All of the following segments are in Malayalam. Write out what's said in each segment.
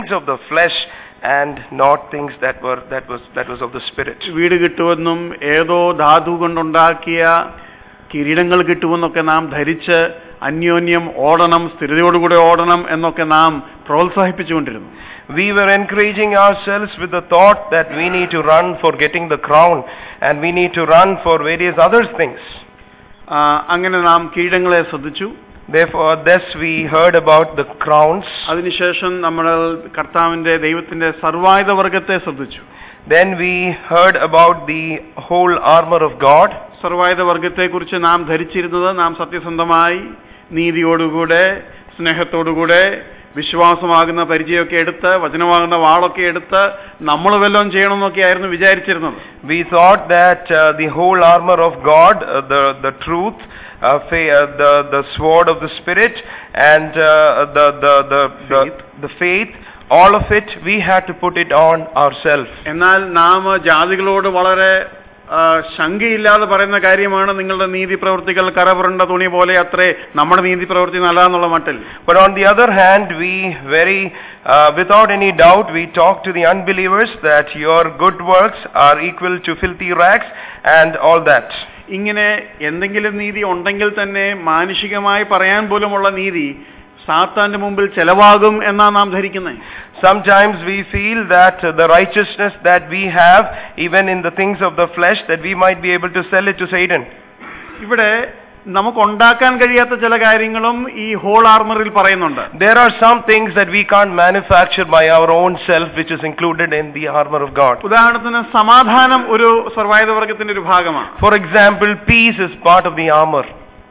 things of the flesh and not things that were that was that was of the spirit. വീട് കിട്ടുമെന്നും ഏതോ ധാതു കൊണ്ടുണ്ടാക്കിയ കിരീടങ്ങൾ കിട്ടുമെന്നൊക്കെ നാം ധരിച്ച് അന്യോന്യം ഓടണം സ്ഥിരതയോടുകൂടെ ഓടണം എന്നൊക്കെ നാം പ്രോത്സാഹിപ്പിച്ചുകൊണ്ടിരുന്നു We were encouraging ourselves with the thought that we need to run for getting the crown and we need to run for various other things. ആ, അങ്ങനെ നാം കിരീടങ്ങളെ ശ്രദ്ധിച്ചു Therefore, thus we heard about the crowns. അതിനുശേഷം നമ്മൾ കർത്താവിന്റെ ദൈവത്തിന്റെ സർവായുധ വർഗത്തെ ശ്രദ്ധിച്ചു Then we heard about the whole armor of God. സർവായുധ വർഗത്തെക്കുറിച്ച് നാം ധരിച്ചിരുന്നത് നാം സത്യസന്ധമായി നീതിയോടുകൂടെ സ്നേഹത്തോടുകൂടെ വിശ്വാസമാകുന്ന പരിചയമൊക്കെ എടുത്ത് വചനമാകുന്ന വാളൊക്കെ എടുത്ത് നമ്മൾ വല്ലതും ചെയ്യണമെന്നൊക്കെയായിരുന്നു വിചാരിച്ചിരുന്നത് We thought that uh, the whole armor of God, uh, the the truth, uh, fa- uh, the the sword of the spirit, and uh, the, the the the the faith, all of it, we had to put it on ourselves. എന്നാൽ നാം ജാതികളോട് വളരെ ആ, ശങ്കയില്ലാതെ പറയുന്ന കാര്യമാണ് നിങ്ങളുടെ നീതി പ്രവൃത്തികൾ കരപുരണ്ട തുണി പോലെ അത്രേ നമ്മുടെ നീതി പ്രവൃത്തി നല്ലതെന്നുള്ള മട്ടിൽ But on the other hand, we very, uh, without any doubt, we talk to the unbelievers that your good works are equal to filthy rags and all that. ഇങ്ങനെ എന്തെങ്കിലും നീതി ഉണ്ടെങ്കിൽ തന്നെ മാനുഷികമായി പറയാൻ പോലുമുള്ള നീതി സാത്താന്റെ മുമ്പിൽ ചെലവാകും എന്നാ നാം ധരിക്കുന്നത് Sometimes we feel that uh, the righteousness that we have, even in the things of the flesh, that we might be able to sell it to Satan. ഇവിടെ നമുക്ക് ഉണ്ടാക്കാൻ കഴിയാത്ത ചില കാര്യങ്ങളും ഈ ഹോൾ ആർമറിൽ പറയുന്നുണ്ട് There are some things that we can't manufacture by our own self, which is included in the armor of God. ഉദാഹരണത്തിന് സമാധാനം ഒരു സർവായുധ വർഗത്തിന്റെ ഒരു ഭാഗമാണ് For example, peace is part of the armor.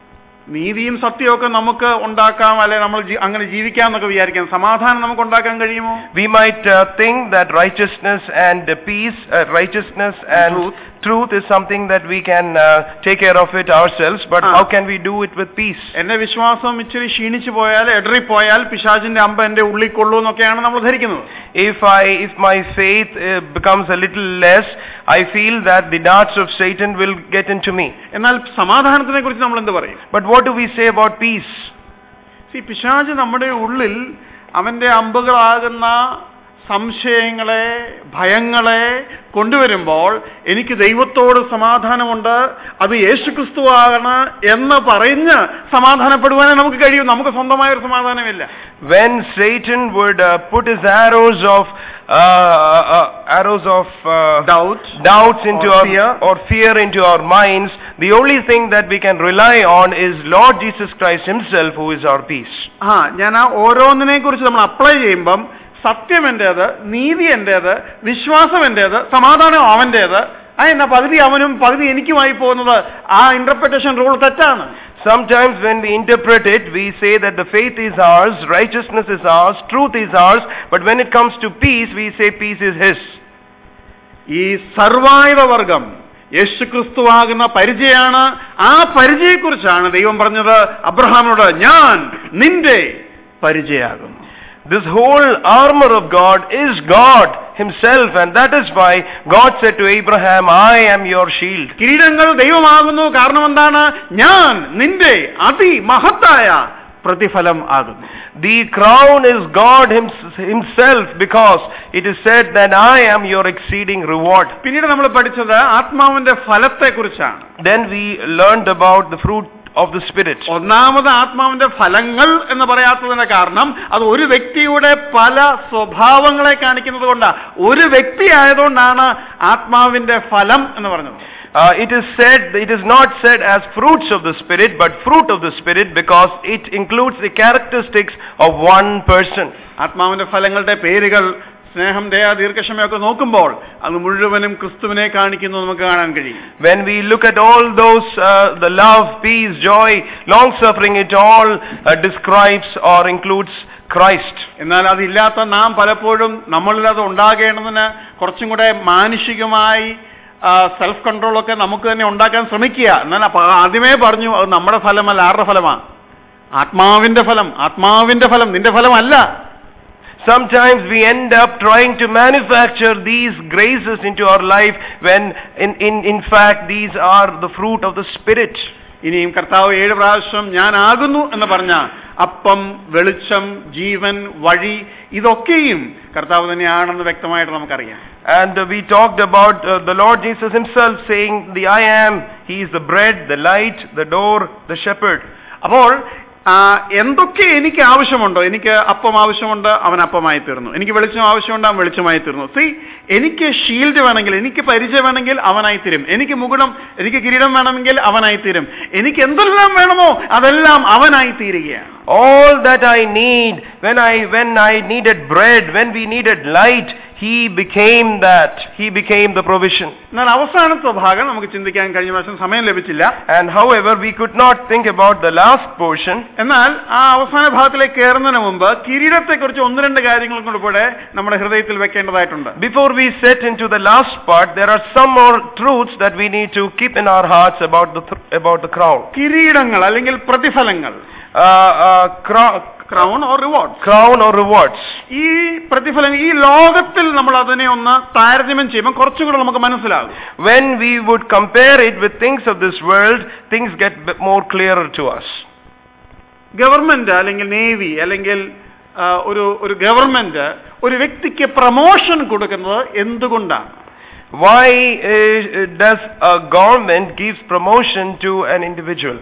നീതിയും സത്യവും നമുക്ക് ഉണ്ടാക്കാം അല്ലെ നമ്മൾ ജീ- അങ്ങനെ ജീവിക്കാം എന്നൊക്കെ വിചാരിക്കാം സമാധാനം നമുക്ക് ഉണ്ടാക്കാൻ കഴിയുമോ We might uh, think that righteousness and uh, peace, uh, righteousness and Truth. truth. is something that we can uh, take care of it ourselves, but Ah. how can we do it with peace? എന്റെ വിശ്വാസം ഇച്ചിരി ക്ഷീണിച്ചു പോയാൽ എടറിപ്പോയാൽ പിശാചിന്റെ അമ്പ എന്റെ ഉള്ളിൽ കൊള്ളൂ എന്നൊക്കെയാണ് നമ്മൾ ധരിക്കുന്നത് If I, if my faith uh, becomes a little less, I feel that the darts of Satan will get into me. എന്നാൽ സമാധാനത്തിനെ കുറിച്ച് നമ്മൾ എന്ത് പറയും But what do we say about peace? ഈ പിശാച് നമ്മുടെ ഉള്ളിൽ അവന്റെ അമ്പുകളാകുന്ന സംശയങ്ങളെ ഭയങ്ങളെ കൊണ്ടുവരുമ്പോൾ എനിക്ക് ദൈവത്തോട് സമാധാനമുണ്ട് അത് യേശുക്രിസ്തുവാണ് എന്ന് പറഞ്ഞ് സമാധാനപ്പെടുവാനേ നമുക്ക് കഴിയും നമുക്ക് സ്വന്തമായ ഒരു സമാധാനമില്ല When Satan would uh, put his arrows of uh, uh, arrows of uh, Doubt. doubts into Or our fear. or fear into our minds, the only thing that we can rely on is Lord Jesus Christ Himself, who is our peace. ആ ഞാൻ ആ ഓരോന്നിനെ കുറിച്ച് നമ്മൾ അപ്ലൈ ചെയ്യുമ്പം സത്യം എന്റേത് നീതി എന്റേത് വിശ്വാസം എന്റേത് സമാധാനം അവന്റേത് ആ എന്നാ പകുതി അവനും പകുതി എനിക്കുമായി പോകുന്നത് ആ ഇന്റർപ്രിട്ടേഷൻ റൂൾ തെറ്റാണ് Sometimes when we interpret it, we say that the faith is ours, righteousness is ours, truth is ours, but when it comes to peace, we say peace is His. ഈ സർവായുധ വർഗം യേശുക്രിസ്തുവാകുന്ന പരിചയമാണ് ആ പരിചയെക്കുറിച്ചാണ് ദൈവം പറഞ്ഞത് അബ്രഹാമിനോട് ഞാൻ നിന്റെ പരിചയാകുന്നു This whole armor of God is God Himself, and that is why God said to Abraham, I am your shield. കിരീടങ്ങൾ ദൈവമാകുന്നു കാരണം എന്താണ് ഞാൻ നിന്റെ അതിമഹത്തായ പ്രതിഫലം ആകുന്നു The crown is God hims- Himself because it is said that I am your exceeding reward. പിന്നീട് നമ്മൾ പഠിച്ചത് ആത്മാവിന്റെ ഫലത്തെ കുറിച്ചാണ് Then we learned about the fruit of the Spirit. ഒന്നാമത് ആത്മാവിന്റെ ഫലങ്ങൾ എന്ന് പറയാത്തതിന്റെ കാരണം അത് ഒരു വ്യക്തിയുടെ പല സ്വഭാവങ്ങളെ കാണിക്കുന്നത് കൊണ്ടാണ് ഒരു വ്യക്തി ആയതുകൊണ്ടാണ് ആത്മാവിന്റെ ഫലം എന്ന് പറഞ്ഞത് Uh, it is said, it is not said as fruits of the Spirit, but fruit of the Spirit because it includes the characteristics of one person. ആത്മാവിന്റെ ഫലങ്ങളുടെ പേരുകൾ സ്നേഹം ദയ ദീർഘക്ഷമയൊക്കെ നോക്കുമ്പോൾ അത് മുഴുവനും ക്രിസ്തുവിനെ കാണിക്കുന്നു നമുക്ക് കാണാൻ കഴിയും When we look at all those, uh, the love, peace, joy, long suffering, it all uh, describes or includes Christ. എന്നാൽ അതില്ലാത്ത നാം പലപ്പോഴും നമ്മളിൽ അത് ഉണ്ടാകേണ്ടതിന് കുറച്ചും കൂടെ മാനുഷികമായി സെൽഫ് കൺട്രോൾ ഒക്കെ നമുക്ക് തന്നെ ഉണ്ടാക്കാൻ ശ്രമിക്കുക എന്നാൽ അപ്പൊ ആദ്യമേ പറഞ്ഞു അത് നമ്മുടെ ഫലമല്ല ആരുടെ ഫലമാണ് ആത്മാവിന്റെ ഫലം ആത്മാവിന്റെ ഫലം നിന്റെ ഫലമല്ല Sometimes we end up trying to manufacture these graces into our life when in, in, in fact these are the fruit of the Spirit. ഇനിയും കർത്താവ് ഏഴ് പ്രാവശ്യം ഞാനാകുന്നു എന്ന് പറഞ്ഞ അപ്പം വെളിച്ചം ജീവൻ വഴി ഇതൊക്കെയും കർത്താവ് തന്നെയാണെന്ന് വ്യക്തമായിട്ട് നമുക്കറിയാം And uh, we talked about uh, the Lord Jesus himself saying, the I am, he is the bread, the light, the door, the shepherd. അപ്പോൾ ആ, എന്തൊക്കെ എനിക്ക് ആവശ്യമുണ്ടോ എനിക്ക് അപ്പം ആവശ്യമുണ്ട് അവൻ അപ്പമായി തീർന്നു എനിക്ക് വെളിച്ചം ആവശ്യമുണ്ട് അവൻ വെളിച്ചമായി തീർന്നു സി എനിക്ക് ഷീൽഡ് വേണമെങ്കിൽ എനിക്ക് പരിചയം വേണമെങ്കിൽ അവനായി തീരും എനിക്ക് മുകുളം എനിക്ക് കിരീടം വേണമെങ്കിൽ അവനായി തീരും എനിക്ക് എന്തെല്ലാം വേണമോ അതെല്ലാം അവനായി തീരുകയാണ് All that I need, when I, when I needed bread, when we needed light, he became that. He became the provision. എന്നാൽ അവസാനത്തെ ഭാഗം നമുക്ക് ചിന്തിക്കാൻ കഴിഞ്ഞ പ്രാവശ്യം സമയം ലഭിച്ചില്ല And however, we could not think about the last portion. എന്നാൽ ആ അവസാന ഭാഗത്തിലേക്ക് കയറുന്നതിന് മുമ്പ് കിരീടത്തെക്കുറിച്ച് ഒന്ന് രണ്ട് കാര്യങ്ങൾ കൂടെ കൂടെ നമ്മുടെ ഹൃദയത്തിൽ വെക്കേണ്ടതായിട്ടുണ്ട് Before we set into the last part, there are some more truths that we need to keep in our hearts about the, th- about the crown. കിരീടങ്ങൾ അല്ലെങ്കിൽ പ്രതിഫലങ്ങൾ Uh, uh, cro- crown or reward crown or rewards. ഈ പ്രതിഫലം ഈ ലോകത്തിൽ നമ്മൾ അതിനെ ഒന്ന് താരതമ്യം ചെയ്യുമ്പോൾ കുറച്ചും കൂടെ നമുക്ക് മനസ്സിലാകും When we would compare it with things of this world, things get bit more clearer to us. Government അല്ലെങ്കിൽ നേവി അല്ലെങ്കിൽ ആ, ഒരു ഒരു ഗവൺമെന്റ് ഒരു വ്യക്തിക്ക് പ്രമോഷൻ കൊടുക്കുന്നത് എന്തുകൊണ്ടാണ് Why uh, does a government gives promotion to an individual?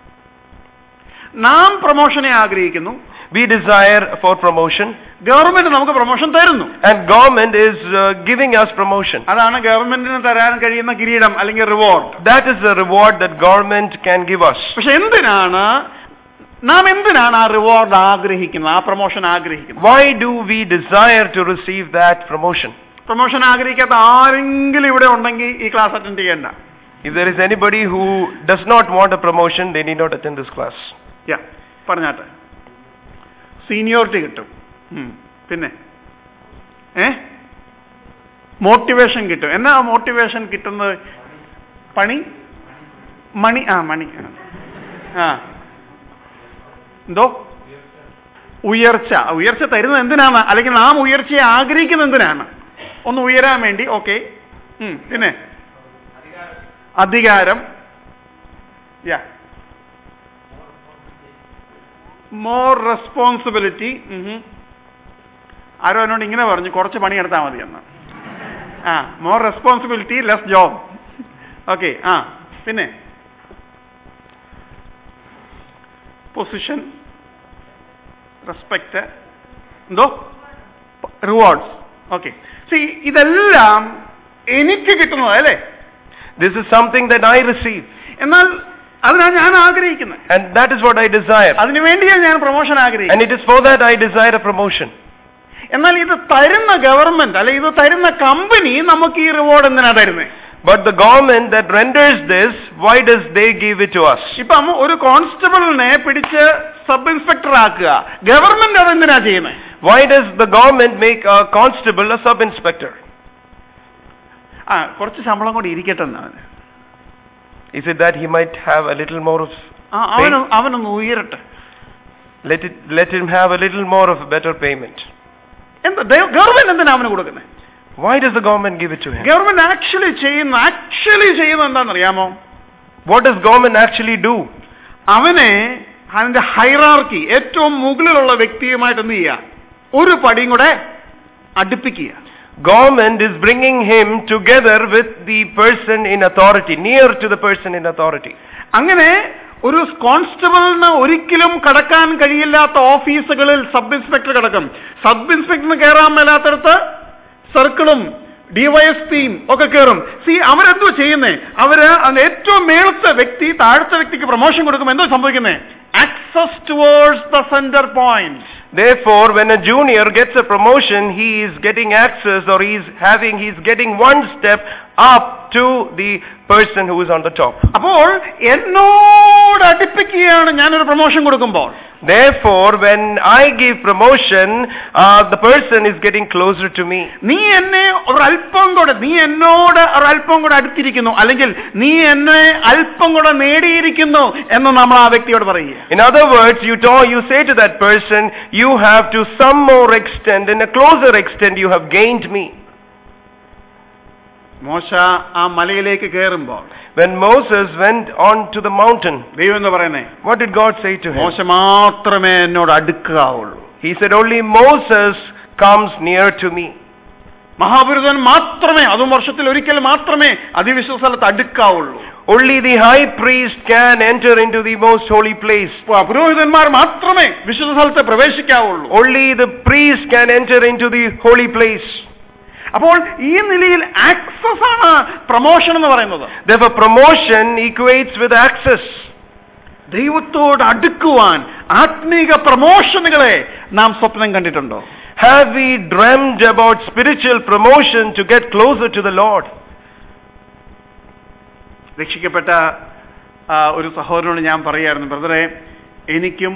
നാം പ്രമോഷനെ ആഗ്രഹിക്കുന്നു We desire for promotion government നമുക്ക് പ്രൊമോഷൻ തരുന്നു and government is uh, giving us promotion. അതാണ് ഗവൺമെന്റിന് തരാൻ കഴിയുന്ന കിരീടം അല്ലെങ്കിൽ reward That is the reward that government can give us. പക്ഷെ എന്തിനാണ് നാം എന്തിനാണ് ആ റിവാർഡ് ആഗ്രഹിക്കുന്നത് ആ പ്രൊമോഷൻ ആഗ്രഹിക്കുന്നത് Why do we desire to receive that promotion? Promotion ആഗ്രഹിക്കാത്ത ആരെങ്കിലും ഇവിടെ ഉണ്ടെങ്കിൽ ഈ ക്ലാസ് അറ്റൻഡ് ചെയ്യണ്ട If there is anybody who does not want a promotion, they need not attend this class. യാ പറഞ്ഞാട്ടെ സീനിയോറിറ്റി കിട്ടും ഉം. പിന്നെ ഏ മോട്ടിവേഷൻ കിട്ടും എന്നാ മോട്ടിവേഷൻ കിട്ടുന്നത് പണി മണി ആ മണി ആ. ആ എന്തോ ഉയർച്ച ഉയർച്ച തരുന്നത് എന്തിനാണ് അല്ലെങ്കിൽ നാം ഉയർച്ചയെ ആഗ്രഹിക്കുന്നത് എന്തിനാണ് ഒന്ന് ഉയരാൻ വേണ്ടി ഓക്കെ പിന്നെ അധികാരം യാ മോർ റെസ്പോൺസിബിലിറ്റി ആരോ എന്നോട് ഇങ്ങനെ പറഞ്ഞു കുറച്ച് പണിയെടുത്താൽ മതി എന്ന് ആ more responsibility less job okay ആ പിന്നെ പൊസിഷൻ റെസ്പെക്ട് എന്തോ റിവാർഡ്സ് ഓക്കെ സി ഇതെല്ലാം എനിക്ക് കിട്ടുന്നത് അല്ലേ This is something that I receive എന്നാൽ അതിനാണ് ഞാൻ ആഗ്രഹിക്കുന്നത് and that is what I desire. അതിനു വേണ്ടിയാണ് ഞാൻ പ്രൊമോഷൻ ആഗ്രഹിക്കുന്നത് And it is for that I desire a promotion. എന്നാൽ ഇത് തരുന്ന ഗവൺമെന്റ് അല്ലെ ഇത് തരുന്ന കമ്പനി നമുക്ക് ഈ റിവാർഡ് എന്തിനാ തരുന്നത് But the government that renders this, why does they give it to us? ഇപ്പം ഒരു കോൺസ്റ്റബിളിനെ പിടിച്ച് സബ് ഇൻസ്പെക്ടർ ആക്കുക ഗവൺമെന്റ് അത് എന്തിനാ ചെയ്യുന്നത് Why does the government make a constable a sub-inspector? ആ കുറച്ച് ശമ്പളം കൂടി ഇരിക്കട്ടെ എന്നാണ് Is it that he might have a little more of, ആ അവന് അവനൊന്ന് ഉയരട്ടെ let it, let him have a little more of a better payment? എന്താ ഗവൺമെന്റ് എന്തിനാ അവന് കൊടുക്കുന്നത് Why does the government give it to him? Government actually ചെയ്യുന്ന ആക്ച്വലി ചെയ്യുന്ന എന്താണെന്നറിയാമോ What does government actually do? അവനെ അതിന്റെ ഹൈറാർക്കി ഏറ്റവും മുകളിലുള്ള വ്യക്തിയുമായിട്ട് എന്ത് ചെയ്യുക ഒരു പടിയും കൂടെ അടുപ്പിക്കുക Government is bringing him together with the person in authority, near to the person in authority. അങ്ങനെ ഒരു കോൺസ്റ്റബിളിന് ഒരിക്കലും കടക്കാൻ കഴിയില്ലാത്ത ഓഫീസുകളിൽ സബ് ഇൻസ്പെക്ടർ കിടക്കും സബ് ഇൻസ്പെക്ടറിന് കയറാൻ മേലാത്തടത്ത് സർക്കിളും ഡിവൈഎസ്പിയും ഒക്കെ കയറും സി അവരെന്തോ ചെയ്യുന്നേ അവര് അതിന്റെ ഏറ്റവും മേളത്തെ വ്യക്തി താഴത്തെ വ്യക്തിക്ക് പ്രൊമോഷൻ കൊടുക്കുമ്പോൾ എന്തോ സംഭവിക്കുന്നേ access towards the center point Therefore, when a junior gets a promotion, he is getting access or he is having, he is getting one step up to the person who is on the top. അപ്പോൾ എന്നോട് അടുപ്പിക്കുകയാണ് ഞാനൊരു പ്രൊമോഷൻ കൊടുക്കുമ്പോൾ Therefore, when I give promotion, uh, the person is getting closer to me. നീ എന്നെ ഒരല്പം കൂടെ നീ എന്നോട് ഒരല്പം കൂടെ അടുത്തിരിക്കുന്നു അല്ലെങ്കിൽ നീ എന്നെ അല്പം കൂടെ നേടിയിരിക്കുന്നു എന്ന് നമ്മൾ ആ വ്യക്തിയോട് പറയുക In other words, you, talk, you say to that person, you have to some more extent, in a closer extent, you have gained me. മോശ ആ മലയിലേക്ക് കയറുമ്പോൾ When Moses went on to the mountain, ദൈവം എന്ന് പറയുന്നേ what did God say to him? മോശ മാത്രമേ എന്നോട് അടുക്കാവുള്ളൂ He said, Only Moses comes near to me. മഹാപുരുതൻ മാത്രമേ അതും വർഷത്തിൽ ഒരിക്കൽ മാത്രമേ അതിവിശ്വ സ്ഥലത്ത് അടുക്കാവുള്ളൂ Only the high priest can enter into the most holy place. പു- പുരോഹിതന്മാർ മാത്രമേ വിശുദ്ധ സ്ഥലത്ത് പ്രവേശിക്കാവുള്ളൂ Only the priest can enter into the holy place. അപ്പോൾ ഈ നിലയിൽ ആക്സസ് ആണ് പ്രമോഷൻ എന്ന് പറയുന്നത് Therefore, promotion equates with access. ദൈവത്തോട് അടുക്കുവാൻ ആത്മീക പ്രമോഷനുകളെ നാം സ്വപ്നം കണ്ടിട്ടുണ്ടോ Have we dreamed about spiritual promotion to get closer to the Lord? രക്ഷിക്കപ്പെട്ട ആ, ഒരു സഹോദരനോട് ഞാൻ പറയായിരുന്നു ബ്രദറെ എനിക്കും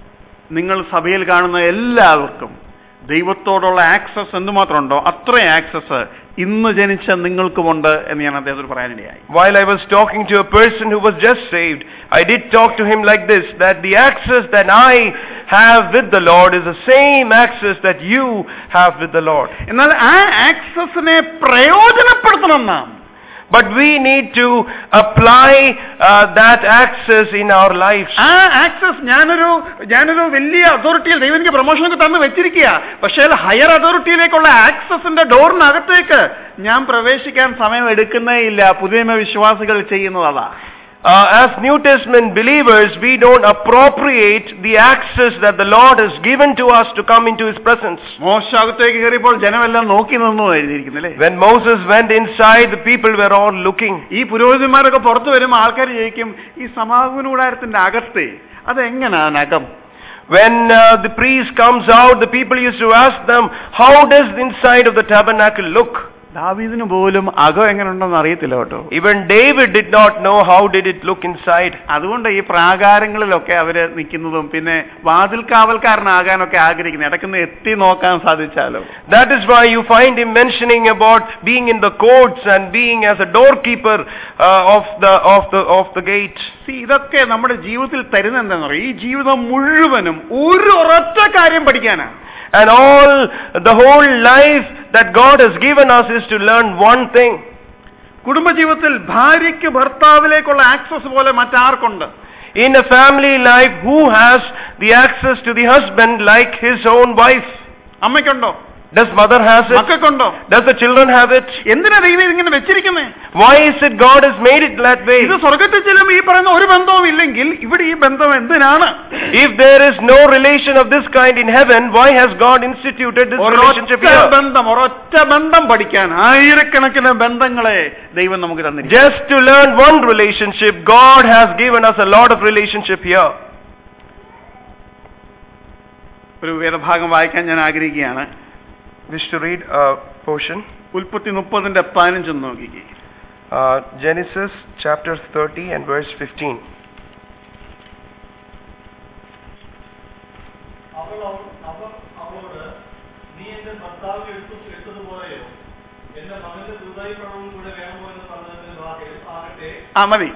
നിങ്ങൾ സഭയിൽ കാണുന്ന എല്ലാവർക്കും ദൈവത്തോടുള്ള ആക്സസ് എന്തുമാത്രമുണ്ടോ അത്രയും ആക്സസ് ഇന്ന് ജനിച്ച നിങ്ങൾക്കുമുണ്ട് എന്ന് ഞാൻ അദ്ദേഹത്തോട് പറയാനിടയായി While I was talking to a person who was just saved, I did talk to him like this, that the access that I have with the Lord is the same access that you have with the Lord. എന്നാൽ ആ ആക്സസിനെ പ്രയോജനപ്പെടുത്തണം നാം But we need to apply uh, that access in our lives. ആ ആക്സസ് ഞാനൊരു ഞാനൊരു വലിയ അതോറിറ്റിയിൽ ദൈവം എനിക്ക് പ്രൊമോഷനൊക്കെ തന്ന് വെച്ചിരിക്കുക പക്ഷേ ഹയർ അതോറിറ്റിയിലേക്കുള്ള ആക്സസിന്റെ ഡോറിനകത്തേക്ക് ഞാൻ പ്രവേശിക്കാൻ സമയം എടുക്കുന്നേ ഇല്ല പുതിയ വിശ്വാസികൾ ചെയ്യുന്നത് അതാ Uh, as New Testament believers, we don't appropriate the access that the Lord has given to us to come into His presence. മോശകത്തേക്ക് കയറിയപ്പോൾ ജനമെല്ലാം നോക്കി നിന്നു എഴുതിയിരിക്കുന്നില്ലേ When Moses went inside, the people were all looking. ഈ പുരോഹിതന്മാരൊക്കെ പുറത്തു വരുമ്പോൾ ആൾക്കാർ ചോദിക്കും ഈ സമാഗമന കൂടാരത്തിന്റെ അകത്തെ അതെങ്ങനെയാണ് അകം When uh, the priest comes out, the people used to ask them, how does the inside of the tabernacle look? ദാവീദിന് പോലും അകം എങ്ങനെ ഉണ്ടെന്ന് അറിയത്തില്ല കേട്ടോ Even David did not know how did it look inside. അതുകൊണ്ട് ഈ പ്രാകാരങ്ങളിലൊക്കെ അവര് നിൽക്കുന്നതും പിന്നെ വാതിൽ കാവൽക്കാരനാകാനൊക്കെ ആഗ്രഹിക്കുന്നത് ഇടയ്ക്കൊന്ന് എത്തി നോക്കാൻ സാധിച്ചാലോ That is why you find him mentioning about being in the courts and being as a doorkeeper uh, of the of the of the gate. See, ഇതൊക്കെ നമ്മുടെ ജീവിതത്തിൽ തരുന്ന എന്താണെന്ന് പറയും ഈ ജീവിതം മുഴുവനും ഒരു ഒരൊറ്റ കാര്യം പഠിക്കാനാണ് And all the whole life that God has given us is to learn one thing. കുടുംബജീവിതത്തിൽ ഭാര്യയ്ക്ക് ഭർത്താവിലേക്കുള്ള ആക്സസ് പോലെ മറ്റാർക്കുണ്ട് In a family life, who has the access to the husband like his own wife? അമ്മയ്ക്കുണ്ടോ Does mother has it? മക്കൾക്കുണ്ടോ Does the children have it? എന്തിനാ ദൈവം ഇതിങ്ങനെ വെച്ചിരിക്കുന്നേ Why is it God has made it that way? ഇത് സ്വർഗത്തിൽ ചെല്ലുമ്പോൾ ഈ പറയുന്ന ഒരു ബന്ധവും ഇല്ലെങ്കിൽ ഇവിടെ ഈ ബന്ധം എന്തിനാണ് If there is no relation of this kind in heaven, why has God instituted this relationship ഒരൊറ്റ here? ബന്ധം ഒരൊറ്റ ബന്ധം പഠിക്കാൻ ആയിരക്കണക്കിന് ബന്ധങ്ങളെ ദൈവം നമുക്ക് തന്നിരിക്കും Just to learn one relationship, God has given us a lot of relationship here. ഒരു വേദഭാഗം വായിക്കാൻ ഞാൻ ആഗ്രഹിക്കുകയാണ് Wish to read a portion. ഉൽപ്പത്തി മുപ്പതിന്റെ പതിനഞ്ചൊന്ന് നോക്കിക്കേ Uh, Genesis chapter 30 and verse 15. അവൾ അവ- അവർ അവളോട് നീ എന്റെ ഭർത്താവ് എടുത്തു എടുത്തതുപോലെയോ എന്റെ മകന്റെ ദുബായി പണവും കൂടെ വേണമോ എന്ന് പറഞ്ഞതിന് ആകെ- ആകട്ടെ ആ മതി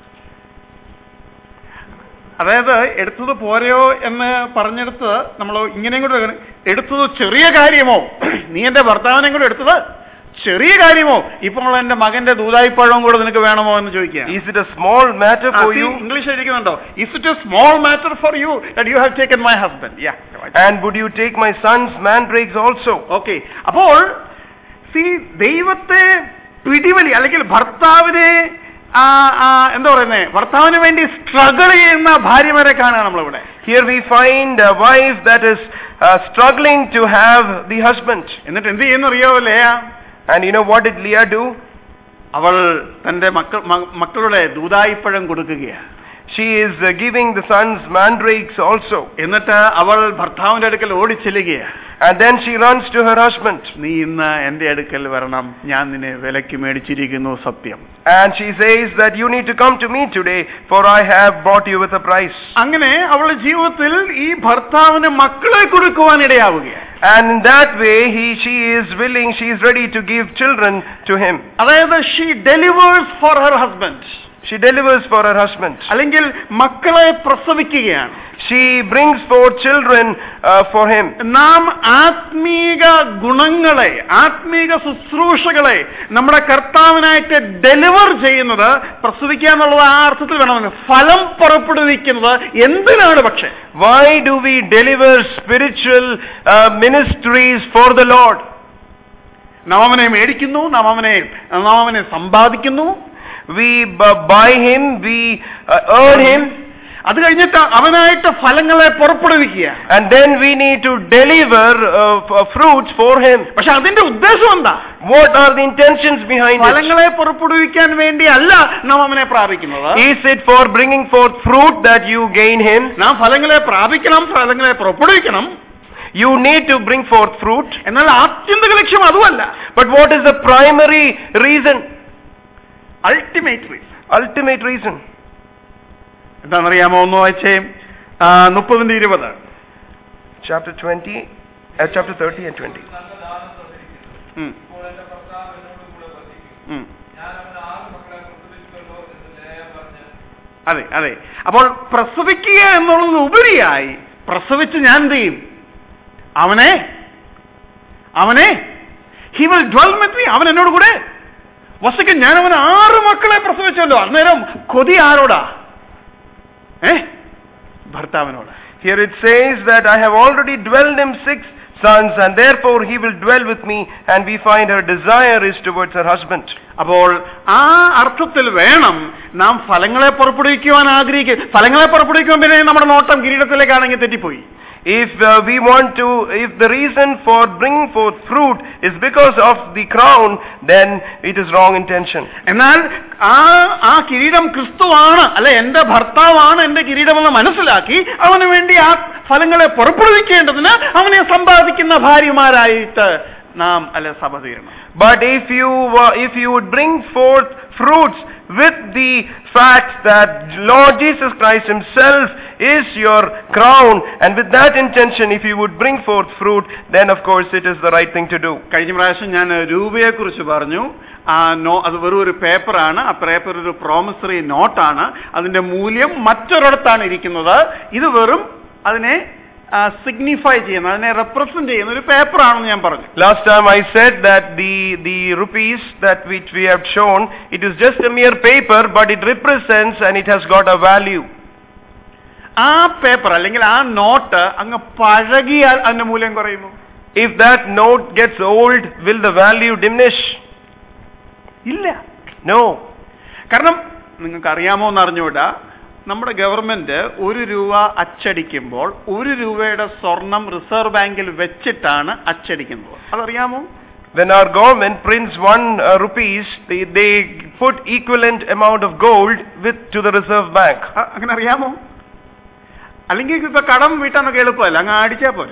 അതായത് എടുത്തത് പോരെയോ എന്ന് പറഞ്ഞെടുത്ത് നമ്മൾ ഇങ്ങനെയും കൂടെ വെക്കണം. എടുത്തത് ചെറിയ കാര്യമോ നീ എന്റെ ഭർത്താവിനെയും കൂടെ എടുത്തത് ചെറിയ കാര്യമോ ഇപ്പോൾ എന്റെ മകന്റെ ദൂതായിപ്പഴവും കൂടെ നിനക്ക് വേണമോ എന്ന് ചോദിക്കുക Is it a small matter for you? English എഴുതിക്കുന്നുണ്ടോ is it a small matter for you you have taken my husband യാ And would you take my son's mandrakes also? Okay അപ്പോൾ സി ദൈവത്തെ പിടിവലി അല്ലെങ്കിൽ ഭർത്താവിനെ ആ, ആ, എന്താ പറയുന്നേ ഭർത്താവിന് വേണ്ടി സ്ട്രഗിൾ ചെയ്യുന്ന ഭാര്യമാരെ കാണുക നമ്മളിവിടെ Here we find a wife that is uh, struggling to have the husband. എന്നിട്ട് എന്ത് ചെയ്യുന്നു അറിയാവോ Leah And you know what did Leah do? അവൾ തന്റെ മക്കൾ മ- മക്കളുടെ ദൂതായിപ്പഴം കൊടുക്കുകയാണ് She is uh, giving the sons mandrakes also. എന്നിട്ട് അവൾ ഭർത്താവിന്റെ അടുക്കൽ ഓടിച്ചെല്ലുകയാണ് And then she runs to her husband. നീ ഇന്ന് എന്റെ അടുക്കൽ വരണം ഞാൻ നിന്നെ വിലക്ക് മേടിച്ചിരിക്കുന്നു സത്യം And she says that you need to come to me today, for I have bought you with a price. അങ്ങനെ അവളുടെ ജീവിതത്തിൽ ഈ ഭർത്താവിന് മക്കളെ കൊടുക്കുവാൻ ഇടയാവുകയാണ് And in that way, he, she is willing, she is ready to give children to him. അതായത് she delivers for her husband She delivers for her husband. അല്ലെങ്കിൽ മക്കളെ പ്രസവിക്കുകയാണ് She brings forth children uh, for him. നാം ആത്മീക ഗുണങ്ങളെ ആത്മീക ശുശ്രൂഷകളെ നമ്മുടെ കർത്താവിനായിട്ട് ഡെലിവർ ചെയ്യുന്നത് പ്രസവിക്കുക എന്നുള്ളത് ആ അർത്ഥത്തിൽ വേണമെന്ന് ഫലം പുറപ്പെടുവിക്കുന്നത് എന്തിനാണ് പക്ഷേ Why do we deliver spiritual uh, ministries for the Lord? നാം അവനെ മേടിക്കുന്നു നാം അവനെ നാം അവനെ സമ്പാദിക്കുന്നു We b- buy him, we uh, earn him, അത് കഴിഞ്ഞിട്ട് അവനായിട്ട് ഫലങ്ങളെ പുറപ്പെടുവിക്കുക and then we need to deliver uh, f- fruits for him. പക്ഷെ അതിന്റെ ഉദ്ദേശം എന്താ What are the intentions behind it? ഫലങ്ങളെ പുറപ്പെടുവിക്കാൻ വേണ്ടി അല്ല നാം അവനെ പ്രാപിക്കുന്നത് Is it for bringing forth fruit that you gain him? നാം ഫലങ്ങളെ പ്രാപിക്കണം ഫലങ്ങളെ പുറപ്പെടുവിക്കണം You need to bring forth fruit. എന്നാൽ ആത്യന്തിക ലക്ഷ്യം അതുമല്ല But what is the primary reason? Ultimate reason Ultimate reason. എന്താണെന്നറിയാമോ ഒന്ന് വായിച്ചേ ആ, മുപ്പതിന്റെ ഇരുപത് Chapter 20, uh, chapter 30 and 20. നല്ല ദാനം തന്നിരിക്കുന്നു ഉം, ഇപ്പോൾ എന്റെ ഭർത്താവ് എന്നോട് കൂടെ വസിക്കും ഉം. ഞാൻ അവന് ആറ് മക്കളെ പ്രസവിച്ചുവല്ലോ എന്ന് ലേയ പറഞ്ഞ് അതെ അതെ അപ്പോൾ പ്രസവിക്കുക എന്നുള്ളത് ഉപരിയായി പ്രസവിച്ച് ഞാൻ എന്ത് ചെയ്യും അവനെ അവനെ he will dwell with me അവൻ എന്നോട് കൂടെ വസിക്കും ഞാൻ അവന് ആറ് മക്കളെ പ്രസവിച്ചല്ലോ അന്നേരം കൊതി ആരോടാ ഏ ഭർത്താവിനോട് Here it says that I have already dwelled him six sons, and therefore he will dwell with me, and we find her desire is towards her husband. അപ്പോൾ ആ അർത്ഥത്തിൽ വേണം നാം ഫലങ്ങളെ പുറപ്പെടുവിക്കുവാൻ ആഗ്രഹിക്കുക ഫലങ്ങളെ പുറപ്പെടുവിക്കുവാൻ പിന്നെ നമ്മുടെ നോട്ടം കിരീടത്തിലേക്കാണെങ്കിൽ തെറ്റിപ്പോയി If uh, we want to, if the reason for bringing forth fruit is because of the crown, then it is wrong intention. എന്നാൽ ആ ആ കിരീടം ക്രിസ്തുവാണ് അല്ലെ എന്റെ ഭർത്താവാണ് എന്റെ കിരീടമെന്ന് മനസ്സിലാക്കി അവന് വേണ്ടി ആ ഫലങ്ങളെ പുറപ്പെടുവിക്കേണ്ടതിന് അവനെ സമ്പാദിക്കുന്ന ഭാര്യമാരായിട്ട് നാം അല്ലെ സഭ തീരണം But if you uh, if you would bring forth fruits with the fact that Lord Jesus Christ Himself is your crown, and with that intention, if you would bring forth fruit, then of course it is the right thing to do. കഴിഞ്ഞ പ്രാവശ്യം ഞാൻ രൂപയെ കുറിച്ച് പറഞ്ഞു ആ നോ അത് വെറും ഒരു പേപ്പറാണ് ആ പേപ്പർ ഒരു പ്രോമിസറി നോട്ടാണ് അതിന്റെ മൂല്യം മറ്റൊരിടത്താണ് ഇരിക്കുന്നത് ഇത് വെറും അതിനെ സിഗ്നിഫൈ ചെയ്യുന്ന അതിനെ റെപ്രസെന്റ് ചെയ്യുന്ന ഒരു പേപ്പറാണെന്ന് ഞാൻ പറഞ്ഞു Last time I said that the the rupees that which we have shown, it is just a mere paper, but it represents and it has got a value. ആ പേപ്പർ അല്ലെങ്കിൽ ആ നോട്ട് അങ്ങ് പഴകിയാൽ അതിന്റെ മൂല്യം കുറയുമോ If that note gets old, will the value diminish? ഇല്ല No. കാരണം നിങ്ങൾക്ക് അറിയാമോ എന്ന് അറിഞ്ഞുകൂടാ നമ്മുടെ ഗവൺമെന്റ് ഒരു രൂപ അച്ചടിക്കുമ്പോൾ ഒരു രൂപയുടെ സ്വർണം റിസർവ് ബാങ്കിൽ വെച്ചിട്ടാണ് അച്ചടിക്കുന്നത് അതറിയാമോ When our government prints one uh, rupees, they, they put equivalent amount of gold with to the reserve bank. അ- അങ്ങനെ അറിയാമോ അല്ലെങ്കിൽ ഇപ്പൊ കടം വീട്ടാനൊക്കെ എളുപ്പമല്ല അങ്ങ് അടിച്ചാ പോലെ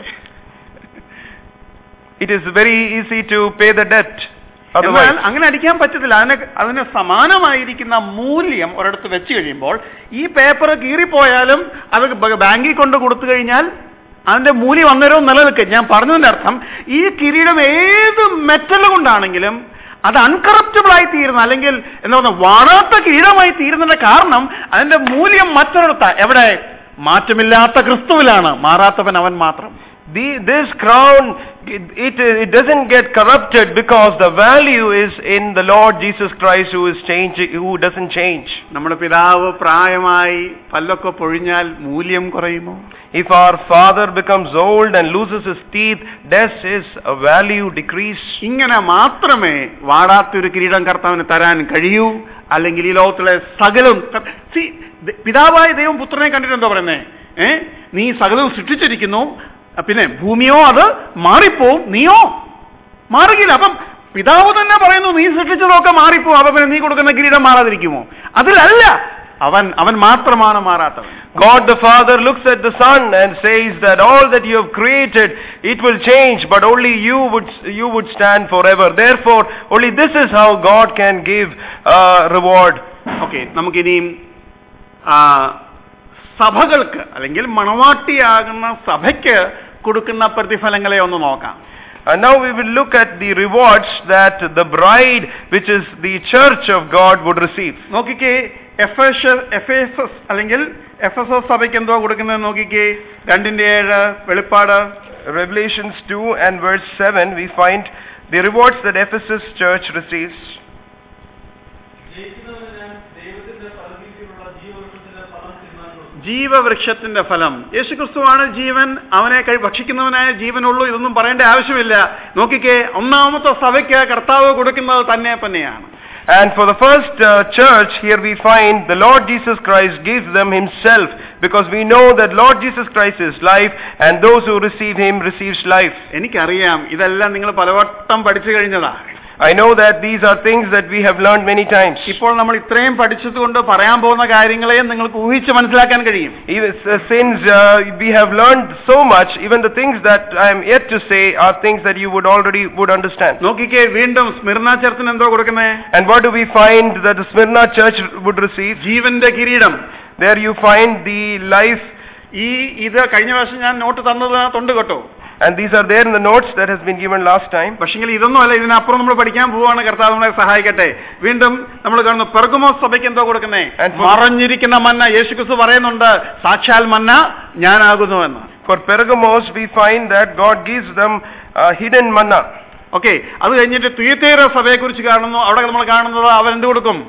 It is very easy to pay the debt. എന്നാൽ Otherwise, അങ്ങനെ അടിക്കാൻ പറ്റത്തില്ല അതിന് അതിന് സമാനമായിരിക്കുന്ന മൂല്യം ഒരിടത്ത് വെച്ച് കഴിയുമ്പോൾ ഈ പേപ്പർ കീറിപ്പോയാലും അത് ബ- ബാങ്കിൽ കൊണ്ട് കൊടുത്തു കഴിഞ്ഞാൽ അതിന്റെ മൂല്യം അന്നേരവും നിലനിൽക്കും ഞാൻ പറഞ്ഞതിന്റെ അർത്ഥം ഈ കിരീടം ഏത് മെറ്റൽ കൊണ്ടാണെങ്കിലും അത് അൺകറപ്റ്റബിൾ ആയി തീരുന്ന അല്ലെങ്കിൽ എന്താ പറയുക വാടാത്ത കിരീടമായി തീരുന്നതിന്റെ കാരണം അതിന്റെ മൂല്യം മറ്റൊരിടത്ത എവിടെ മാറ്റമില്ലാത്ത ക്രിസ്തുവിലാണ് മാറാത്തവൻ അവൻ മാത്രം the, this crown, it, it, it doesn't get corrupted because the value is in the Lord Jesus Christ who is changing, who doesn't change. നമ്മുടെ പിതാവ് പ്രായമായി പല്ലൊക്കെ പൊഴിഞ്ഞാൽ മൂല്യം കുറയുമോ If our father becomes old and loses his teeth, does his uh, value decrease? ഇങ്ങനെ മാത്രമേ വാടാത്തൊരു കിരീടം കർത്താവിന് തരാൻ കഴിയൂ അല്ലെങ്കിൽ ഈ ലോകത്തിലെ സകലവും ക- See, ദ- പിതാവായ ദൈവം പുത്രനെ കണ്ടിട്ട് എന്താ പറയുന്നേ ഏ നീ സകലവും സൃഷ്ടിച്ചിരിക്കുന്നു അ, പിന്നെ ഭൂമിയോ അത് മാറിപ്പോവും നീയോ മാറുകയില്ല അപ്പം പിതാവ് തന്നെ പറയുന്നു നീ സൃഷ്ടിച്ചതൊക്കെ മാറിപ്പോവും അപ്പൊ പിന്നെ നീ കൊടുക്കുന്ന കിരീടം മാറാതിരിക്കുമോ അതിലല്ല അവൻ അവൻ മാത്രമാണ് മാറാത്തവൻ God the Father looks at the Son and says that all that you have created, it will change, but only you would, you would stand forever. Therefore, only this is how God can give uh, reward. Okay നമുക്കിനിയും ആ, സഭകൾക്ക് അല്ലെങ്കിൽ മണവാട്ടിയാകുന്ന സഭയ്ക്ക് കൊടുക്കുന്ന പ്രതിഫലങ്ങളെ ഒന്ന് നോക്കാം And now we will look at the rewards that the bride, which is the church of God, would receive. നോക്കിക്കേ എഫേഷ എഫേസസ് അല്ലെങ്കിൽ എഫ് എസ് എസ് സഭയ്ക്ക് എന്തോ കൊടുക്കുന്നത് നോക്കിക്കേ രണ്ടിന്റെ ഏഴ് വെളിപ്പാട് Revelations 2 and verse 7, we find the rewards that Ephesus church receives. ജയിക്കുന്നവന് ഞാൻ ദൈവത്തിന്റെ പരദീസിലുള്ള ജീവവൃക്ഷത്തിന്റെ ഫലം തിന്നാൻ കൊടുക്കും ജീവവൃക്ഷത്തിന്റെ ഫലം യേശുക്രിസ്തുവാണ് ജീവൻ അവനെ കഴി ഭക്ഷിക്കുന്നവനായ ജീവനുള്ളൂ ഇതൊന്നും പറയേണ്ട ആവശ്യമില്ല നോക്കിക്കേ ഒന്നാമത്തെ സഭയ്ക്ക് കർത്താവ് കൊടുക്കുന്നത് തന്നെ തന്നെയാണ് And for the first uh, church, here we find the Lord Jesus Christ gives them himself because we know that Lord Jesus Christ is life and those who receive him receives life. എനിക്കറിയാം ഇതെല്ലാം നിങ്ങൾ പലവട്ടം പഠിച്ചു കഴിഞ്ഞതാ I know that these are things that we have learned many times. ഇപ്പോൾ നമ്മൾ ഇത്രയും പഠിച്ചതുകൊണ്ട് പറയാൻ പോകുന്ന കാര്യങ്ങളെയും നിങ്ങൾക്ക് ഊഹിച്ച് മനസ്സിലാക്കാൻ കഴിയും Even s- since uh, we have learned so much, even the things that I am yet to say are things that you would already would understand. നോക്കിക്കേ വീണ്ടും സ്മിർണ ചർച്ചിന് എന്തോ കൊടുക്കുന്നേ And what do we find that the Smyrna church would receive? ജീവന്റെ കിരീടം There you find the life, ഈ ഇത് കഴിഞ്ഞ പ്രാവശ്യം ഞാൻ നോട്ട് തന്നതിനകത്തുണ്ട് കേട്ടോ and these are there in the notes that has been given last time. പക്ഷെങ്കിൽ ഇതൊന്നും അല്ല ഇതിനപ്പുറം നമ്മൾ പഠിക്കാൻ പോവാണ് കർത്താവ് നമ്മളെ സഹായിക്കട്ടെ വീണ്ടും നമ്മൾ കാണുന്നു പെർഗമോ സഭയ്ക്ക് എന്തോ കൊടുക്കുന്നേ And for- മറഞ്ഞിരിക്കുന്ന മന്ന യേശുക്രിസ്തു പറയുന്നുണ്ട് സാക്ഷാൽ മന്ന ഞാനാകുന്നുവെന്ന് For Pergamos, we find that God gives them uh, hidden manna. Okay അത് കഴിഞ്ഞിട്ട് തുയത്തേര സഭയെ കുറിച്ച് കാണുന്നു അവിടെ നമ്മൾ കാണുന്നത് അവൻ എന്ത് കൊടുക്കും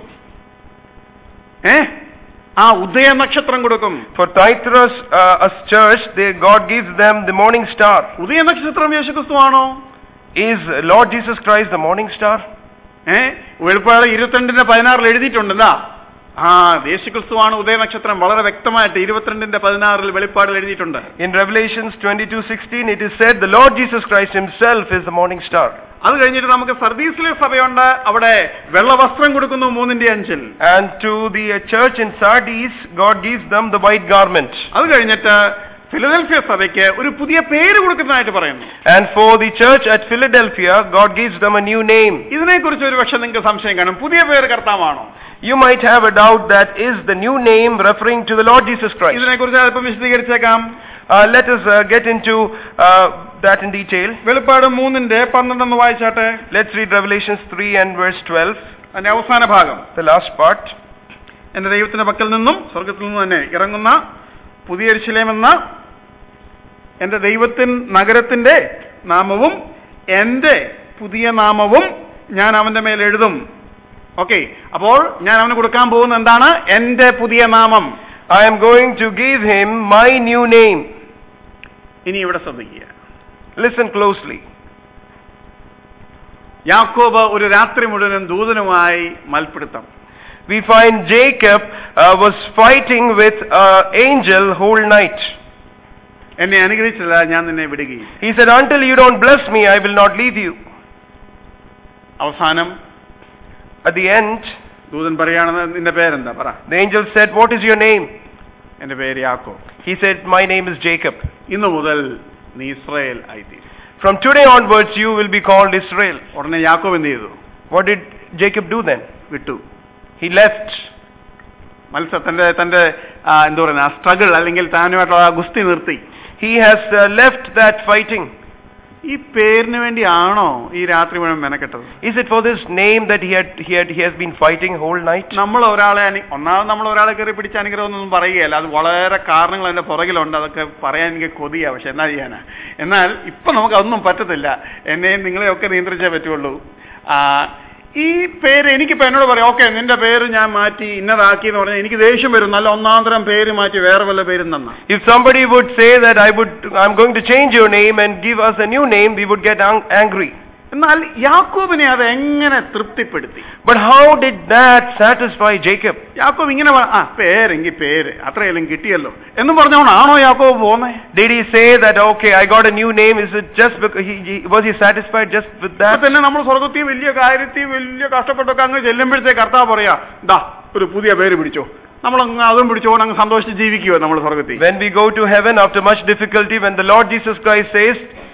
ഏ ആ ഉദയ നക്ഷത്രം കൊടുക്കും For Thyatira's uh, a church, they, God gives them the morning star. ഉദയ നക്ഷത്രം യേശുക്രിസ്തു ആണോ Is Lord Jesus Christ the morning star? ഏ വെളിപ്പാട് ഇരുപത്തിരണ്ടിന്റെ പതിനാറിൽ എഴുതിയിട്ടുണ്ടല്ലോ ആ യേശുക്രിസ്തുവാണ് ഉദയ നക്ഷത്രം വളരെ വ്യക്തമായിട്ട് ഇരുപത്തിരണ്ടിന്റെ പതിനാറിൽ വെളിപ്പാടിൽ എഴുതിയിട്ടുണ്ട് In Revelations 22:16, it is said, "The Lord Jesus Christ Himself is the morning star." അത് കഴിഞ്ഞിട്ട് നമുക്ക് സർദീസിലെ സഭയുണ്ട് അവിടെ വെള്ളവസ്ത്രം കൊടുക്കുന്നു മൂന്നിന്റെ അഞ്ചിൽ And to the uh, church in Sardis, God gives them the white garment. അത് കഴിഞ്ഞിട്ട് ഫിലദൽഫിയ സഭയ്ക്ക് ഒരു പുതിയ പേര് കൊടുക്കുന്നതായിട്ട് പറയുന്നു And for the church at Philadelphia, God gives them a new name. ഇതിനെക്കുറിച്ച് ഒരു പക്ഷെ നിങ്ങൾക്ക് സംശയം കാണും പുതിയ പേര് കർത്താവാണോ You might have a doubt that is the new name referring to the Lord Jesus Christ. ഇതിനെക്കുറിച്ച് അല്പം വിശദീകരിച്ചേക്കാം Uh, let us uh, get into uh, that in detail. വെളിപ്പാട് മൂന്നിന്റെ പന്ത്രണ്ടെന്ന് വായിച്ചാട്ടെ Let's read Revelations 3 and verse 12, അതിന്റെ അവസാന ഭാഗം the last part. എന്റെ ദൈവത്തിന്റെ പക്കൽ നിന്നും സ്വർഗത്തിൽ നിന്നും തന്നെ ഇറങ്ങുന്ന പുതിയ എന്ന എന്റെ ദൈവത്തിൻ നഗരത്തിന്റെ നാമവും എന്റെ പുതിയ നാമവും ഞാൻ അവന്റെ മേൽ എഴുതും ഓക്കെ അപ്പോൾ ഞാൻ അവന് കൊടുക്കാൻ പോകുന്ന എന്താണ് എന്റെ പുതിയ നാമം I am going to give him my new name. ഇനി ഇവിടെ ശ്രദ്ധിക്കുക Listen closely. യാക്കോബ് ഒരു രാത്രി മുഴുവൻ ദൂതനുമായി മൽപ്പിടുത്തം We find Jacob uh, was fighting with an angel whole night. എന്നെ അനുഗ്രഹിച്ചില്ല ഞാൻ നിന്നെ വിടുകയും He said, Until you don't bless me, I will not leave you. അവസാനം At the end, ദൂതൻ പറയാണ് നിന്റെ പേരെന്താ പറ the angel said, What is your name? എന്റെ പേര് യാക്കോ He said, My name is Jacob. ഇന്നു മുതൽ നീ ഇസ്രായേൽ ആയിത്തീരും From today onwards, you will be called Israel. ഉടനെ യാക്കോബ് എന്ത് ചെയ്തു What did Jacob do then? വിട്ടു He left. മത്സ തന്റെ തന്റെ ആ, എന്താ പറയുക ആ സ്ട്രഗിൾ അല്ലെങ്കിൽ താനുമായിട്ടുള്ള ആ ഗുസ്തി നിർത്തി He has uh, left that fighting. ഈ പേരിന് വേണ്ടിയാണോ ഈ രാത്രി മുഴുവൻ മെനക്കെട്ടത് Is it for this name that he had he had he has been fighting whole night? നമ്മൾ ഒരാളെ അനു ഒന്നാമത് നമ്മൾ ഒരാളെ കയറി പിടിച്ച അനുഗ്രഹം ഒന്നും പറയുകയല്ല അത് വളരെ കാരണങ്ങൾ അതിന്റെ പുറകിലുണ്ട് അതൊക്കെ പറയാൻ എനിക്ക് കൊതിയാ പക്ഷെ എന്നാ ചെയ്യാനാ എന്നാൽ ഇപ്പൊ നമുക്ക് അതൊന്നും പറ്റത്തില്ല എന്നെയും നിങ്ങളെയൊക്കെ നിയന്ത്രിച്ചേ പറ്റുള്ളൂ ആ, ഈ പേര് എനിക്കിപ്പോ എന്നോട് പറയാം ഓക്കെ നിന്റെ പേര് ഞാൻ മാറ്റി ഇന്നതാക്കി എന്ന് പറഞ്ഞാൽ എനിക്ക് ദേഷ്യം വരും നല്ല ഒന്നാന്തരം പേര് മാറ്റി വേറെ വല്ല പേരും തന്ന If somebody would say that I would I'm going to change your name and give us a new name, we would get ang- angry. എന്നാൽ യാക്കോബിനെ അത് എങ്ങനെ തൃപ്തിപ്പെടുത്തി But how did that satisfy Jacob? യാക്കോബ് ഇങ്ങനെ പറ- ആ പേരെങ്കിൽ പേര് അത്രയെല്ലാം കിട്ടിയല്ലോ എന്ന് പറഞ്ഞോണാണോ യാക്കോബ് പോന്നേ Did he say that okay, I got a new name? Is it just because he, he was he satisfied just with ഇപ്പൊ that? തന്നെ നമ്മൾ സ്വർഗത്തിൽ വലിയ കാര്യത്തിൽ വലിയ കഷ്ടപ്പെട്ടൊക്കെ അങ്ങ് ചെല്ലുമ്പോഴത്തേക്ക് കർത്താവ് പറയാ ദാ ഒരു പുതിയ പേര് പിടിച്ചോ നമ്മൾ അങ്ങ് അതും പിടിച്ചോണ്ട് അങ്ങ് സന്തോഷിച്ച് ജീവിക്കുവോ നമ്മൾ സ്വർഗത്തിൽ When we go to heaven after much difficulty, when the Lord Jesus Christ says,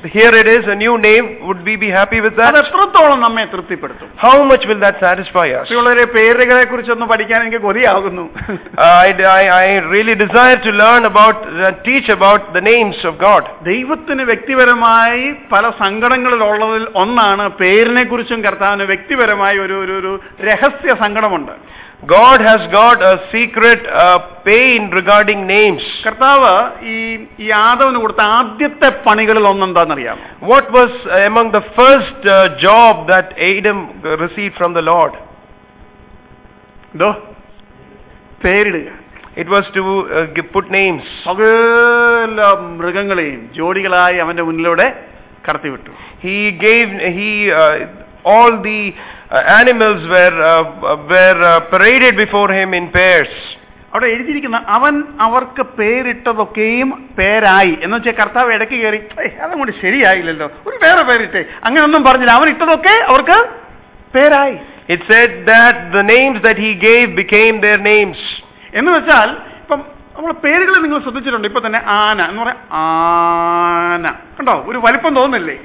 Here it is, a new name. Would we be happy with അത് that? എത്രത്തോളം നമ്മെ തൃപ്തിപ്പെടുത്തും How much will that satisfy us? മറ്റുള്ളവരെ പേരുകളെ കുറിച്ചൊന്ന് പഠിക്കാൻ എനിക്ക് കൊതിയാകുന്നു I, I, I really desire to learn about, uh, teach about the names of God. ദൈവത്തിന് വ്യക്തിപരമായി പല സങ്കടങ്ങളിലുള്ളതിൽ ഒന്നാണ് പേരിനെ കുറിച്ചും കർത്താവിന് വ്യക്തിപരമായി ഒരു ഒരു ഒരു രഹസ്യ സങ്കടമുണ്ട് God has got a secret uh, pain regarding names. കർത്താവ് ഈ ഈ ആദവന് കൊടുത്ത ആദ്യത്തെ പണികളിൽ ഒന്നെന്താണെന്നറിയാമോ What was uh, among the first uh, job that Adam uh, received from the Lord? എന്തോ പേരിടുക It was to uh, give, put names. സകല മൃഗങ്ങളെയും ജോഡികളായി അവന്റെ മുന്നിലൂടെ കടത്തിവിട്ടു He gave he uh, all the uh, animals were uh, were uh, paraded before him in pairs. അവിടെ എഴുതിയിരിക്കുന്ന അവൻ അവർക്ക് പേരിട്ടതൊക്കെയും പേരായി എന്ന് വെച്ചാൽ കർത്താവ് ഇടയ്ക്ക് കയറി "ഏയ്, അതങ്ങോട്ട് ശരിയായില്ലല്ലോ ഒരു വേറെ പേരിട്ടെ അങ്ങനെയൊന്നും പറഞ്ഞില്ല അവൻ ഇട്ടതൊക്കെ അവർക്ക് പേരായി It said that the names that he gave became their names. എന്ന് വെച്ചാൽ ഇപ്പം നമ്മൾ പേരുകൾ നിങ്ങൾ ശ്രദ്ധിച്ചിട്ടുണ്ട് ഇപ്പൊ തന്നെ ആന എന്ന് പറയാം ആന കണ്ടോ ഒരു വലിപ്പം തോന്നില്ലേ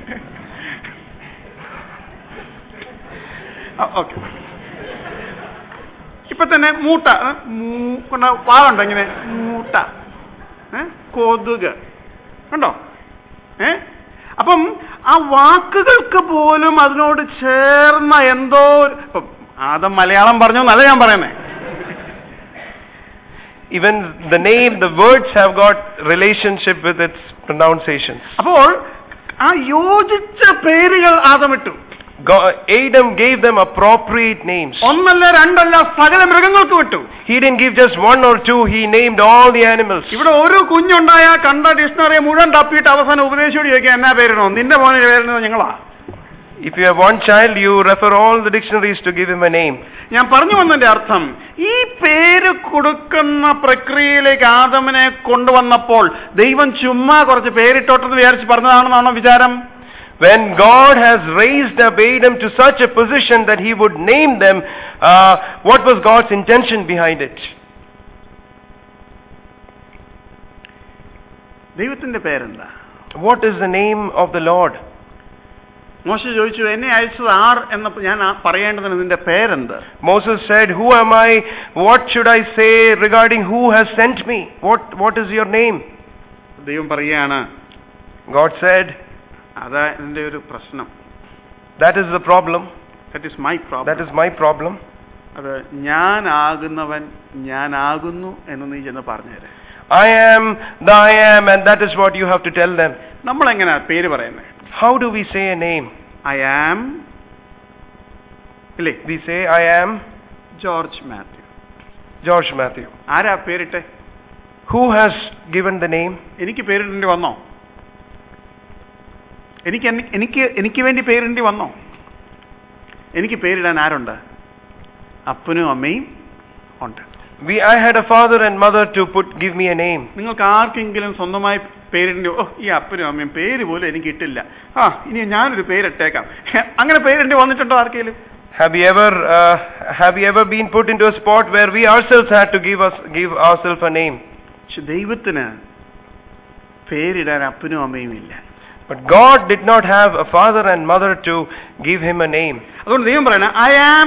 ഓക്കെ ഇപ്പൊ തന്നെ മൂട്ട ഏ, മൂ- കണ്ടോ വാവുണ്ടോ ഇങ്ങനെ മൂട്ട ഏ? കൊതുക് കണ്ടോ ഏ അപ്പം ആ വാക്കുകൾക്ക് പോലും അതിനോട് ചേർന്ന എന്തോ ഒരു- ഇപ്പം ആദം മലയാളം പറഞ്ഞു എന്നല്ല ഞാൻ പറയുന്നേ Even the name, the words have got relationship with its pronunciations. അപ്പോൾ ആ യോജിച്ച പേരുകൾ ആദമിട്ടു God, Adam gave them appropriate names. ഒന്നല്ല രണ്ടല്ല സകല മൃഗങ്ങൾക്ക് വിട്ടു He didn't give just one or two, he named all the animals. ഇവിടെ ഒരു കുഞ്ഞുണ്ടായ കണ്ട ഡിക്ഷണറി മുഴുവൻ തപ്പിയിട്ട് അവസാനം ഉപദേശിയോട് ചോദിക്കുക എന്നാ പേരിടണോ നിന്റെ മോനെ പേരിടുന്നത് ഞങ്ങളാ If you have one child, you refer all the dictionaries to give him a name. ഞാൻ പറഞ്ഞു വന്നതിന്റെ അർത്ഥം ഈ പേര് കൊടുക്കുന്ന പ്രക്രിയയിലേക്ക് ആദമിനെ കൊണ്ടുവന്നപ്പോൾ ദൈവം ചുമ്മാ കുറച്ച് പേരിട്ടോട്ടെന്ന് വിചാരിച്ച് പറഞ്ഞതാണെന്നാണോ വിചാരം When God has raised up Adam to such a position that he would name them, uh, what was God's intention behind it? ദൈവത്തിന്റെ പേരെന്താ What is the name of the Lord? മോശ ചോദിച്ചു എന്നെ അയച്ചത് ആർ എന്നപ്പോൾ ഞാൻ ആ പറയേണ്ടതിന് നിന്റെ പേരെന്ത് Moses said, Who am I? What should I say regarding who has sent me? What, what is your name? ദൈവം പറയുകയാണ് God said, അതാ എൻ്റെ ഒരു പ്രശ്നം That is the problem. That is my That problem is my problem. അത് ഞാനാകുന്നവൻ ഞാനാകുന്നു എന്ന് നീ ചെന്ന് പറഞ്ഞുതരാം I am the I am, and that is what you have to tell them. നമ്മൾ എങ്ങനെയാ പേര് പറയുന്നത് How do we say a name? I am ഇല്ലേ We say, I am George Matthew George Matthew. ആരാ പേരിട്ടെ Who has given the name? എനിക്ക് പേരിടേണ്ടി വന്നോ എനിക്ക് എനി- എനിക്ക് എനിക്ക് വേണ്ടി പേരിടേണ്ടി വന്നോ എനിക്ക് പേരിടാൻ ആരുണ്ട് അപ്പനും അമ്മയും ഉണ്ട് We, I had a father and mother to put, give me a name. നിങ്ങൾക്ക് ആർക്കെങ്കിലും സ്വന്തമായി പേരിടേണ്ടി ഓ ഈ അപ്പനും അമ്മയും പേര് പോലും എനിക്ക് ഇട്ടില്ല ആ ഇനി ഞാനൊരു പേരിട്ടേക്കാം അങ്ങനെ പേരിടേണ്ടി വന്നിട്ടുണ്ടോ ആർക്കെങ്കിലും Have you ever, uh, have you ever been put into a spot where we ourselves had to give us, give ourselves a name? പക്ഷെ ദൈവത്തിന് പേരിടാൻ അപ്പനും അമ്മയും ഇല്ല But God did not have a father and mother to give him a name. അതുകൊണ്ട് ദൈവം പറയണ I am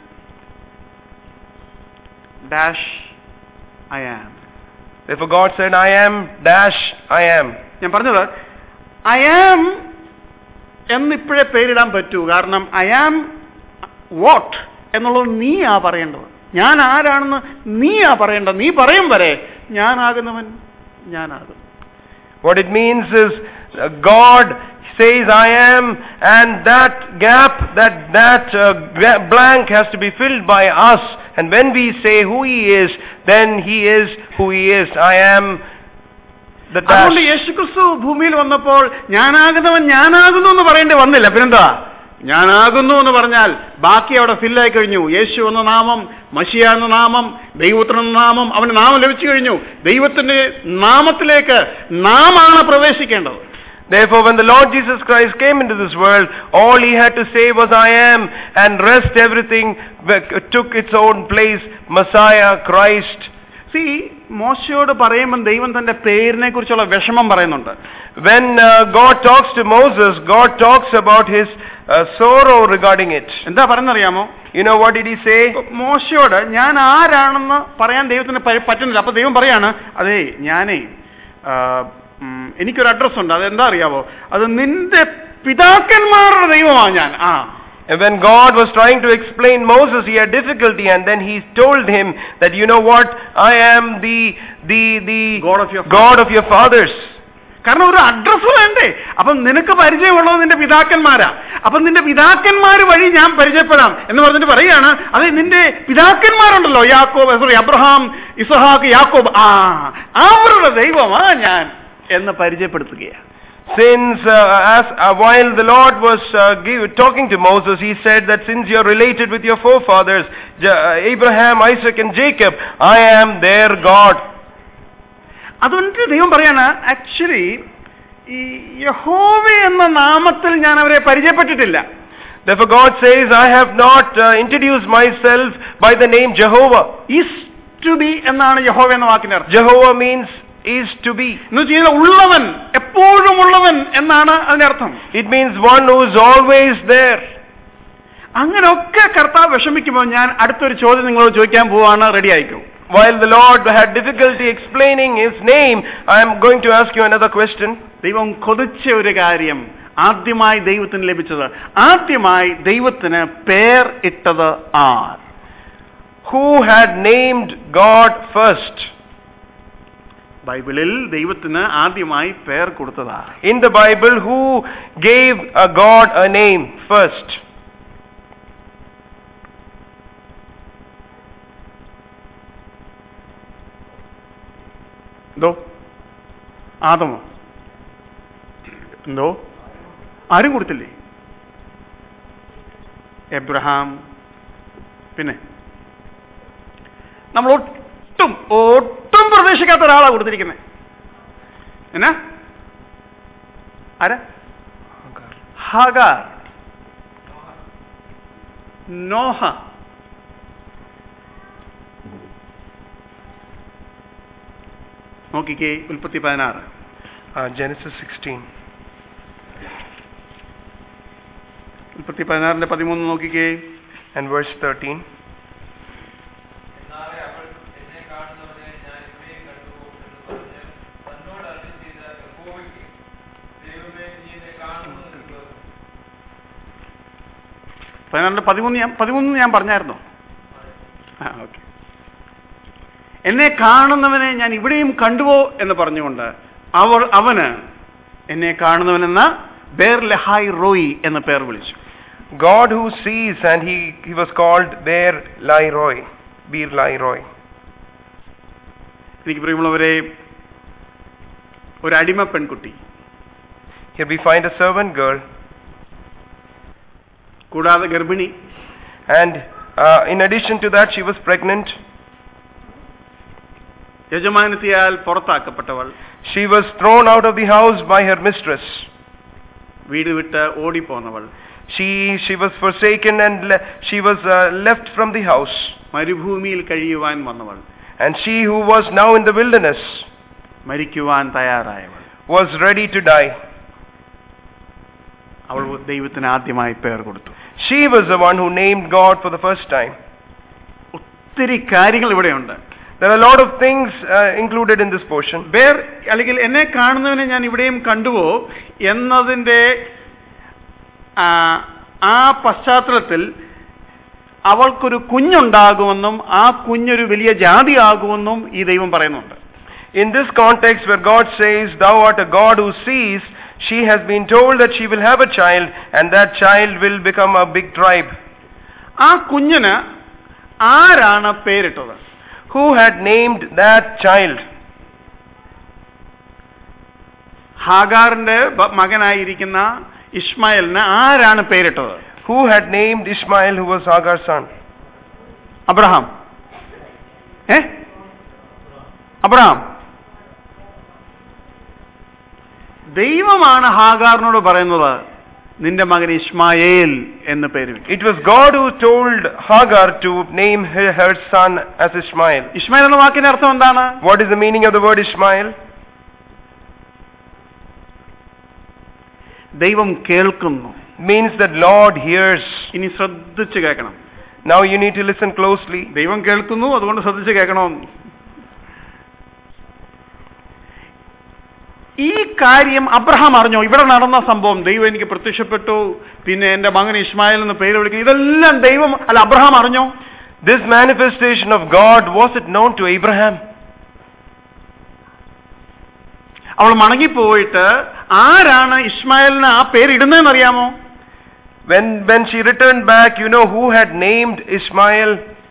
dash I am Therefore God said, I am dash I am. ഞാൻ പറഞ്ഞത് ഐ ആം എന്നിപ്പോഴേ പേരിടാൻ പറ്റൂ കാരണം ഐ ആം വാട്ട് എന്നുള്ളത് നീയാ പറയേണ്ടത് ഞാൻ ആരാണെന്ന് നീയാ പറയേണ്ടത് നീ പറയും വരെ ഞാനാകുന്നവൻ ഞാനാകും What it means is uh, God says I am and that gap, that, that uh, gra- blank has to be filled by us. And when we say who He is, then He is who He is. I am the അതുകൊണ്ട് dash. യേശുക്രിസ്തു ഭൂമിയിൽ വന്നപ്പോൾ ഞാനാകുന്നവൻ ഞാനാകുന്നു എന്ന് പറയേണ്ടി വന്നില്ല പിന്നെന്താ ഞാനാകുന്നു എന്ന് പറഞ്ഞാൽ ബാക്കി അവിടെ ഫില്ലായി കഴിഞ്ഞു യേശു എന്ന നാമം മഷിയ എന്ന നാമം ദൈവത്തിന് എന്ന നാമം അവന് നാമം ലഭിച്ചു കഴിഞ്ഞു ദൈവത്തിന്റെ നാമത്തിലേക്ക് നാമാണ് പ്രവേശിക്കേണ്ടത് Therefore, when the Lord Jesus Christ came into this world, all He had to say was I am and rest everything took its own place. Messiah, Christ. See മോശയോട് പറയുമ്പോൾ ദൈവം തന്റെ പേരിനെ കുറിച്ചുള്ള വിഷമം പറയുന്നുണ്ട് When uh, God talks to Moses, God talks about his uh, sorrow regarding it. എന്താ പറയുന്നറിയാമോ You know what did he say? മോശയോട് ഞാൻ ആരാണെന്ന് പറയാൻ ദൈവത്തിന് പ- പറ്റുന്നില്ല അപ്പൊ ദൈവം പറയാണ് അതേ ഞാനേ ആ, ഉം, എനിക്കൊരു അഡ്രസ് ഉണ്ട് അതെന്താ അറിയാവോ അത് നിന്റെ പിതാക്കന്മാരുടെ ദൈവമാണ് ഞാൻ ആ And when God was trying to explain Moses, he had difficulty, and then he told him that you know what, I am the the the God of your God of your fathers. കാരണം ഒരു അഡ്രസ് വേണ്ടേ അപ്പം നിനക്ക് പരിചയമുള്ളത് നിന്റെ പിതാക്കന്മാരാ അപ്പം നിന്റെ പിതാക്കന്മാര് വഴി ഞാൻ പരിചയപ്പെടാം എന്ന് പറഞ്ഞിട്ട് പറയാണ് അത് നിന്റെ പിതാക്കന്മാരുണ്ടല്ലോ യാക്കോബ് സോറി അബ്രഹാം ഇസഹാക്ക് യാക്കോബ് ആ അവരുടെ ദൈവമാ ഞാൻ എന്ന് പരിചയപ്പെടുത്തുകയാണ് Since uh, as uh, while the Lord was uh, give, talking to Moses, he said that since you are related with your forefathers, Ja- uh, Abraham, Isaac, and Jacob, I am their God. അതുകൊണ്ട് ദൈവം പറയാണ് ആക്ച്വലി ഈ യഹോവ എന്ന നാമത്തിൽ ഞാൻ അവരെ പരിചയപ്പെട്ടിട്ടില്ല Therefore, God says, I have not uh, introduced myself by the name Jehovah. Is to be എന്നാണ് യഹോവ എന്ന വാക്കിന്റെ അർത്ഥം Jehovah means is to be. എന്ന് വെച്ച് കഴിഞ്ഞാൽ ഉള്ളവൻ എപ്പോഴും ഉള്ളവൻ എന്നാണ് അതിന്റെ അർത്ഥം It means one who is always there. അങ്ങനെയൊക്കെ കർത്താവ് വിഷമിക്കുമ്പോൾ ഞാൻ അടുത്തൊരു ചോദ്യം നിങ്ങളോട് ചോദിക്കാൻ പോവാണ് റെഡി ആയിക്കോ While the Lord had difficulty explaining his name, I am going to ask you another question. ദൈവം കൊതിച്ച ഒരു കാര്യം ആദ്യമായി ദൈവത്തിന് ലഭിച്ചത് ആദ്യമായി ദൈവത്തിന് പേർ ഇട്ടത് ആർ Who had named God first? ബൈബിളിൽ ദൈവത്തിന് ആദ്യമായി പേർ കൊടുത്തതാ In the Bible, who gave a God a name first? എന്തോ ആദമോ എന്തോ ആരും കൊടുത്തില്ലേ എബ്രഹാം പിന്നെ നമ്മൾ ഒട്ടും ഒട്ടും പ്രതീക്ഷിക്കാത്ത ഒരാളാ കൊടുത്തിരിക്കുന്നത് എന്നാ ആരാ ഹഗാർ നോഹ നോക്കിക്കേ ഉൽപ്പത്തി പതിനാറ് Uh, Genesis 16. ഉൽപ്പത്തി പതിനാറിന്റെ പതിമൂന്ന് നോക്കിക്കേ And verse 13. എന്നാലേ അവൾ എന്നെ കാണുന്നവനെ ഞാൻ ഇവയെ കണ്ടുപോകും എന്ന് പറഞ്ഞ് തന്നോട് അരുളി ചെയ്ത യഹോവയ്ക്ക് ദൈവമേ നീ എന്നെ കാണുന്നു എന്ന് പതിനാറിന്റെ പതിമൂന്ന് ഞാൻ പതിമൂന്ന് ഞാൻ പറഞ്ഞായിരുന്നോ ആ ഓക്കെ എന്നെ കാണുന്നവനെ ഞാൻ ഇവിടെയും കണ്ടുവോ എന്ന് പറഞ്ഞുകൊണ്ട് അവർ അവന് എന്നെ കാണുന്നവനെന്ന ബേർ ലഹായ് റോയി എന്ന പേർ വിളിച്ചു God who sees, and he, he was called Beer Lairoi. Beer Lairoi. എനിക്ക് പ്രിയമുള്ളവരെ ഒരു അടിമ പെൺകുട്ടി Here we find a servant girl, കൂടാതെ ഗർഭിണി and uh, in addition to that, she was pregnant. യജമാനത്തിയാൽ പുറത്താക്കപ്പെട്ടവൾ She was thrown out of the house by her mistress. വീട് വിട്ട് ഓടിപ്പോന്നവൾ She she was forsaken and le- she was uh, left from the house. മരുഭൂമിയിൽ കഴിയുവാൻ വന്നവൾ And she who was now in the wilderness മരിക്കുവാൻ തയ്യാറായവൾ was ready to die. അവൾ ദൈവത്തിന് ആദ്യമായി പേർ കൊടുത്തു She was the one who named God for the first time. ഒത്തിരി കാര്യങ്ങൾ ഇവിടെയുണ്ട് There are a lot of things uh, included in this portion. ബേർ അല്ലെങ്കിൽ എന്നെ കാണുന്നവനെ ഞാൻ ഇവിടെയും കണ്ടുവോ എന്നതിൻ്റെ ആ, ആ പശ്ചാത്തലത്തിൽ അവൾക്കൊരു കുഞ്ഞുണ്ടാകുമെന്നും ആ കുഞ്ഞൊരു വലിയ ജാതിയാകുമെന്നും ഈ ദൈവം പറയുന്നുണ്ട് In this context where God says, Thou art a God who sees, she has been told that she will have a child and that child will become a big tribe. ആ കുഞ്ഞിന് ആരാണ് പേരിട്ടത് Who had named that child? ഹാഗാറിന്റെ ബ- മകനായിരിക്കുന്ന ഇസ്മായിലിന് ആരാണ് പേരിട്ടത് Who had named Ishmael who was Hagar's son? Abraham ഏ അബ്രഹാം ദൈവമാണ് ഹാഗാറിനോട് പറയുന്നത് നിന്റെ മകൻ ഇസ്മായേൽ എന്ന് പേര് വെക്കും It was God who told Hagar to name her, her son as Ishmael. Ismail എന്ന വാക്കിന്റെ അർത്ഥം എന്താണ് What is the meaning of the word Ishmael? ദൈവം കേൾക്കുന്നു Means that Lord hears. ഇനി ശ്രദ്ധിച്ച് കേൾക്കണം Now you need to listen closely. ദൈവം കേൾക്കുന്നു അതുകൊണ്ട് ശ്രദ്ധിച്ച് കേൾക്കണം ഈ കാര്യം അബ്രഹാം അറിഞ്ഞോ ഇവിടെ നടന്ന സംഭവം ദൈവം എനിക്ക് പ്രത്യക്ഷപ്പെട്ടു പിന്നെ എന്റെ മകൻ ഇസ്മായിൽ എന്ന് പേര് വിളിക്കുന്നു ഇതെല്ലാം ദൈവം അല്ല അബ്രഹാം അറിഞ്ഞോ This manifestation of God, was it known to Abraham? അവൾ മടങ്ങിപ്പോയിട്ട് ആരാണ് ഇസ്മായിലിന് ആ പേര് ഇടുന്നതെന്ന് അറിയാമോ When, when she returned back, you know who had named Ishmael?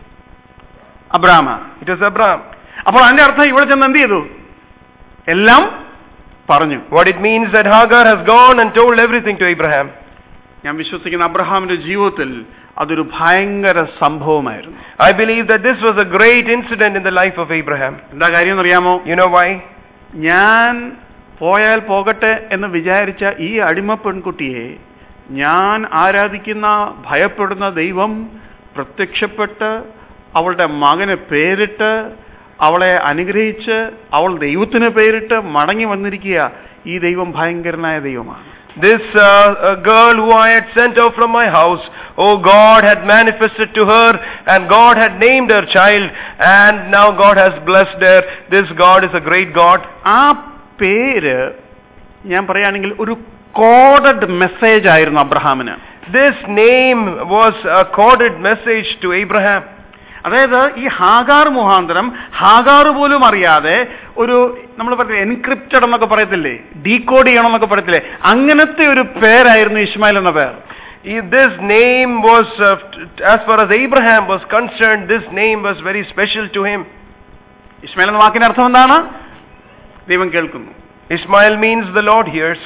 അബ്രഹാമ It was Abraham. അപ്പോൾ അതിന്റെ അർത്ഥം ഇവിടെ ചെന്ന് എന്ത് ചെയ്തു എല്ലാം പറഞ്ഞു What it means that Hagar has gone and told everything to Abraham. ഞാൻ വിശ്വസിക്കുന്ന അബ്രഹാമിന്റെ ജീവിതത്തിൽ അതൊരു ഭയങ്കര സംഭവമായിരുന്നു I believe that this was a great incident in the life of Abraham. എന്താ കാര്യം എന്നറിയാമോ You know why? ഞാൻ പോയാൽ പോകട്ടെ എന്ന് വിചാരിച്ച ഈ അടിമ പെൺകുട്ടിയെ ഞാൻ ആരാധിക്കുന്ന ഭയപ്പെടുന്ന ദൈവം പ്രത്യക്ഷപ്പെട്ട് അവളുടെ മകന് പേരിട്ട് അവളെ അനുഗ്രഹിച്ച് അവൾ ദൈവത്തിന് പേരിട്ട് മടങ്ങി വന്നിരിക്കുക ഈ ദൈവം ഭയങ്കരനായ ദൈവമാണ് This uh, a girl who I had sent out from my house, oh God had manifested to her and God had named her child and now God has blessed her. This God is a great God. ആ പേര് ഞാൻ പറയുകയാണെങ്കിൽ ഒരു കോഡഡ് മെസ്സേജ് ആയിരുന്നു അബ്രഹാമിന് This name was a coded message to Abraham. അതായത് ഈ ഹാഗാർ മുഖാന്തരം ഹാഗാർ പോലും അറിയാതെ ഒരു നമ്മൾ പറയില്ലേ എൻക്രിപ്റ്റഡ് എന്നൊക്കെ പറയത്തില്ലേ ഡീകോഡ് ചെയ്യണം എന്നൊക്കെ പറയത്തില്ലേ അങ്ങനത്തെ ഒരു പേരായിരുന്നു ഇസ്മായിൽ എന്ന പേർ If This name was, uh, t- as far as Abraham was concerned, this name was very special to him. Ismail എന്ന വാക്കിന്റെ അർത്ഥം എന്താണ് ദൈവം കേൾക്കുന്നു Ishmael means the Lord hears.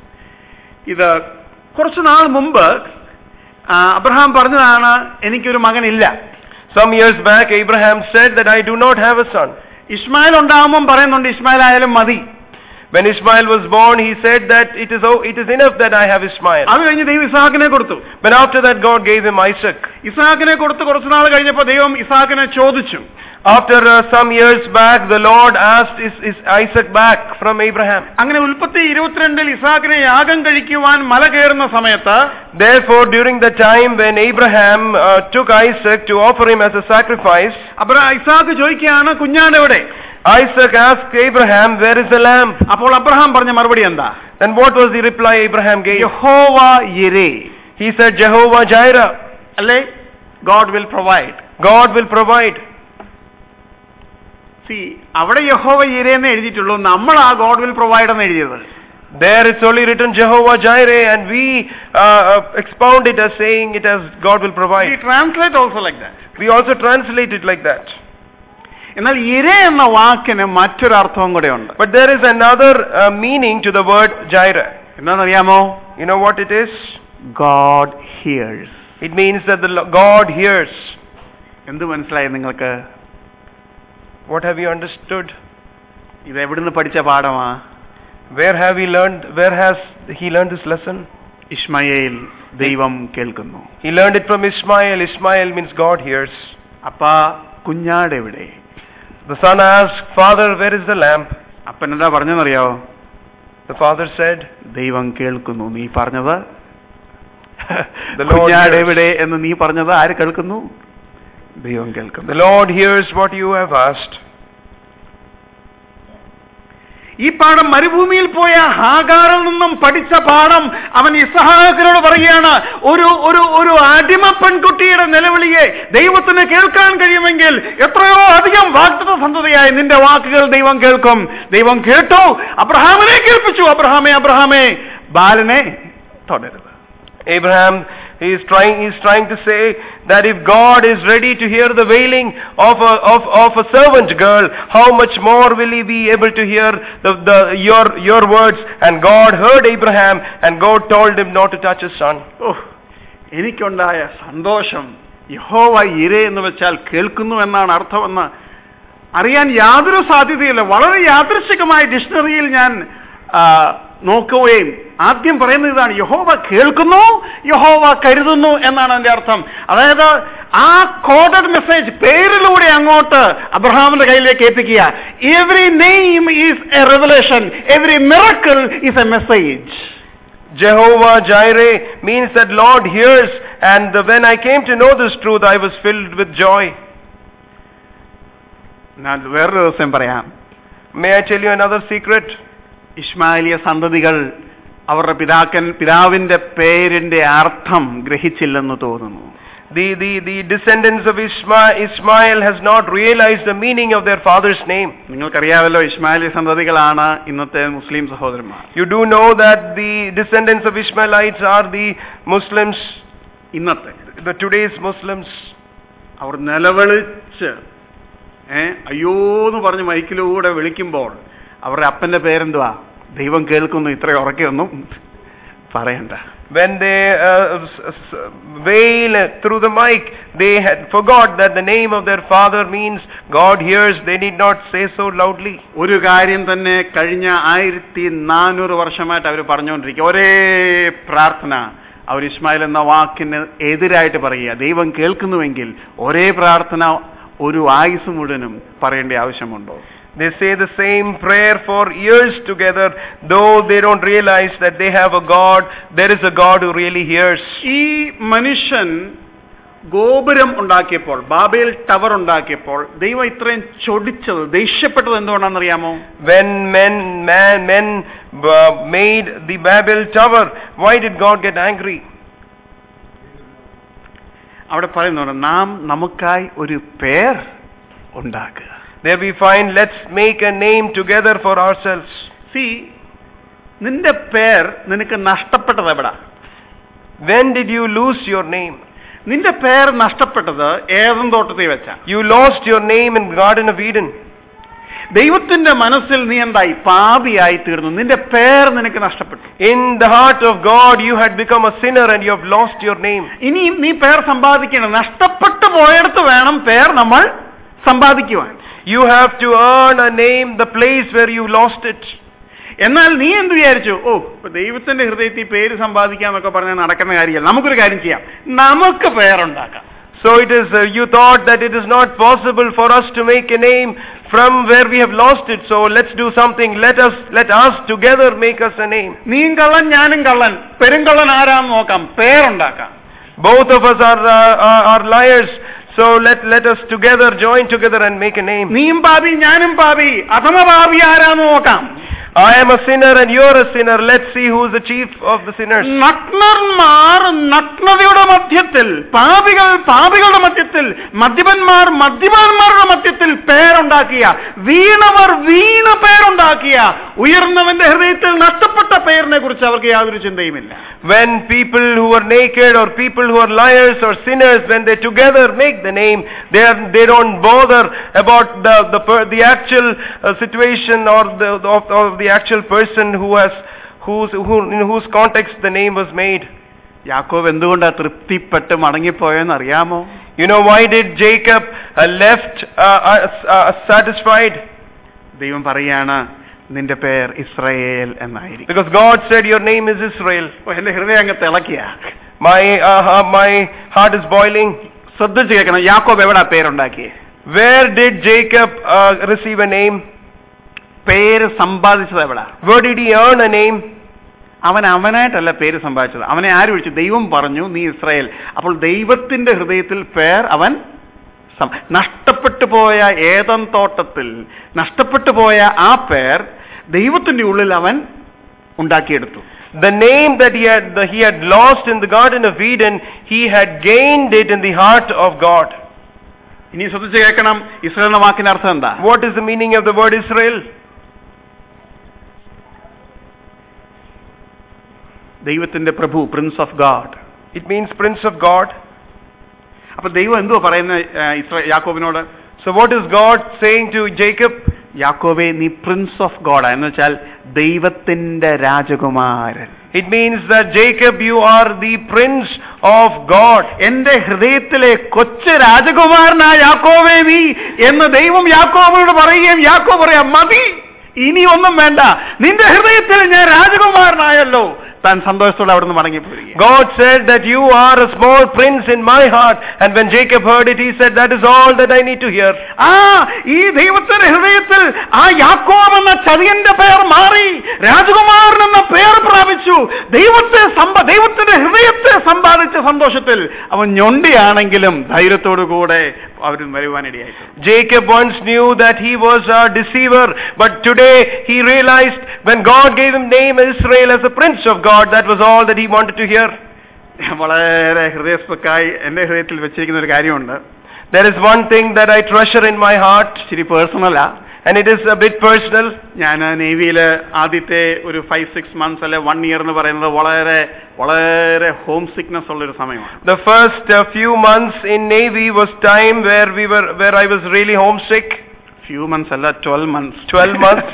ഇത് കുറച്ചു നാൾ മുമ്പ് ആ, അബ്രഹാം പറഞ്ഞതാണ് എനിക്കൊരു മകനില്ല Some years back, Abraham said that I do not have a son. Ismail ഉണ്ടാകുമ്പം പറയുന്നുണ്ട് ഇസ്മായിൽ ആയാലും മതി When Ishmael was born, he said that it is, oh, it is enough that I have Ishmael. അത് കഴിഞ്ഞ് ദൈവം ഇസാഖിനെ കൊടുത്തു But after that, God gave him Isaac. ഇസാഖിനെ കൊടുത്ത് കുറച്ചു നാൾ കഴിഞ്ഞപ്പോൾ ദൈവം ഇസാഖിനെ ചോദിച്ചു After uh, some years back, the Lord asked is, is Isaac back from Abraham. അങ്ങനെ ഉൽപ്പത്തി ഇരുപത്തിരണ്ടിൽ ഇസാഖിനെ യാഗം കഴിക്കുവാൻ മല കയറുന്ന സമയത്ത് Therefore, during the time when Abraham uh, took Isaac to offer him as a sacrifice, അബ്ര Isaac ചോദിക്കുകയാണ് കുഞ്ഞാട് എവിടെ Isaac asked Abraham, Where is the lamb? അപ്പോൾ അബ്രഹാം പറഞ്ഞ മറുപടി എന്താ Then what was the reply Abraham gave? യഹോവ യിരേ He said, Jehovah Jireh. അല്ലേ God will provide God will provide. സി അവിടെ യഹോവ യിരേ എന്ന് എഴുതിയിട്ടുള്ളൂ നമ്മൾ ആ ഗോഡ് വിൽ പ്രൊവൈഡ് എന്ന് എഴുതിയത് There it's only written Jehovah Jireh, and we uh, uh, expound it as saying it as God will provide. Translate also like that We also translate it like that. എന്നാൽ ഇര എന്ന വാക്കിന് മറ്റൊരു അർത്ഥവും കൂടെ ഉണ്ട് But there is another uh, meaning to the word Jireh. എന്താണെന്നറിയാമോ You know what it is? God hears It means that the Lo- God hears. എന്ത് മനസ്സിലായി നിങ്ങൾക്ക് What have you understood? ഇത് എവിടുന്ന് പഠിച്ച പാഠമാ Where have we learned? Where has he learned this lesson? ഇസ്മയേൽ ദൈവം കേൾക്കുന്നു He learned it from Ishmael. Ishmael means God hears. അപ്പാ കുഞ്ഞാട് എവിടെ The son asked, Father, where is the lamb? അപ്പൻ എന്താ പറഞ്ഞെന്നറിയാവോ The father said, ദൈവം കേൾക്കുന്നു നീ പറഞ്ഞത് The Lord കുഞ്ഞാട് hears. എവിടെ എന്ന് നീ പറഞ്ഞത് ആര് കേൾക്കുന്നു ദൈവം കേൾക്കുന്നു The Lord hears what you have asked. ഈ പാഠം മരുഭൂമിയിൽ പോയ ഹാഗാറിൽ നിന്നും പഠിച്ച പാഠം അവൻ ഇസഹാക്കിനോട് പറയുകയാണ് ഒരു ഒരു ഒരു അടിമ പെൺകുട്ടിയുടെ നിലവിളിയെ ദൈവത്തിന് കേൾക്കാൻ കഴിയുമെങ്കിൽ എത്രയോ അധികം വാഗ്ദത്ത സന്തതിയായി നിന്റെ വാക്കുകൾ ദൈവം കേൾക്കും ദൈവം കേട്ടു അബ്രഹാമിനെ കേൾപ്പിച്ചു അബ്രഹാമേ അബ്രഹാമേ ബാലനെ തുടരുത് Abraham, he is trying, he is trying to say that if God is ready to hear the wailing of a, of, of a servant girl, how much more will he be able to hear the, the, your, your words? And God heard Abraham and God told him not to touch his son. ഓ എനിക്കുണ്ടായ സന്തോഷം യഹോവ ഇര എന്ന് വെച്ചാൽ കേൾക്കുന്നു എന്നാണ് അർത്ഥമെന്ന് അറിയാൻ യാതൊരു സാധ്യതയില്ല വളരെ യാദൃശികമായ ഡിക്ഷണറിയിൽ ഞാൻ ആ, നോക്കുകയും ആദ്യം പറയുന്നത് ഇതാണ് യഹോവ കേൾക്കുന്നു യഹോവ കരുതുന്നു എന്നാണ് അതിന്റെ അർത്ഥം അതായത് ആ കോഡഡ് മെസ്സേജ് പേരിലൂടെ അങ്ങോട്ട് അബ്രഹാമിന്റെ കയ്യിലേക്ക് ഏൽപ്പിക്കുക every name is a revelation every miracle is a message Jehovah Jireh means that Lord hears and uh, when I came to know this truth I was filled with joy. ഞാൻ വേറൊരു ദിവസം പറയാം May I tell you another secret? ഇസ്മായിലിയ സന്തതികൾ അവരുടെ പിതാക്കൻ പിതാവിന്റെ പേരിന്റെ അർത്ഥം ഗ്രഹിച്ചില്ലെന്ന് തോന്നുന്നു The, the, the descendants of Ishmael, Ishmael has not realized the meaning of their father's name. നിങ്ങൾക്കറിയാമല്ലോ ഇസ്മായിലിയ സന്തതികളാണ് ഇന്നത്തെ മുസ്ലിം സഹോദരന്മാർ You do know that the descendants of Ishmaelites are the Muslims, ഇന്നത്തെ the today's Muslims. അവർ നിലവിളിച്ച് ഏ അയ്യോന്ന് പറഞ്ഞ് മൈക്കിലൂടെ വിളിക്കുമ്പോൾ അവരുടെ അപ്പന്റെ പേരെന്തുവാ ദൈവം കേൾക്കുന്നു ഇത്ര ഉറക്കെയൊന്നും പറയണ്ട When they uh, s- s- wail through the mic, they had forgot that the name of their father means God hears. They need not say so loudly. ഒരു കാര്യം തന്നെ കഴിഞ്ഞ ആയിരത്തി നാനൂറ് വർഷമായിട്ട് അവർ പറഞ്ഞുകൊണ്ടിരിക്കുക ഒരേ പ്രാർത്ഥന അവർ ഇസ്മായിൽ എന്ന വാക്കിന് എതിരായിട്ട് പറയുക ദൈവം കേൾക്കുന്നുവെങ്കിൽ ഒരേ പ്രാർത്ഥന ഒരു ആയുസ് മുഴുവനും പറയേണ്ട ആവശ്യമുണ്ടോ They say the same prayer for years together, though they don't realize that they have a God. There is a God who really hears. ഈ മനുഷ്യൻ ഗോപുരം ഉണ്ടാക്കിയപ്പോൾ ബാബേൽ ടവർ ഉണ്ടാക്കിയപ്പോൾ ദൈവം ഇത്രയും ചൊടിച്ചത് ദേഷ്യപ്പെട്ടത് എന്തുകൊണ്ടാണെന്നറിയാമോ When men, man, men uh, made the Babel tower, why did God get angry? അവിടെ പറയുന്നുണ്ട് നാം നമുക്കായി ഒരു പേർ ഉണ്ടാക്കുക There we find, let's make a name together for ourselves. See നിന്റെ പേർ നിനക്ക് നഷ്ടപ്പെട്ടത് എവിടാ When did you lose your name? നിന്റെ പേർ നഷ്ടപ്പെട്ടത് ഏതും തോട്ടത്തിൽ വെച്ച You lost your name in Garden of Eden. ദൈവത്തിന്റെ മനസ്സിൽ നീ എന്തായി പാപിയായി തീർന്നു നിന്റെ പേർ നിനക്ക് നഷ്ടപ്പെട്ടു In the heart of God, you had become a sinner and you have lost your name. ഇനി നീ പേർ സമ്പാദിക്കണം നഷ്ടപ്പെട്ടു പോയടത്ത് വേണം പേർ നമ്മൾ സമ്പാദിക്കുവാൻ You have to earn a name, the place where you lost it. എന്നാൽ നീ എന്ത് വിചാരിച്ചു ഓ ഇപ്പൊ ദൈവത്തിന്റെ ഹൃദയത്തിൽ പേര് സമ്പാദിക്കാന്നൊക്കെ പറഞ്ഞാൽ നടക്കുന്ന കാര്യമല്ല നമുക്കൊരു കാര്യം ചെയ്യാം നമുക്ക് പേരുണ്ടാക്കാം So it is, uh, you thought that it is not possible for us to make a name from where we have lost it. So let's do something. Let us, let us together make us a name. നീയും കള്ളൻ ഞാനും കള്ളൻ പെരുങ്കള്ളൻ ആരാന്ന് നോക്കാം പേരുണ്ടാക്കാം Both of us are, uh, are, are liars. So let, let us together join together and make a name. നീയും പാപി ഞാനും പാപി അഥമ പാപി ആരാന്ന് നോക്കാം I am a sinner and you are a sinner. Let's see who is the chief of the sinners. നഗ്നന്മാർ നഗ്നതയുടെ മധ്യത്തിൽ പാപികൾ പാപികളുടെ മധ്യത്തിൽ മദ്യപന്മാർ മദ്യപന്മാരുടെ മധ്യത്തിൽ പേരുണ്ടാക്കിയ വീണവർ വീണ പേരുണ്ടാക്കിയ ഉയർന്നവന്റെ ഹൃദയത്തിൽ നഷ്ടപ്പെട്ട പേരിനെ കുറിച്ച് അവർക്ക് യാതൊരു ചിന്തയുമില്ല When people who are naked or people who are liars or sinners, when they together make the name, they are, they don't bother about the the, per- the actual uh, situation or the of, of the actual person who has whose who in whose context the name was made. യാക്കോബ് എന്തുകൊണ്ടാ തൃപ്തിപ്പെട്ട് മടങ്ങിപ്പോയെന്ന് അറിയാമോ You know why did Jacob uh, left uh, uh, uh, satisfied? ദൈവം പറയാണ് നിന്റെ പേർ ഇസ്രയേൽ എന്നായിരിക്കും Because God said your name is Israel. ഓ, എന്റെ ഹൃദയം അങ്ങ് തിളക്കിയ My uh, uh, my heart is boiling. ശ്രദ്ധിച്ച് കേൾക്കണം യാക്കോബ് എവിടാ പേരുണ്ടാക്കിയേ Where did Jacob uh, receive a name? പേര് സമ്പാദിച്ചത് എവിടാ Where did he earn a name? അവൻ അവനായിട്ടല്ല പേര് സമ്പാദിച്ചത് അവനെ ആര് വിളിച്ചു ദൈവം പറഞ്ഞു നീ ഇസ്രായേൽ അപ്പോൾ ദൈവത്തിന്റെ ഹൃദയത്തിൽ പേർ അവൻ സം- നഷ്ടപ്പെട്ടു പോയ ഏതം തോട്ടത്തിൽ നഷ്ടപ്പെട്ടു പോയ ആ പേർ ദൈവത്തിന്റെ ഉള്ളിൽ അവൻ ഉണ്ടാക്കിയെടുത്തു The name that he had, that he had lost in the Garden of Eden, he had gained it in the heart of God. ഇനി ശ്രദ്ധിച്ച് കേൾക്കണം ഇസ്രായേൽ എന്ന വാക്കിന്റെ അർത്ഥം എന്താ What is the meaning of the word Israel? ദൈവത്തിന്റെ പ്രഭു prince of God It means Prince of God. അപ്പൊ ദൈവം എന്തുവാ പറയുന്ന Isra യാക്കോബിനോട് So what is God saying to Jacob? യാക്കോബെ നീ പ്രിൻസ് ഓഫ് ഗോഡ് എന്ന് വെച്ചാൽ ദൈവത്തിന്റെ രാജകുമാരൻ It means that Jacob, you are the Prince of God. എന്റെ ഹൃദയത്തിലെ കൊച്ചു രാജകുമാരനായ യാക്കോവേ നീ എന്ന് ദൈവം യാക്കോബിനോട് പറയുകയും യാക്കോ പറയാം മതി ഇനി ഒന്നും വേണ്ട നിന്റെ ഹൃദയത്തിൽ ഞാൻ രാജകുമാരനായല്ലോ താൻ സന്തോഷത്തോടെ അവിടുന്ന് മടങ്ങിപ്പോയി God said that you are a small prince in my heart. And when Jacob heard it, he said, that is all that I need to hear. ആ ഈ ദൈവത്തിന്റെ ഹൃദയത്തിൽ ആ യാക്കോബ് എന്ന ചതിയന്റെ പേർ മാറി രാജകുമാരൻ എന്ന പേർ പ്രാപിച്ചു ദൈവത്തെ സമ്പ ദൈവത്തിന്റെ ഹൃദയത്തെ സമ്പാദിച്ച സന്തോഷത്തിൽ അവൻ ഞൊണ്ടിയാണെങ്കിലും ധൈര്യത്തോടു കൂടെ അവർ വരുവാനിടയായിട്ട് Jacob once knew that he was a deceiver, but today he realized when God gave him name Israel as a prince of God, that was all that he wanted to hear. വളരെ ഹൃദയസ്പക്കായി എന്റെ ഹൃദയത്തിൽ വെച്ചിരിക്കുന്ന ഒരു കാര്യമുണ്ട് There is one thing that I treasure in my heart, ഇച്ചിരി പേഴ്സണലാ and it is a bit personal. ഞാൻ നേവിയില് ആദ്യത്തെ ഒരു ഫൈവ് സിക്സ് മന്ത്സ് അല്ലെ വൺ ഇയർ എന്ന് പറയുന്നത് വളരെ വളരെ ഹോം സിക്നസ് ഉള്ള ഒരു സമയമാണ് The first uh, few months in Navy was time where we were, where I was really homesick. Few months അല്ല ട്വൽവ് മന്ത്സ് 12 months.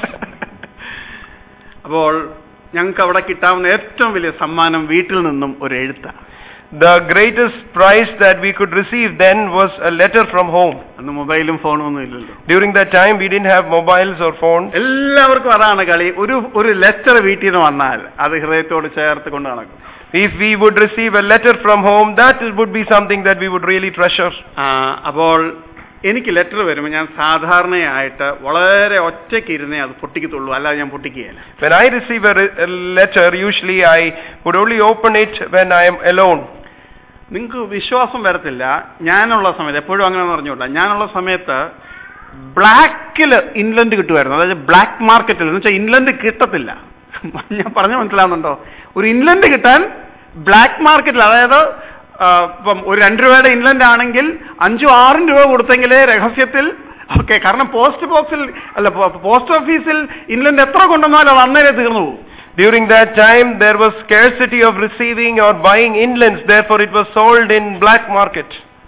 അപ്പോൾ ഞങ്ങൾക്ക് അവിടെ കിട്ടാവുന്ന ഏറ്റവും വലിയ സമ്മാനം വീട്ടിൽ നിന്നും ഒരു എഴുത്താണ് The greatest prize that we could receive then was a letter from home. അന്ന് മൊബൈലും ഫോണും ഒന്നും ഇല്ലല്ലോ During that time, we didn't have mobiles or phones. എല്ലാവർക്കും അതാണ് കളി ഒരു ഒരു ലെറ്റർ വീട്ടിൽ നിന്ന് വന്നാൽ അത് ഹൃദയത്തോട് ചേർത്ത് കൊണ്ട് നടക്കും If we would receive a letter from home, that would be something that we would really treasure. ആ, അപ്പോൾ എനിക്ക് ലെറ്റർ വരുമ്പോൾ ഞാൻ സാധാരണയായിട്ട് വളരെ ഒറ്റയ്ക്ക് ഇരുന്നേ അത് പൊട്ടിക്കത്തുള്ളൂ അല്ലാതെ ഞാൻ പൊട്ടിക്കുകയില്ല When I receive a, re- a letter, usually I would only open it when I am alone. നിങ്ങൾക്ക് വിശ്വാസം വരത്തില്ല ഞാനുള്ള സമയത്ത് എപ്പോഴും അങ്ങനെ പറഞ്ഞുകൂടാ ഞാനുള്ള സമയത്ത് ബ്ലാക്കിൽ ഇൻലൻഡ് കിട്ടുമായിരുന്നു അതായത് ബ്ലാക്ക് മാർക്കറ്റിൽ എന്ന് വെച്ചാൽ ഇൻലൻഡ് കിട്ടത്തില്ല ഞാൻ പറഞ്ഞു മനസ്സിലാവുന്നുണ്ടോ ഒരു ഇൻലൻഡ് കിട്ടാൻ ബ്ലാക്ക് മാർക്കറ്റിൽ അതായത് ആ, ഇപ്പം ഒരു രണ്ട് രൂപയുടെ ഇൻലൻഡ് ആണെങ്കിൽ അഞ്ചും ആറും രൂപ കൊടുത്തെങ്കിലേ രഹസ്യത്തിൽ ഓക്കെ കാരണം പോസ്റ്റ് ബോക്സിൽ അല്ല പോസ്റ്റ് ഓഫീസിൽ ഇൻലൻഡ് എത്ര കൊണ്ടുവന്നാലും അത് അന്നേരെ തീർന്നു പോകും During that time, there was scarcity of receiving or buying inlands, therefore it was sold in black market.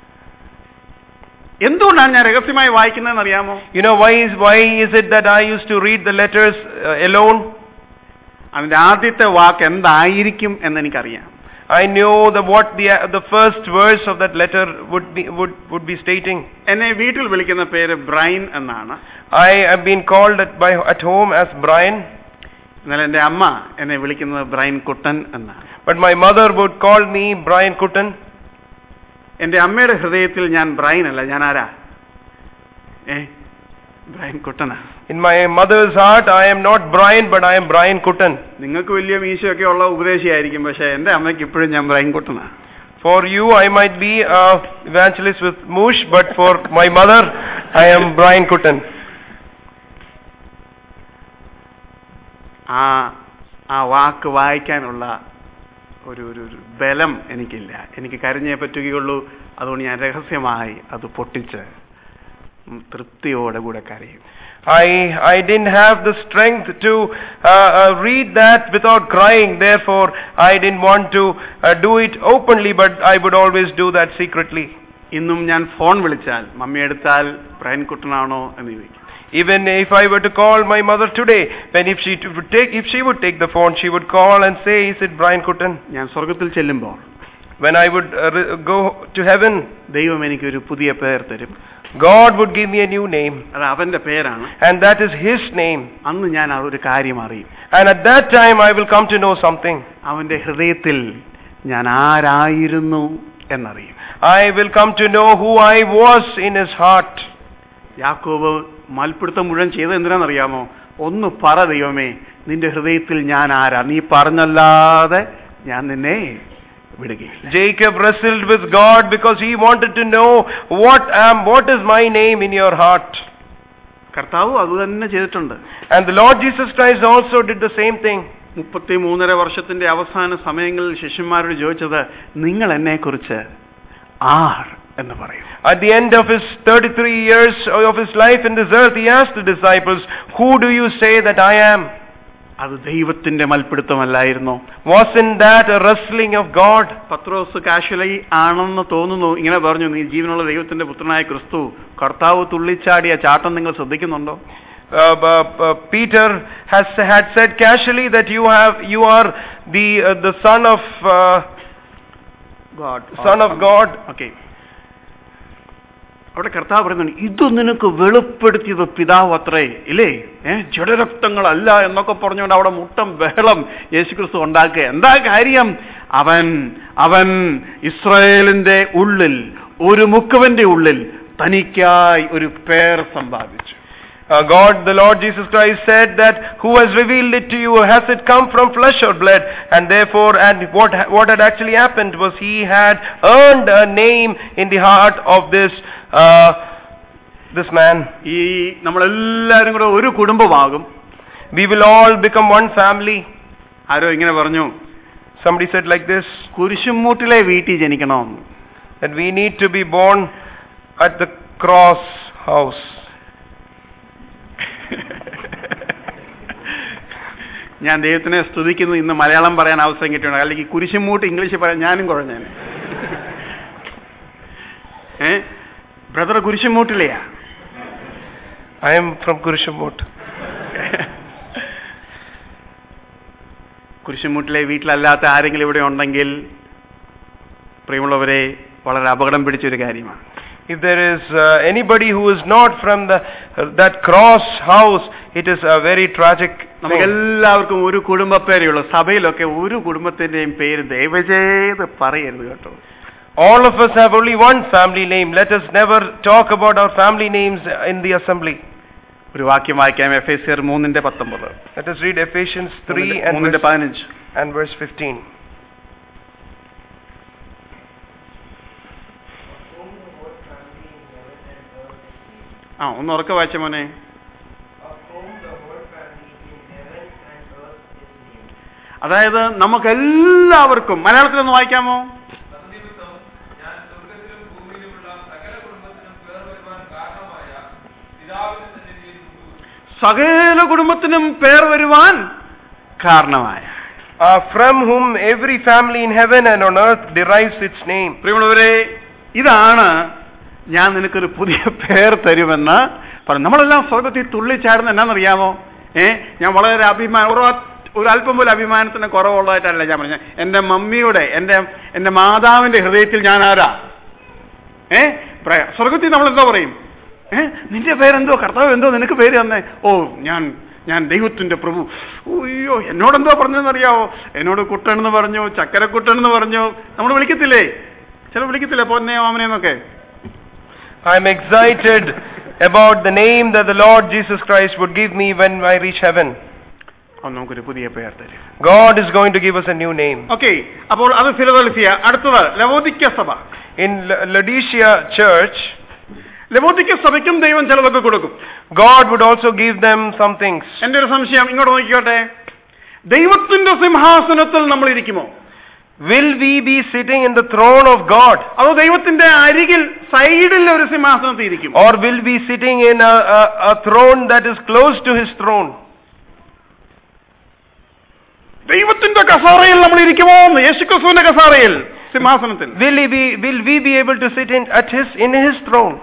എന്തുകൊണ്ടാണ് ഞാൻ രഹസ്യമായി വായിക്കുന്നതെന്ന് അറിയാമോ You know, why is, why is it that I used to read the letters uh, alone? അതിന്റെ ആദ്യത്തെ വാക്ക് എന്തായിരിക്കും എന്ന് എനിക്കറിയാം I knew the, what the, the first verse of that letter would be, would, would be stating. എന്നെ വീട്ടിൽ വിളിക്കുന്ന പേര് ബ്രൈൻ എന്നാണ് I have been called at, by, at home as Brian, എന്നാൽ എന്റെ അമ്മ എന്നെ വിളിക്കുന്നത് ബ്രൈൻ കുട്ടൻ എന്നാണ് but my mother would call me Brian Kutten. എന്റെ അമ്മയുടെ ഹൃദയത്തിൽ ഞാൻ ബ്രൈൻ അല്ല ഞാൻ ആരാ ഏ ബ്രൈൻ കുട്ടനാ In my mother's heart, I am not Brian, but I am Brian Kutten. നിങ്ങൾക്ക് വലിയ മീശയൊക്കെ ഉള്ള ഉപദേശിയായിരിക്കും പക്ഷെ എന്റെ അമ്മയ്ക്ക് ഇപ്പോഴും ഞാൻ ബ്രൈൻ കുട്ടനാ For you, I might be a evangelist with Moosh, but for my mother, I am Brian Kutten. ആ ആ വാക്ക് വായിക്കാനുള്ള ഒരു ഒരു ഒരു ബലം എനിക്കില്ല എനിക്ക് കരഞ്ഞേ പറ്റുകയുള്ളൂ അതുകൊണ്ട് ഞാൻ രഹസ്യമായി അത് പൊട്ടിച്ച് ഉം തൃപ്തിയോടെ കൂടെ കരയും I, I didn't have the strength to uh, uh, read that without crying. Therefore, I didn't want to uh, do it openly, but I would always do that secretly. ഇന്നും ഞാൻ ഫോൺ വിളിച്ചാൽ മമ്മി എടുത്താൽ ബ്രൈൻ കുട്ടനാണോ എന്ന് ചോദിക്കും Even if I were to call my mother today, when if she t- would take, if she would take the phone, she would call and say, "Is it Brian Kutten?" ഞാൻ സ്വർഗത്തിൽ ചെല്ലുമ്പോൾ When I would uh, re- go to heaven, ദൈവം എനിക്ക് ഒരു പുതിയ പേർ തരും God would give me a new name, അത് അവന്റെ പേരാണ് and that is His name. അന്ന് ഞാൻ ആ ഒരു കാര്യം അറിയും And at that time, I will come to know something. അവന്റെ ഹൃദയത്തിൽ ഞാൻ ആരായിരുന്നു എന്നറിയും I will come to know who I was in His heart. യാക്കോബ് മൽപ്പിടുത്തം മുഴുവൻ ചെയ്തത് എന്തിനാണെന്നറിയാമോ ഒന്ന് പറ ദൈവമേ നിന്റെ ഹൃദയത്തിൽ ഞാൻ ആരാ നീ പറഞ്ഞല്ലാതെ ഞാൻ നിന്നെ വിടുകയില്ല Jacob wrestled with God because he wanted to know what am, what is my name in your heart. കർത്താവ് അത് തന്നെ ചെയ്തിട്ടുണ്ട് And the Lord Jesus Christ also did the same thing. മുപ്പത്തി മൂന്നര വർഷത്തിന്റെ അവസാന സമയങ്ങളിൽ ശിഷ്യന്മാരോട് ചോദിച്ചത് നിങ്ങൾ എന്നെ കുറിച്ച് ആർ എന്ന് പറയും At the end of his 33 years of his life in this earth, he asked the disciples, Who do you say that I am? അത് ദൈവത്തിന്റെ മൽപ്പിടുത്തമല്ലായിരുന്നോ Wasn't that a wrestling of God? പത്രോസ് കാശുലൈ ആണെന്ന് തോന്നുന്നു ഇങ്ങനെ പറഞ്ഞു നീ ജീവനുള്ള ദൈവത്തിന്റെ പുത്രനായ ക്രിസ്തു കർത്താവ് തുള്ളിച്ചാടിയ ചാട്ടം നിങ്ങൾ ശ്രദ്ധിക്കുന്നുണ്ടോ Uh, uh, uh, Peter has had said casually that you have you are the uh, the son of uh, God son of God. Okay അവിടെ കർത്താവ് പറയുന്നുണ്ട് ഇത് നിനക്ക് വെളിപ്പെടുത്തിയത് പിതാവ് അത്രേ ഇല്ലേ ഏ ജഡരക്തങ്ങളല്ല എന്നൊക്കെ പറഞ്ഞുകൊണ്ട് അവിടെ മുട്ടം ബഹളം യേശുക്രിസ്തു ഉണ്ടാക്കുക എന്താ കാര്യം അവൻ അവൻ ഇസ്രായേലിന്റെ ഉള്ളിൽ ഒരു മുക്കുവന്റെ ഉള്ളിൽ തനിക്കായി ഒരു പേർ സമ്പാദിച്ചു Uh, God, the Lord Jesus Christ said that who has revealed it to you, has it come from flesh or blood? And therefore, and what, ha- what had actually happened was he had earned a name in the heart of this, uh, this man. ഈ നമ്മളെല്ലാരും കൂടെ ഒരു കുടുംബമാകും We will all become one family. ആരോ ഇങ്ങനെ പറഞ്ഞു Somebody said like this, കുരിശുമൂട്ടിലെ വീട്ടിൽ ജനിക്കണമെന്ന് that we need to be born at the cross house. ഞാൻ ദൈവത്തിനെ സ്തുതിക്കുന്നു ഇന്ന് മലയാളം പറയാൻ അവസരം കിട്ടിയുണ്ട് അല്ലെങ്കിൽ കുരിശുമൂട്ട് ഇംഗ്ലീഷ് പറയാൻ ഞാനും കുഴഞ്ഞാണ് ഏ ബ്രദർ കുരിശുമൂട്ടിലെയാ I am from Kurishamot. കുരിശുമൂട്ടിലെ വീട്ടിലല്ലാത്ത ആരെങ്കിലും ഇവിടെ ഉണ്ടെങ്കിൽ പ്രിയമുള്ളവരെ വളരെ അപകടം പിടിച്ചൊരു കാര്യമാണ് If there is uh, anybody who is not from the, uh, that cross house, it is a very tragic നമുക്ക് thing. എല്ലാവർക്കും ഒരു കുടുംബ പേരുള്ളൂ സഭയിലൊക്കെ ഒരു കുടുംബത്തിന്റെയും പേര് ദയവ് ചെയ്ത് പറയരുത് കേട്ടോ All of us have only one family name. Let us never talk about our family names in the assembly. ഒരു വാക്യം വായിക്കാം എഫ് എസ് സിയർ മൂന്നിന്റെ പത്തൊമ്പത് Let us read Ephesians 3 and മൂന്നിന്റെ verse, പതിനഞ്ച് and verse 15. ആ ഒന്ന് ഉറക്കെ വായിച്ച മോനെ അതായത് നമുക്ക് എല്ലാവർക്കും മലയാളത്തിലൊന്ന് വായിക്കാമോ തന്നിമിത്തം ഞാൻ സ്വർഗത്തിലും ഭൂമിയിലുമുള്ള സകല കുടുംബത്തിനും പേർ വരുവാൻ കാരണമായ പിതാവിന്റെ സന്നിധിയിൽ മുട്ടുകുത്തി സകല കുടുംബത്തിനും പേർ വരുവാൻ കാരണമായ Uh, from whom every family in heaven and on earth derives its name. പ്രിയമുള്ളവരെ ഇതാണ് ഞാൻ നിനക്കൊരു പുതിയ പേർ തരുമെന്ന് പറഞ്ഞു നമ്മളെല്ലാം സ്വർഗത്തിൽ തുള്ളിച്ചാടുന്ന എന്നാണെന്നറിയാമോ ഏ ഞാൻ വളരെ അഭിമാനം ഒരു ഒരു അല്പം പോലും അഭിമാനത്തിന് കുറവുള്ളതായിട്ടല്ല ഞാൻ പറഞ്ഞത് എന്റെ മമ്മിയുടെ എന്റെ എന്റെ മാതാവിന്റെ ഹൃദയത്തിൽ ഞാൻ ആരാ ഏ പ്ര- സ്വർഗത്തിൽ നമ്മൾ എന്തോ പറയും ഏ നിന്റെ പേരെന്തോ കർത്താവ് എന്തോ നിനക്ക് പേര് തന്നെ ഓ ഞാൻ ഞാൻ ദൈവത്തിന്റെ പ്രഭു അയ്യോ എന്നോടെന്തോ പറഞ്ഞെന്നറിയാവോ എന്നോട് കുട്ടനെന്ന് പറഞ്ഞു ചക്കരക്കുട്ടനെന്ന് പറഞ്ഞു നമ്മൾ വിളിക്കത്തില്ലേ ചില വിളിക്കത്തില്ലേ പൊന്നെ ഓമനെന്നൊക്കെ I am excited about the name that the Lord Jesus Christ would give me when I reach heaven. അവൻ നമുക്കൊരു പുതിയ പേർ തരും God is going to give us a new name. Okay അപ്പോൾ അത് ഫിലദൽഫിയ അടുത്തത് ലവോദിക്ക സഭ In La- Laodicea church, ലവോദിക്ക സഭയ്ക്കും ദൈവം ചിലതൊക്കെ കൊടുക്കും God would also give them some things. എന്റെ ഒരു സംശയം ഇങ്ങോട്ട് നോക്കിക്കോട്ടെ ദൈവത്തിന്റെ സിംഹാസനത്തിൽ നമ്മൾ ഇരിക്കുമോ Will we be sitting in the throne of God? അതോ ദൈവത്തിന്റെ അരികിൽ സൈഡിൽ ഒരു സിംഹാസനത്തിൽ ഇരിക്കും Or will be sitting in a, a, a throne that is close to his throne? ദൈവത്തിന്റെ കസാറയിൽ നമ്മൾ ഇരിക്കുമോ എന്ന് യേശുക്രിസ്തുവിന്റെ കസാറയിൽ സിംഹാസനത്തിൽ Will, he be, will we be able to sit in, at his, in his throne?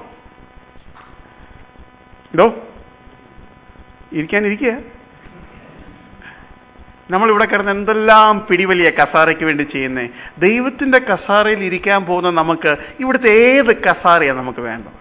ഇതോ ഇരിക്കാനിരിക്കുക നമ്മൾ ഇവിടെ കിടന്ന് എന്തെല്ലാം പിടിവലിയ കസാറയ്ക്ക് വേണ്ടി ചെയ്യുന്നേ ദൈവത്തിന്റെ കസാറയിൽ ഇരിക്കാൻ പോകുന്ന നമുക്ക് ഇവിടുത്തെ ഏത് കസാറയാണ് നമുക്ക് വേണ്ടത്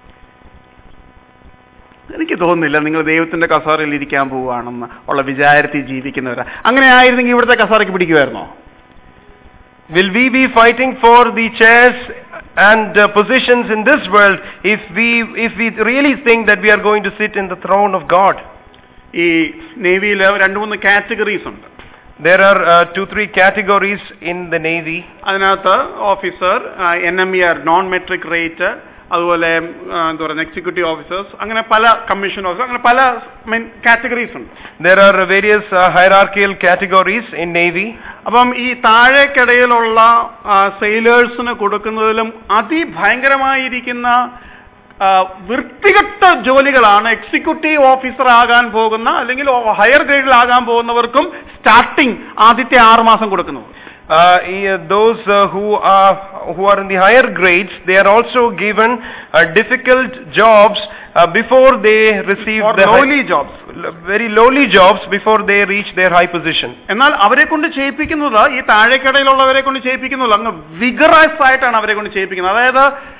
എനിക്ക് തോന്നുന്നില്ല നിങ്ങൾ ദൈവത്തിന്റെ കസാറയിൽ ഇരിക്കാൻ പോവുകയാണെന്ന് ഉള്ള വിചാരത്തിൽ ജീവിക്കുന്നവരാ അങ്ങനെ ആയിരുന്നെങ്കിൽ ഇവിടുത്തെ കസാറയ്ക്ക് പിടിക്കുമായിരുന്നോ Will we be fighting for the chairs and uh, positions in this world if we, if we really think that we are going to sit in the throne of God? ഈ നേവിയിൽ രണ്ട് മൂന്ന് കാറ്റഗറീസ് ഉണ്ട് There are uh, two, three categories in the Navy. അതിനകത്ത് officer N M E R non matric rate അതുപോലെ ആ, എന്താ പറയുക എക്സിക്യൂട്ടീവ് ഓഫീസേഴ്സ് അങ്ങനെ പല കമ്മീഷൻ ഓഫീസർ അങ്ങനെ പല മെയിൻ കാറ്റഗറീസ് ഉണ്ട് There are various uh, hierarchical categories in Navy. അപ്പം ഈ താഴേക്കിടയിലുള്ള സെയിലേഴ്സിന് കൊടുക്കുന്നതിലും അതിഭയങ്കരമായിരിക്കുന്ന ആ, വൃത്തികെട്ട ജോലികളാണ് എക്സിക്യൂട്ടീവ് ഓഫീസർ ആകാൻ പോകുന്ന അല്ലെങ്കിൽ ഹയർ ഗ്രേഡിലാകാൻ പോകുന്നവർക്കും സ്റ്റാർട്ടിംഗ് ആദ്യത്തെ ആറ് മാസം കൊടുക്കുന്നത് Uh, yeah, those uh, who are who are in the higher grades, they are also given uh, difficult jobs uh, before they receive Or the high- lowly jobs. l- very lowly jobs before they reach their high position. എന്നാൽ അവരെ കൊണ്ട് ചെയ്യിപ്പിക്കുന്നത് ഈ താഴേക്കടയിലുള്ളവരെ കൊണ്ട് ചെയ്യിപ്പിക്കുന്നില്ല അങ്ങ് വിഗറസ് ആയിട്ടാണ് അവരെ കൊണ്ട് ചെയ്യിപ്പിക്കുന്നത് അതായത്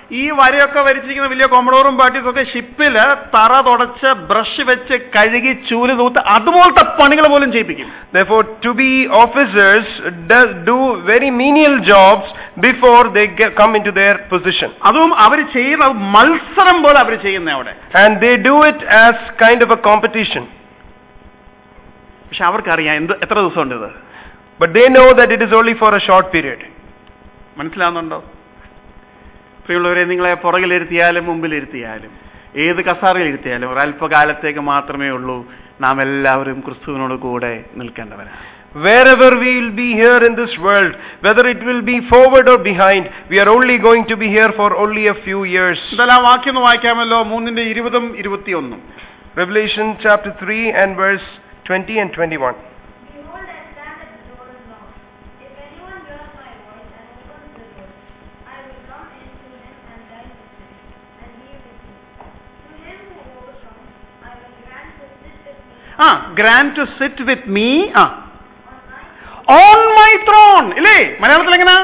ഈ വരയൊക്കെ വരച്ചിരിക്കുന്ന വലിയ കൊമഡോറും പാർട്ടീസും ഒക്കെ ഷിപ്പില് തറ തുടച്ച് ബ്രഷ് വെച്ച് കഴുകി ചൂല് തൂത്ത് അതുപോലത്തെ പണികൾ പോലും ചെയ്യിപ്പിക്കും Therefore, to be officers does do very menial jobs before they get, come into their position. അതും അവർ ചെയ്യുന്ന മത്സരം പോലെ അവർ ചെയ്യുന്ന അവിടെ And they do it as kind of a competition. പക്ഷെ അവർക്കറിയാം എന്ത് എത്ര ദിവസം ഉണ്ട് ഇത് But they know that it is only for a short period. മനസ്സിലാവുന്നുണ്ടോ പ്രിയമുള്ളവരെ നിങ്ങളെ പുറകിലിരുത്തിയാലും മുമ്പിലിരുത്തിയാലും ഏത് കസാറയിൽ ഇരുത്തിയാലും ഒരല്പകാലത്തേക്ക് മാത്രമേ ഉള്ളൂ നാം എല്ലാവരും ക്രിസ്തുവിനോട് കൂടെ നിൽക്കേണ്ടവരാണ് Wherever we will be here in this world, whether it will be forward or behind, we are only going to be here for only a few years. ഇതെല്ലാം വാക്യം ഒന്ന് വായിക്കാമല്ലോ മൂന്നിന്റെ ഇരുപതും ഇരുപത്തിയൊന്നും Revelation chapter 3 and verse 20 and 21. Behold, I stand at the door and knock. If anyone hears my voice and opens the door, I will come in to him and dine with him, and he with me. To him who overcomes, I will grant to sit with me ആ grant to sit with me ആ on my on my throne ഇല്ലേ മലയാളത്തിൽ എങ്ങനെ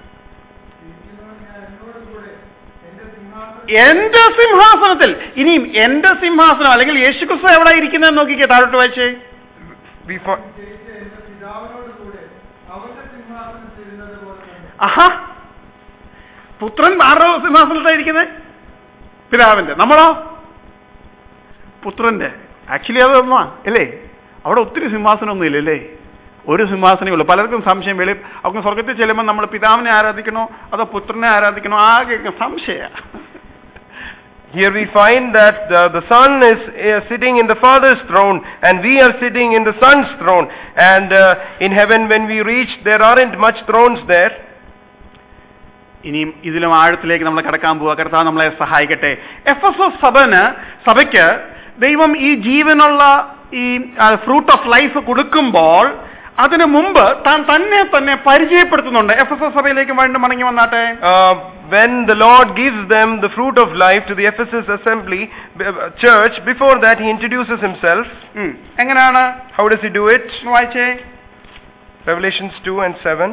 എന്റെ സിംഹാസനത്തിൽ ഇനിയും എന്റെ സിംഹാസനം അല്ലെങ്കിൽ യേശുക്രിസ്തു എവിടെ ഇരിക്കുന്നത് നോക്കിക്കേ താഴോട്ട് വായിച്ചേ We find, ജയിച്ച എന്റെ പിതാവിനോട് കൂടെ അവന്റെ സിംഹാസനത്തിരുന്നത് പോലെ തന്നെ ആഹാ പുത്രൻ ആരുടെ സിംഹാസനത്തിലാണ് ഇരിക്കുന്നത് പിതാവിന്റെ നമ്മളോ പുത്രന്റെ ആക്ച്വലി അത് ഒന്നാ അല്ലേ അവിടെ ഒത്തിരി സിംഹാസനമൊന്നും ഇല്ലല്ലേ ഒരു സിംഹാസനമേ ഉള്ളൂ പലർക്കും സംശയം വെളി അവർക്ക് സ്വർഗത്തിൽ ചെല്ലുമ്പോൾ നമ്മൾ പിതാവിനെ ആരാധിക്കണോ അതോ പുത്രനെ ആരാധിക്കണോ ആകെ സംശയ here we find that uh, the Son is uh, sitting in the Father's throne and we are sitting in the Son's throne. And uh, in heaven when we reach, there aren't much thrones there. ഇനിയും ഇതിലും ആഴത്തിലേക്ക് നമ്മൾ കടക്കാൻ പോവുക കർത്താവ് നമ്മളെ സഹായിക്കട്ടെ എഫ് എസ് എസ് സഭന് സഭയ്ക്ക് ദൈവം ഈ ജീവനുള്ള ഈ ഫ്രൂട്ട് ഓഫ് ലൈഫ് കൊടുക്കുമ്പോൾ അതിനു മുമ്പ് താൻ തന്നെ തന്നെ പരിചയപ്പെടുത്തുന്നുണ്ട് എഫ് എസ് എസ് സഭയിലേക്ക് വീണ്ടും മടങ്ങി വന്നാട്ടെ Uh, when the Lord gives them the fruit of life to the Ephesus assembly, b- uh, church, before that he introduces himself. ഉം. എങ്ങനെയാണ് How does he do it? ഒന്ന് വായിച്ചേ Revelations 2 and 7.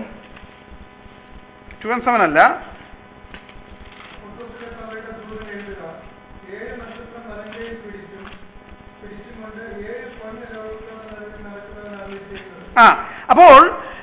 Two and seven അല്ല പുസ്തകത്തിലെ സഭയുടെ ദൂതൻ എഴുതുക ഏഴ് നക്ഷത്രം വലങ്കയിൽ പിടിച്ചും പിടിച്ചുകൊണ്ട് ഏഴ് പൊന്ന് ലോകത്തോട് നടക്കുന്നവൻ അറിയിച്ചിരിക്കുന്നത് ആ അപ്പോൾ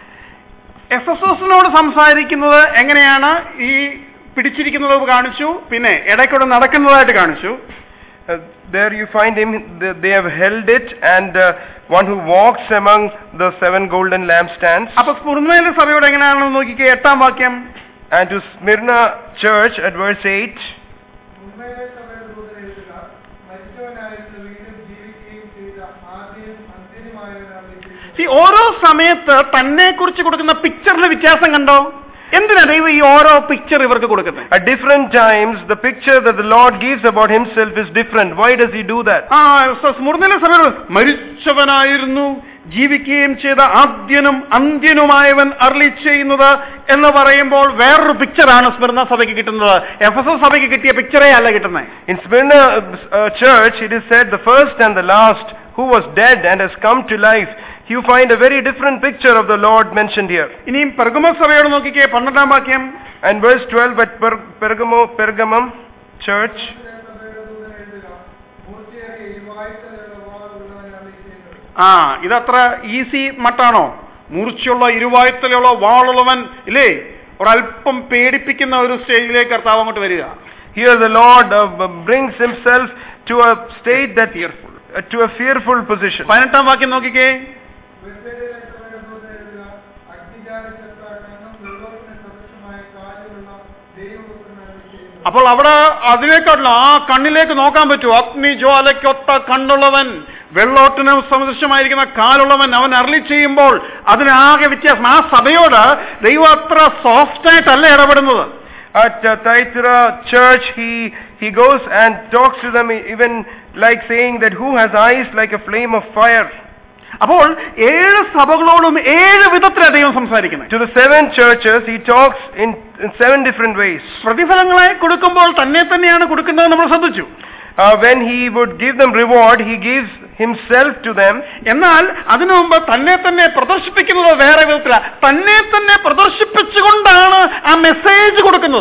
എഫ് എസ് എസിനോട് സംസാരിക്കുന്നത് എങ്ങനെയാണ് ഈ പിടിച്ചിരിക്കുന്നത് കാണിച്ചു പിന്നെ ഇടയ്ക്കൂടെ നടക്കുന്നതായിട്ട് കാണിച്ചു Uh, there you find him, th- they have held it, and uh, one who walks among the seven golden lampstands. അപ്പൊ സ്ഫുർമയിലെ സഭയോട് എങ്ങനെയാണെന്ന് നോക്കിക്കേ എട്ടാം വാക്യം And to Smyrna church at verse 8, മുംബൈയിലെ സഭയുടെ ദൂതൻ എഴുതുക മരിച്ചവനായിരുന്നു വീണ്ടും ജീവിക്കുകയും ചെയ്ത ആദ്യം അന്ത്യനുമായവൻ അറിയിച്ചിരിക്കുന്നത് See, ഓരോ സമയത്ത് തന്നെ കുറിച്ച് കൊടുക്കുന്ന പിക്ചറിൽ വ്യത്യാസം കണ്ടോ എന്തിനാ ദൈവം ഈ ഓരോ പിക്ചർ ഇവർക്ക് കൊടുക്കുന്നത് at different times, the picture that the Lord gives about himself is different. Why does he do that? ആ സ്മൃതിയിലെ സഭയോട് മരിച്ചവനായിരുന്നു ജീവിക്കുകയും ചെയ്ത ആദ്യനും അന്ത്യനുമായവൻ അർലി ചെയ്യുന്നത് എന്ന് പറയുമ്പോൾ വേറൊരു പിക്ചറാണ് സ്മൃണ സഭയ്ക്ക് കിട്ടുന്നത് എഫ് എസ് എസ് സഭയ്ക്ക് കിട്ടിയ പിക്ചറേ അല്ല കിട്ടുന്നത് In Smyrna uh, church, it is said the first and the last who was dead and has come to life. You find a very different picture of the Lord mentioned here. ഇനിയും പെർഗമ സഭയോട് നോക്കിക്കേ പന്ത്രണ്ടാം വാക്യം And verse 12 at per- Pergamo, Pergamum church, സഭയുടെ ദൂതൻ എഴുതുക മൂർച്ചയേറിയ ഇരുവായ്ത്തലുള്ള വാൾ ഉള്ളവൻ അറിയിച്ചിരിക്കുന്നത് ആ ഇതത്ര ഈസി മട്ടാണോ മൂർച്ചയുള്ള ഇരുവായുത്തലുള്ള വാളുള്ളവൻ ഇല്ലേ ഒരല്പം പേടിപ്പിക്കുന്ന ഒരു സ്റ്റേജിലേക്ക് കർത്താവ് അങ്ങോട്ട് വരിക here the Lord uh, b- brings himself to a state that fearful, uh, to a fearful position. പതിനെട്ടാം വാക്യം നോക്കിക്കേ ബെത്തേലിലെ സഭയുടെ ദൂതൻ എഴുതുക അഗ്നിജാലിക്കത്ത കണ്ണം വെള്ളത്തിന് സദൃശമായ കാലുകളുള്ള ദൈവപുത്രൻ അറിയിച്ചിരിക്കുന്നത് അപ്പോൾ അവിടെ അതിനേക്കാട്ടില്ല ആ കണ്ണിലേക്ക് നോക്കാൻ പറ്റൂ അഗ്നിജ്വാലയ്ക്കൊത്ത കണ്ണുള്ളവൻ വെള്ളോട്ടിന് സദൃശമായിരിക്കുന്ന കാലുള്ളവൻ അവൻ അരളി ചെയ്യുമ്പോൾ അതിനാകെ വ്യത്യാസം ആ സഭയോട് ദൈവം അത്ര സോഫ്റ്റ് ആയിട്ടല്ല ഇടപെടുന്നത് At uh, Thyatira church, he, he goes and talks to them even like saying that who has eyes like a flame of fire. അപ്പോൾ ഏഴ് സഭകളോടും ഏഴ് വിധത്തിലാണ് ദൈവം സംസാരിക്കുന്നത് To the seven churches, he talks in, in seven different ways. പ്രതിഫലങ്ങളെ കൊടുക്കുമ്പോൾ തന്നെ തന്നെയാണ് കൊടുക്കുന്നത് നമ്മൾ ശ്രദ്ധിച്ചു Uh, when he would give them reward, he gives himself to them. എന്നാൽ അതിനു മുമ്പ് തന്നെ തന്നെ പ്രദർശിപ്പിക്കുന്നത് വേറെ വിധത്തിലാണ് തന്നെ തന്നെ പ്രദർശിപ്പിച്ചുകൊണ്ടാണ് ആ മെസ്സേജ് കൊടുക്കുന്നത്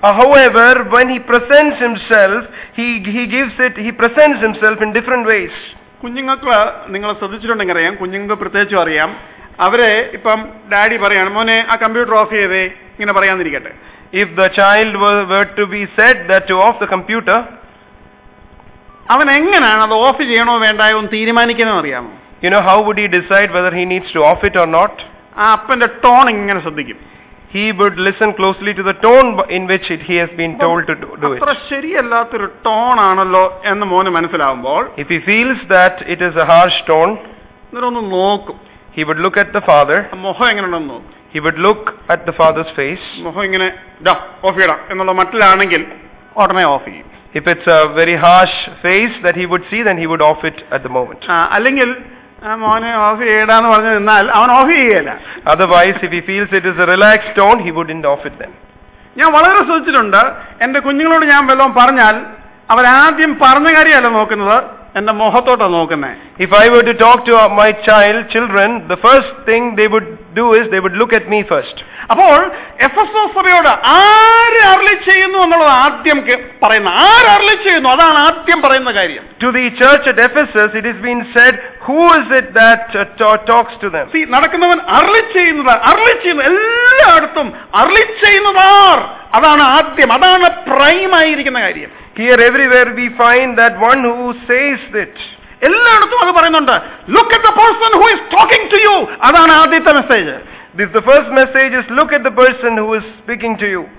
Uh, however, when he presents himself, he, he gives it, he presents himself in different ways. കുഞ്ഞുങ്ങൾക്ക് നിങ്ങൾ ശ്രദ്ധിച്ചിട്ടുണ്ടെങ്കിൽ അറിയാം കുഞ്ഞുങ്ങൾക്ക് പ്രത്യേകിച്ചും അറിയാം അവരെ ഇപ്പം ഡാഡി പറയാണ് മോനെ ആ കമ്പ്യൂട്ടർ ഓഫ് ചെയ്തേ ഇങ്ങനെ പറയാന്നിരിക്കട്ടെ If the child were, were to be said that to off the computer, അവൻ എങ്ങനെയാണ് അത് ഓഫ് ചെയ്യണോ വേണ്ടായോ എന്ന് തീരുമാനിക്കുന്നത് അറിയാമോ you know, how would he decide whether he needs to off it or not? ആ അപ്പന്റെ ടോൺ ഇങ്ങനെ ശ്രദ്ധിക്കും He would listen closely to the tone b- in which it, he has been told to do, do അത്ര it. ശരിയല്ലാത്തൊരു ടോൺ ആണല്ലോ എന്ന് മോന് മനസ്സിലാവുമ്പോൾ If he feels that it is a harsh tone, അന്നേരം ഒന്ന് നോക്കും he would look at the father, ആ മുഖം എങ്ങനെയുണ്ടെന്ന് നോക്കും he would look at the father's face. മുഖം ഇങ്ങനെ ഡാ ഓഫ് ചെയ്യടാ എന്നുള്ള മട്ടിലാണെങ്കിൽ ഉടനെ ഓഫ് ചെയ്യും If it's a very harsh face that he would see, then he would off it at the moment. ആ, അല്ലെങ്കിൽ ആ, മോനെ ഓഫ് ചെയ്യടാന്ന് പറഞ്ഞു നിന്നാൽ അവൻ ഓഫ് ചെയ്യല Otherwise, if he feels it is a relaxed tone, he wouldn't off it then. ഞാൻ വളരെ ശ്രദ്ധിച്ചിട്ടുണ്ട് എന്റെ കുഞ്ഞുങ്ങളോട് ഞാൻ വല്ലതും പറഞ്ഞാൽ അവരാദ്യം പറഞ്ഞ കാര്യമല്ല നോക്കുന്നത് എന്റെ മുഖത്തോട്ടാണ് നോക്കുന്നത് If I were to talk to uh, my child, children, the first thing they would do is they would look at me first. അപ്പോൾ എഫ് എസ് ഒ സഭയോട് ആര് അരളി ചെയ്യുന്നു എന്നുള്ളത് ആദ്യം കെ- പറയുന്ന ആര് അരളി ചെയ്യുന്നു അതാണ് ആദ്യം പറയുന്ന കാര്യം To the church at Ephesus, it has been said, who is it that uh, ta- talks to them? See, നടക്കുന്നവൻ അരളി ചെയ്യുന്നത് അരളി ചെയ്യുന്നു എല്ലായിടത്തും അരളി ചെയ്യുന്നതാർ അതാണ് ആദ്യം അതാണ് പ്രൈം ആയിരിക്കുന്ന കാര്യം Here, everywhere, we find that one who says it. എല്ലായിടത്തും അത് പറയുന്നുണ്ട് look at the person who is talking to you അതാണ് ആദ്യത്തെ message This, the first message is look at the person who is speaking to you.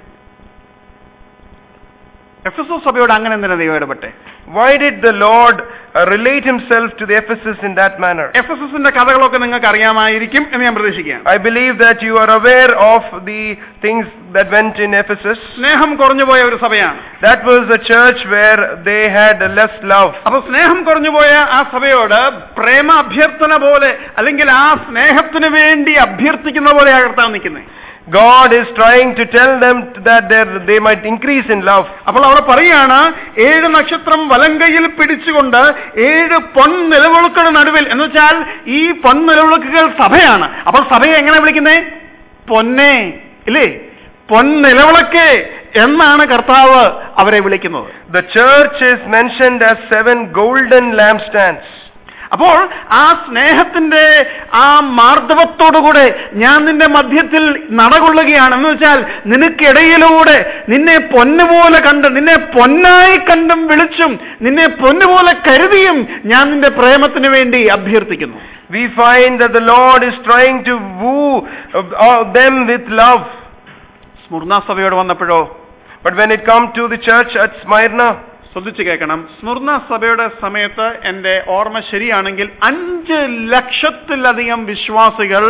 Ephesus സഭയോട് അങ്ങനെ എന്തിനാ ദൈവം ഇടപെട്ടെ Why did the Lord uh, relate himself to the Ephesus in that manner? എഫ് എസ് എസിന്റെ കഥകളൊക്കെ നിങ്ങൾക്ക് അറിയാമായിരിക്കും എന്ന് ഞാൻ പ്രതീക്ഷിക്കുകയാണ് I believe that you are aware of the things that went in Ephesus. സ്നേഹം കുറഞ്ഞുപോയ ഒരു സഭയാണ് That was a church where they had less love. അപ്പൊ സ്നേഹം കുറഞ്ഞുപോയ ആ സഭയോട് പ്രേമ അഭ്യർത്ഥന പോലെ അല്ലെങ്കിൽ ആ സ്നേഹത്തിന് വേണ്ടി അഭ്യർത്ഥിക്കുന്ന പോലെ കർത്താവ് നിൽക്കുന്നത് God is trying to tell them that they're- they might increase in love. അപ്പോൾ അവിടെ പറയാണ് ഏഴ് നക്ഷത്രം വലങ്കയിൽ പിടിച്ചുകൊണ്ട് ഏഴ് പൊൻനിലവിളക്കുകളുടെ നടുവിൽ എന്ന് വെച്ചാൽ ഈ പൊൻനിലവിളക്കുകൾ സഭയാണ് അപ്പോൾ സഭയെ എങ്ങനെ വിളിക്കുന്നേ പൊന്നെ ഇല്ലേ പൊൻനിലവിളക്ക് എന്നാണ് കർത്താവ് അവരെ വിളിക്കുന്നത് The church is mentioned as seven golden lampstands. അപ്പോൾ ആ സ്നേഹത്തിന്റെ ആ മാർദ്ദവത്തോടുകൂടെ ഞാൻ നിന്റെ മധ്യത്തിൽ നടകൊള്ളുകയാണ് എന്ന് വെച്ചാൽ നിനക്കിടയിലൂടെ നിന്നെ പൊന്നുപോലെ കണ്ട് നിന്നെ പൊന്നായി കണ്ടും വിളിച്ചും നിന്നെ പൊന്നുപോലെ കരുതിയും ഞാൻ നിന്റെ പ്രേമത്തിന് വേണ്ടി അഭ്യർത്ഥിക്കുന്നു We find that the Lord is trying to woo uh, uh, them with love. Smyrna സഭയോട് വന്നപ്പോഴോ But when it comes to the church at Smyrna, ശ്രദ്ധിച്ചു കേൾക്കണം സ്മുർണ സഭയുടെ സമയത്ത് എന്റെ ഓർമ്മ ശരിയാണെങ്കിൽ അഞ്ച് ലക്ഷത്തിലധികം വിശ്വാസികൾ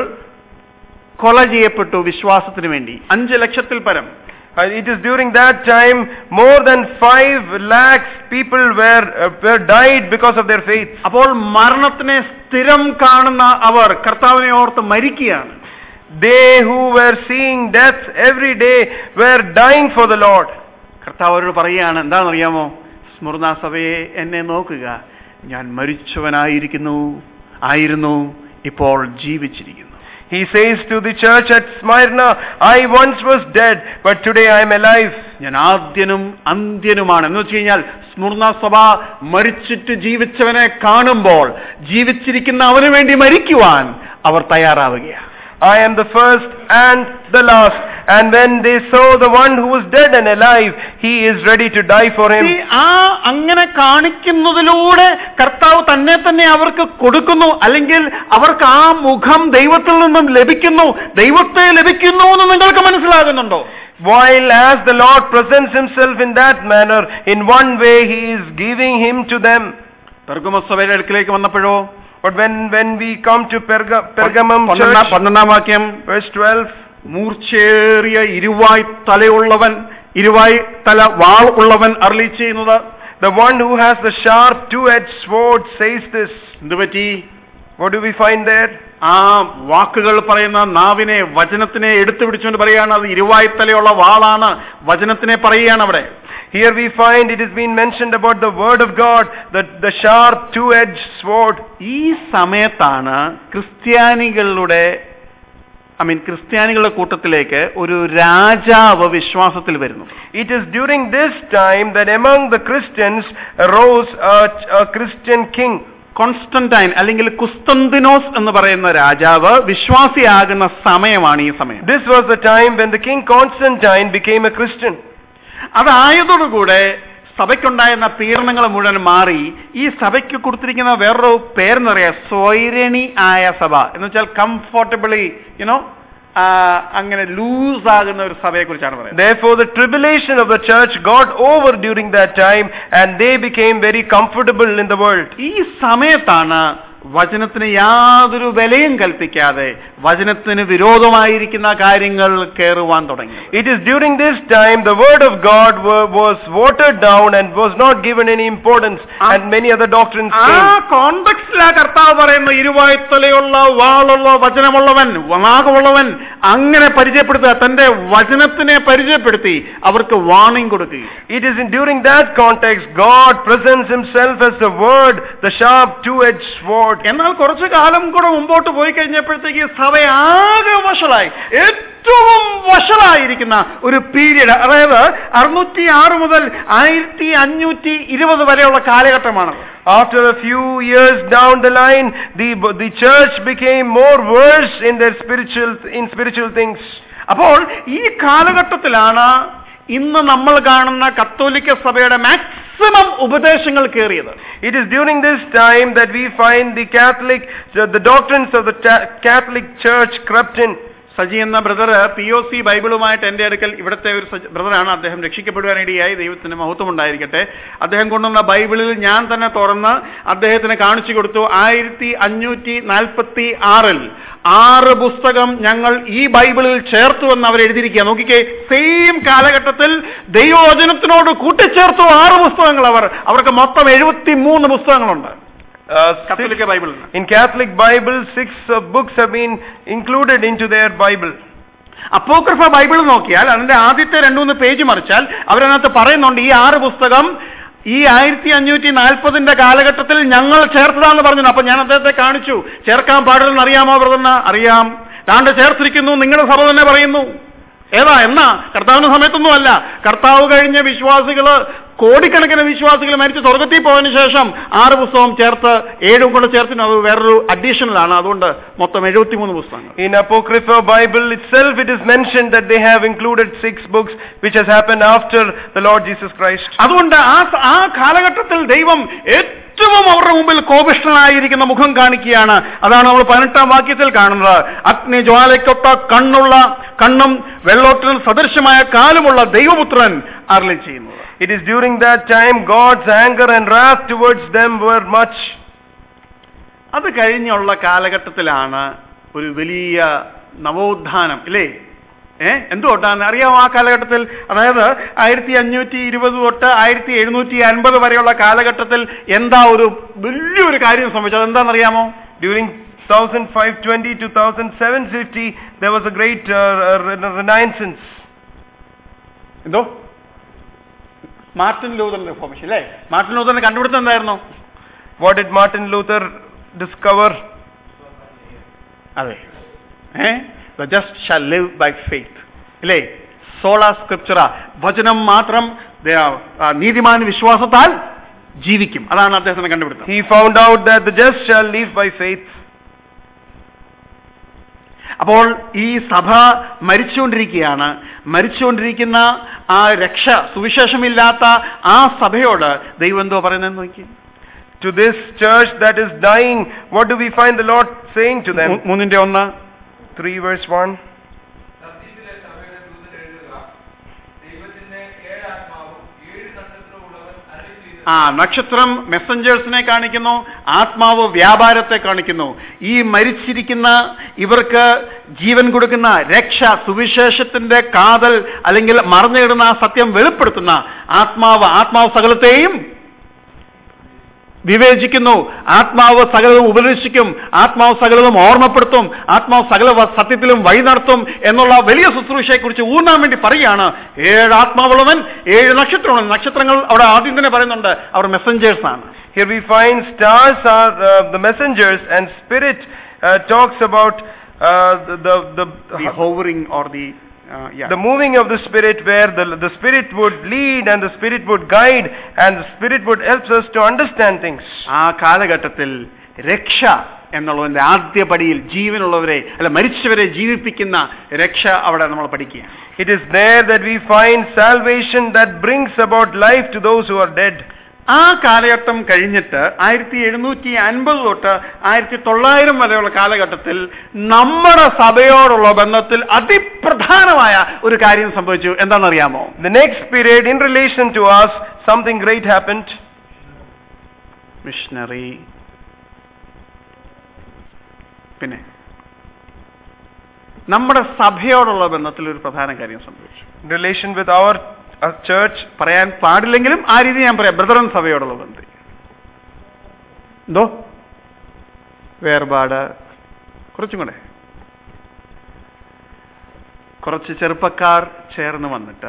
കൊല ചെയ്യപ്പെട്ടു വിശ്വാസത്തിന് വേണ്ടി അഞ്ച് ലക്ഷത്തിൽ പരം uh, it is during that time more than five lakhs people were, uh, were died because of their faith. അപ്പോൾ മരണത്തിനെ സ്ഥിരം കാണുന്ന അവർ കർത്താവിനെ ഓർത്ത് മരിക്കുകയാണ് They who were seeing death every day were dying for the Lord. കർത്താവ് അവരോട് പറയുകയാണ് എന്താണെന്നറിയാമോ സ്മൃണ സഭയെ എന്നെ നോക്കുക ഞാൻ മരിച്ചവനായിരിക്കുന്നു ആയിരുന്നു ഇപ്പോൾ ജീവിച്ചിരിക്കുന്നു He says to the church at Smyrna, I once was dead, but today I am alive. ഞാൻ ആദ്യനും അന്ത്യനുമാണ് എന്ന് വെച്ച് കഴിഞ്ഞാൽ സ്മൃണ സഭ മരിച്ചിട്ട് ജീവിച്ചവനെ കാണുമ്പോൾ ജീവിച്ചിരിക്കുന്ന അവന് വേണ്ടി മരിക്കുവാൻ അവർ തയ്യാറാവുകയാണ് I am the first and the last. And when they saw the one who was dead and alive, he is ready to die for him. ഈ ആ അങ്ങനെ കാണിക്കുന്നതിലൂടെ കർത്താവ് തന്നെ തന്നെ അവർക്ക് കൊടുക്കുന്നു അല്ലെങ്കിൽ അവർക്ക് ആ മുഖം ദൈവത്തിൽ നിന്നും ലഭിക്കുന്നു ദൈവത്തെ ലഭിക്കുന്നു എന്ന് നിങ്ങൾക്ക് മനസ്സിലാകുന്നുണ്ടോ While as the Lord presents himself in that manner, in one way he is giving him to them. പെർഗമസഭയുടെ അടുക്കിലേക്ക് വന്നപ്പോഴോ But when, when we come to Perga, Pergamum പന്ത്രണ്ടാം church, പന്ത്രണ്ടാം വാക്യം verse 12, മൂർച്ചേറിയ ഇരുവായ് തലയുള്ളവൻ ഇരുവായ് തല വാൾ ഉള്ളവൻ അർലി ചെയ്യുന്നത് the one who has the sharp two-edged sword says this. എന്ത് പറ്റി What do we find there? ആ വാക്കുകൾ പറയുന്ന നാവിനെ വചനത്തിനെ എടുത്തു പിടിച്ചുകൊണ്ട് പറയുകയാണ് അത് ഇരുവായ്ത്തലയുള്ള വാളാണ് വചനത്തിനെ പറയുകയാണ് അവിടെ Here we find it has been mentioned about the word of God, the, the sharp two-edged sword. ഈ സമയത്താണ് ക്രിസ്ത്യാനികളുടെ ഐ മീൻ ക്രിസ്ത്യാനികളുടെ കൂട്ടത്തിലേക്ക് ഒരു രാജാവ് വിശ്വാസത്തിൽ വരുന്നു It is during this time that among the Christians arose a, a Christian king. Constantine അല്ലെങ്കിൽ കുസ്തന്തിനോസ് എന്ന് പറയുന്ന രാജാവ് വിശ്വാസിയാകുന്ന സമയമാണ് ഈ സമയം This was the time when the king Constantine became a Christian. അതായതോടുകൂടെ സഭയ്ക്കുണ്ടായിരുന്ന പീഡനങ്ങൾ മുഴുവൻ മാറി ഈ സഭയ്ക്ക് കൊടുത്തിരിക്കുന്ന വേറൊരു പേരെന്നറിയാം സ്വൈരണി ആയ സഭ എന്ന് വെച്ചാൽ കംഫോർട്ടബിളി യുനോ അങ്ങനെ ലൂസ് ആകുന്ന ഒരു സഭയെ കുറിച്ചാണ് പറയുന്നത് Therefore, the tribulation of the church got over during that time and they became very comfortable in the world. ഈ സമയത്താണ് വചനത്തിന് യാതൊരു വിലയും കൽപ്പിക്കാതെ വചനത്തിന് വിരോധമായിരിക്കുന്ന കാര്യങ്ങൾ കയറുവാൻ തുടങ്ങി It is during this time the word of God wa- was watered down and was not given any importance and many other doctrines ആ came. കോണ്ടക്സ്റ്റിലാ കർത്താവ് പറയുന്ന ഇരുവായ്ത്തലയുള്ള വാളുള്ള വചനമുള്ളവൻ വാഗമുള്ളവൻ അങ്ങനെ പരിചയപ്പെടുത്തുക തന്റെ വചനത്തിനെ പരിചയപ്പെടുത്തി അവർക്ക് വാണിംഗ് കൊടുക്കുക It is in during that context God presents himself as the word, the sharp two-edged sword. എന്നാൽ കുറച്ചു കാലം കൂടെ മുമ്പോട്ട് പോയി കഴിഞ്ഞപ്പോഴത്തേക്ക് സഭ ആകെ വഷളായി ഏറ്റവും വഷളായിരിക്കുന്ന ഒരു പീരീഡ് അതായത് അറുന്നൂറ്റി ആറ് മുതൽ ആയിരത്തി അഞ്ഞൂറ്റി ഇരുപത് വരെയുള്ള കാലഘട്ടമാണ് After a few years down the line, the, the church became more worse in their spiritual, in spiritual things. അപ്പോൾ ഈ കാലഘട്ടത്തിലാണ് ഇന്ന് നമ്മൾ കാണുന്ന കത്തോലിക്ക സഭയുടെ മാക്സിമം ഉപദേശങ്ങൾ കയറിയത് It is during this time that we find the Catholic, the, the doctrines of the ta- Catholic Church crept in. Saji എന്ന ബ്രദർ പി ഒ സി ബൈബിളുമായിട്ട് എൻ്റെ അടുക്കൽ ഇവിടുത്തെ ഒരു സജ- ബ്രദറാണ് അദ്ദേഹം രക്ഷിക്കപ്പെടുവാനിടയായി ദൈവത്തിന് മഹത്വം ഉണ്ടായിരിക്കട്ടെ അദ്ദേഹം കൊണ്ടുവന്ന ബൈബിളിൽ ഞാൻ തന്നെ തുറന്ന് അദ്ദേഹത്തിന് കാണിച്ചു കൊടുത്തു ആയിരത്തി അഞ്ഞൂറ്റി നാൽപ്പത്തി ആറിൽ ആറ് പുസ്തകം ഞങ്ങൾ ഈ ബൈബിളിൽ ചേർത്തു എന്ന് അവർ എഴുതിയിരിക്കുക നോക്കിക്കേ സെയിം കാലഘട്ടത്തിൽ ദൈവവചനത്തിനോട് കൂട്ടിച്ചേർത്തു ആറ് പുസ്തകങ്ങൾ അവർ അവർക്ക് മൊത്തം എഴുപത്തി മൂന്ന് പുസ്തകങ്ങളുണ്ട് Uh, six- കത്തോലിക്ക ബൈബിളിൽ in Catholic Bible, six uh, books have been included into their Bible. Apocrypha Bible നോക്കിയാൽ അതിന്റെ ആദ്യത്തെ രണ്ടു മൂന്ന് പേജ് മറിച്ചാൽ അവരതിനകത്ത് പറയുന്നുണ്ട് ഈ ആറ് പുസ്തകം ഈ ആയിരത്തി അഞ്ഞൂറ്റി നാൽപ്പതിന്റെ കാലഘട്ടത്തിൽ ഞങ്ങൾ ചേർത്തതാന്ന് പറഞ്ഞു അപ്പൊ ഞാൻ അദ്ദേഹത്തെ കാണിച്ചു ചേർക്കാൻ പാടില്ലെന്ന് അറിയാമോ ബ്രദറിന് അറിയാം താണ്ട് ചേർത്തിരിക്കുന്നു നിങ്ങളുടെ സഭ തന്നെ പറയുന്നു ഏതാ എന്നാ കർത്താവിന്റെ സമയത്തൊന്നും അല്ല കർത്താവ് കഴിഞ്ഞ വിശ്വാസികള് കോടിക്കണക്കിന് വിശ്വാസികൾ മരിച്ച് സ്വർഗത്തിൽ പോയതിനു ശേഷം ആറ് പുസ്തകം ചേർത്ത് ഏഴും കൂടെ ചേർത്തിന് അത് വേറൊരു അഡീഷണൽ ആണ് അതുകൊണ്ട് മൊത്തം എഴുപത്തിമൂന്ന് പുസ്തകങ്ങൾ In Apocrypha Bible itself, it is mentioned that they have included six books, which has happened after the Lord Jesus Christ. അതുകൊണ്ട് ആ സ- ആ കാലഘട്ടത്തിൽ ദൈവം ഏറ്റവും അവരുടെ മുമ്പിൽ കോപിഷ്ഠനായിരിക്കുന്ന മുഖം കാണിക്കുകയാണ് അതാണ് നമ്മൾ പതിനെട്ടാം വാക്യത്തിൽ കാണുന്നത് അഗ്നി ജ്വാലയ്ക്കൊത്ത കണ്ണുള്ള കണ്ണും വെള്ളോട്ടിന് സദൃശമായ കാലുമുള്ള ദൈവപുത്രൻ അരളി ചെയ്യുന്നത് It is during that time God's anger and wrath towards them were much. അത് കഴിഞ്ഞുള്ള കാലഘട്ടത്തിലാണ് ഒരു വലിയ നവോത്ഥാനം ഇല്ലേ ഏ എന്തുകൊണ്ടാണ് അറിയാമോ ആ കാലഘട്ടത്തിൽ അതായത് ആയിരത്തി അഞ്ഞൂറ്റി ഇരുപത് തൊട്ട് ആയിരത്തി എഴുന്നൂറ്റി അൻപത് വരെയുള്ള കാലഘട്ടത്തിൽ എന്താ ഒരു വലിയൊരു കാര്യം സംഭവിച്ചത് എന്താണെന്നറിയാമോ During 1520 to 1750, there was a great uh, uh, rena- renaissance. എന്തോ മാർട്ടിൻ ലൂതറിന്റെ റിഫോർമേഷൻ അല്ലേ മാർട്ടിൻ ലൂതറിന്റെ കണ്ടുപിടുത്തം എന്തായിരുന്നു What did Martin Luther discover? അതെ uh the just shall live by faith ഇല്ലേ സോള സ്ക്രിപ്ചറ വചനം മാത്രം ദേ are, ആ, നീതിമാൻ വിശ്വാസത്താൽ ജീവിക്കും അതാണ് അദ്ദേഹത്തിന്റെ കണ്ടുപിടുത്തം He found out that the just shall live by faith. അപ്പോൾ ഈ സഭ മരിച്ചുകൊണ്ടിരിക്കുകയാണ് മരിച്ചുകൊണ്ടിരിക്കുന്ന ആ രക്ഷ സുവിശേഷമില്ലാത്ത ആ സഭയോട് ദൈവം എന്തോ പറയുന്നത് നോക്കി To this church that is dying, what do we find the Lord saying to them? മൂ- മൂന്നിന്റെ ഒന്ന് 3 verse 1. സത്യത്തിലെ സഭയുടെ ദൂതൻ എഴുതുക ദൈവത്തിന്റെ ഏഴ് ആത്മാവും ഏഴ് നക്ഷത്രവും ഉള്ളവൻ അരളി ചെയ്തത് ആ നക്ഷത്രം മെസ്സഞ്ചേഴ്സിനെ കാണിക്കുന്നു ആത്മാവ് വ്യാപാരത്തെ കാണിക്കുന്നു ഈ മരിച്ചിരിക്കുന്ന ഇവർക്ക് ജീവൻ കൊടുക്കുന്ന രക്ഷ സുവിശേഷത്തിന്റെ കാതൽ അല്ലെങ്കിൽ മറഞ്ഞിടുന്ന ആ സത്യം വെളിപ്പെടുത്തുന്ന ആത്മാവ് ആത്മാവ് സകലത്തെയും വിവേചിക്കുന്നു ആത്മാവ് സകലതും ഉപദേശിക്കും ആത്മാവ് സകലതും ഓർമ്മപ്പെടുത്തും ആത്മാവ് സകല വ- സത്യത്തിലും വഴി നടത്തും എന്നുള്ള വലിയ ശുശ്രൂഷയെക്കുറിച്ച് ഊന്നാൻ വേണ്ടി പറയുകയാണ് ഏഴ് ആത്മാവുള്ളവൻ ഏഴ് നക്ഷത്രമുള്ളവൻ നക്ഷത്രങ്ങൾ അവിടെ ആദ്യം തന്നെ പറയുന്നുണ്ട് അവർ മെസ്സഞ്ചേഴ്സ് ആണ് Here we find stars are uh, the messengers and spirit uh, talks about uh, the, the, the, the hovering or the uh, yeah. the moving of the Spirit where the, the Spirit would lead and the Spirit would guide and the Spirit would help us to understand things. ആ കാലഘട്ടത്തിൽ രക്ഷ എന്നുള്ളതിന്റെ ആദ്യ പടിയിൽ ജീവനുള്ളവരെ അല്ല മരിച്ചവരെ ജീവിപ്പിക്കുന്ന രക്ഷ അവിടെ നമ്മൾ പഠിക്കുക It is there that we find salvation that brings about life to those who are dead. ആ കാലഘട്ടം കഴിഞ്ഞിട്ട് ആയിരത്തി എഴുന്നൂറ്റി അൻപത് തൊട്ട് ആയിരത്തി തൊള്ളായിരം വരെയുള്ള കാലഘട്ടത്തിൽ നമ്മുടെ സഭയോടുള്ള ബന്ധത്തിൽ അതിപ്രധാനമായ ഒരു കാര്യം സംഭവിച്ചു എന്താണെന്നറിയാമോ The next period, in relation to us, something great happened. Missionary പിന്നെ നമ്മുടെ സഭയോടുള്ള ബന്ധത്തിൽ ഒരു പ്രധാന കാര്യം സംഭവിച്ചു In relation with our, our church, പറയാൻ പാടില്ലെങ്കിലും ആ രീതി ഞാൻ പറയാം ബ്രദറൻ സഭയോടുള്ള ബന്ധം എന്തോ വേർപാട് കുറച്ചും കൂടെ കുറച്ച് ചെറുപ്പക്കാർ ചേർന്ന് വന്നിട്ട്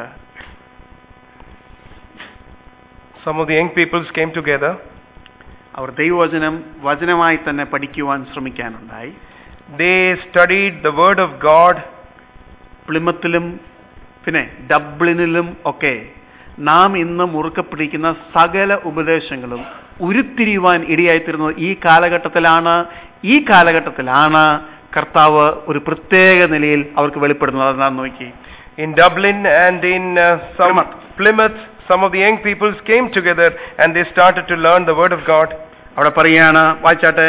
some of the young peoples came together. അവർ ദൈവവചനം വചനമായി തന്നെ പഠിക്കുവാൻ ശ്രമിക്കാനുണ്ടായി They studied the Word of God. പ്ലിമത്തിലും പിന്നെ ഡബ്ലിനിലും ഒക്കെ നാം ഇന്ന് മുറുക്കെ പിടിക്കുന്ന സകല ഉപദേശങ്ങളും ഉരുത്തിരിയുവാൻ ഇടയായിത്തീരുന്നത് ഈ കാലഘട്ടത്തിലാണ് ഈ കാലഘട്ടത്തിലാണ് കർത്താവ് ഒരു പ്രത്യേക നിലയിൽ അവർക്ക് വെളിപ്പെടുന്നത് അതെന്താന്ന് നോക്കി In Dublin and in uh, some Plymouth. Plymouth, some of the young peoples came together and they started to learn the Word of God. അവിടെ പറയാണ് വായിച്ചാട്ടെ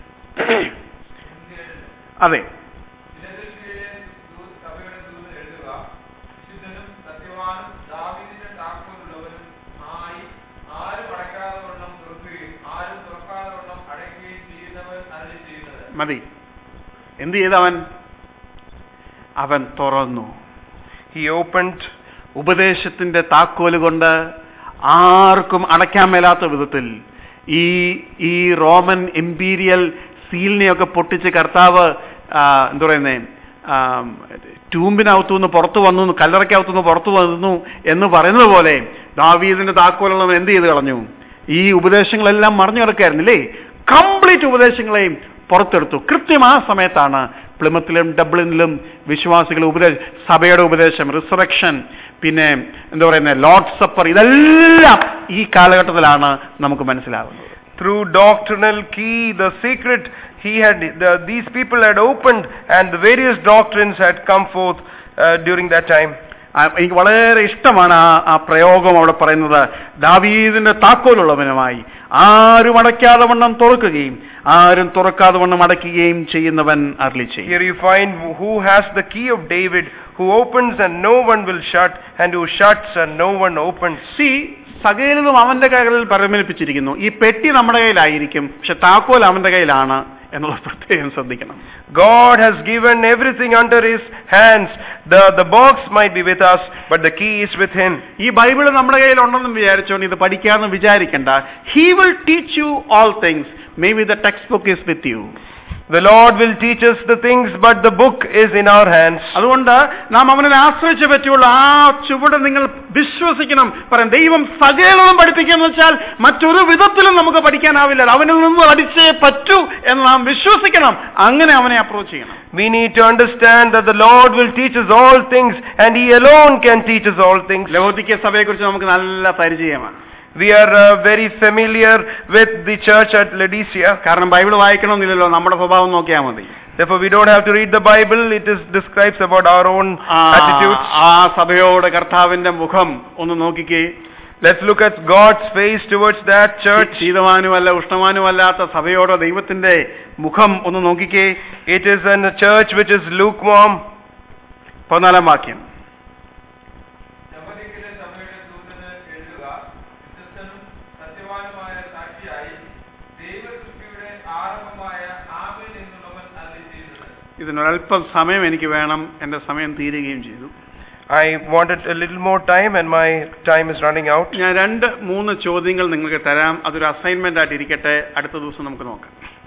അതെ ഫിലദൽഫിയയിലെ ദൂ- സഭയുടെ ദൂതൻ എഴുതുക വിശുദ്ധനും സത്യവാനും ദാവീദിന്റെ താക്കോലുള്ളവനും ആയി ആരും അടയ്ക്കാതെ വണ്ണം തുറക്കുകയും ആരും തുറക്കാതെ വണ്ണം അടയ്ക്കുകയും ചെയ്യുന്നവൻ അരുളി ചെയ്യുന്നത് മതി എന്ത് ചെയ്തവൻ അവൻ തുറന്നു He opened ഉപദേശത്തിന്റെ താക്കോല് കൊണ്ട് ആർക്കും അടയ്ക്കാൻ മേലാത്ത വിധത്തിൽ ഈ ഈ റോമൻ എംപീരിയൽ സീലിനെയൊക്കെ പൊട്ടിച്ച് കർത്താവ് ആ, എന്താ പറയുന്നേ ടൂമ്പിനകത്തുനിന്ന് പുറത്തു വന്നു കല്ലറയ്ക്കകത്തുനിന്ന് പുറത്തു വന്നു എന്ന് പറയുന്നത് പോലെ ദാവീദിന്റെ താക്കോലുള്ളവൻ എന്ത് ചെയ്ത് കളഞ്ഞു ഈ ഉപദേശങ്ങളെല്ലാം മറിഞ്ഞു കിടക്കായിരുന്നില്ലേ കംപ്ലീറ്റ് ഉപദേശങ്ങളെയും പുറത്തെടുത്തു കൃത്യം ആ സമയത്താണ് പ്ലിമത്തിലും ഡബ്ലിനിലും വിശ്വാസികൾ ഉപദേശ സഭയുടെ ഉപദേശം റിസറക്ഷൻ പിന്നെ എന്താ പറയുന്നത് ലോർഡ് സപ്പർ ഇതെല്ലാം ഈ കാലഘട്ടത്തിലാണ് നമുക്ക് മനസ്സിലാകുന്നത് through doctrinal key, the secret he had, the, these people had opened and the various doctrines had come forth uh, during that time. ആ, എനിക്ക് വളരെ ഇഷ്ടമാണ് ആ ആ പ്രയോഗം അവിടെ പറയുന്നത് ദാവീദിന്റെ താക്കോലുള്ളവനുമായി ആരും അടയ്ക്കാതെ വണ്ണം തുറക്കുകയും ആരും തുറക്കാതെ വണ്ണം അടയ്ക്കുകയും ചെയ്യുന്നവൻ അർലി ചെയ്യും Here you find who has the key of David, who opens and no one will shut, and who shuts and no one opens. സി സകലതും അവന്റെ കൈകളിൽ പരിമേൽപ്പിച്ചിരിക്കുന്നു ഈ പെട്ടി നമ്മുടെ കയ്യിലായിരിക്കും പക്ഷെ താക്കോൽ അവന്റെ കയ്യിലാണ് എന്നുള്ളത് പ്രത്യേകം ശ്രദ്ധിക്കണം God has given everything under his hands. The, the box might be with us, but the key is with him. ഈ ബൈബിൾ നമ്മുടെ കയ്യിൽ ഉണ്ടെന്നും വിചാരിച്ചോണ്ട് ഇത് പഠിക്കാമെന്ന് വിചാരിക്കണ്ട he will teach you all things maybe the textbook is with you The Lord will teach us the things, but the book is in our hands. അതുകൊണ്ട് നാം അവനെ ആശ്രയിച്ചേ പറ്റുള്ളൂ ആ ചുവട് നിങ്ങൾ വിശ്വസിക്കണം പറയാം ദൈവം സകലതും പഠിപ്പിക്കാന്ന് വെച്ചാൽ മറ്റൊരു വിധത്തിലും നമുക്ക് പഠിക്കാനാവില്ല അവനിൽ നിന്ന് പഠിച്ചേ പറ്റൂ എന്ന് നാം വിശ്വസിക്കണം അങ്ങനെ അവനെ അപ്രോച്ച് ചെയ്യണം We need to understand that the Lord will teach us all things, and He alone can teach us all things. ലൗകിക സഭയെക്കുറിച്ച് നമുക്ക് നല്ല പരിചയമാണ് We are uh, very familiar with the church at Laodicea. കാരണം ബൈബിൾ വായിക്കണമെന്നില്ലല്ലോ നമ്മുടെ സ്വഭാവം നോക്കിയാൽ മതി Therefore, we don't have to read the Bible. It is describes about our own ആ, attitudes. ആ സഭയോട് കർത്താവിന്റെ മുഖം ഒന്ന് നോക്കിക്കേ Let's look at God's face towards that church. ശീതമാനുമല്ല ഉഷ്ണമാനുമല്ലാത്ത സഭയോട് ദൈവത്തിന്റെ മുഖം ഒന്ന് നോക്കിക്കേ It is in a church which is lukewarm. പതിനാലാം വാക്യം ദമസ്കസിലെ സഭയുടെ ദൂതന് എഴുതുക വിശ്വസ്തനും സത്യവാനുമായ സാക്ഷിയായി ദൈവസൃഷ്ടിയുടെ ആരംഭമായ ആമേൻ എന്നുള്ളവൻ അരുളി ചെയ്യുന്നത് ഇതിനൊരല്പം സമയം എനിക്ക് വേണം എന്റെ സമയം തീരുകയും ചെയ്തു I wanted a little more time, and my time is running out. ഞാൻ രണ്ട് മൂന്ന് ചോദ്യങ്ങൾ നിങ്ങൾക്ക് തരാം അതൊരു അസൈൻമെന്റ് ആയിട്ട് ഇരിക്കട്ടെ അടുത്ത ദിവസം നമുക്ക് നോക്കാം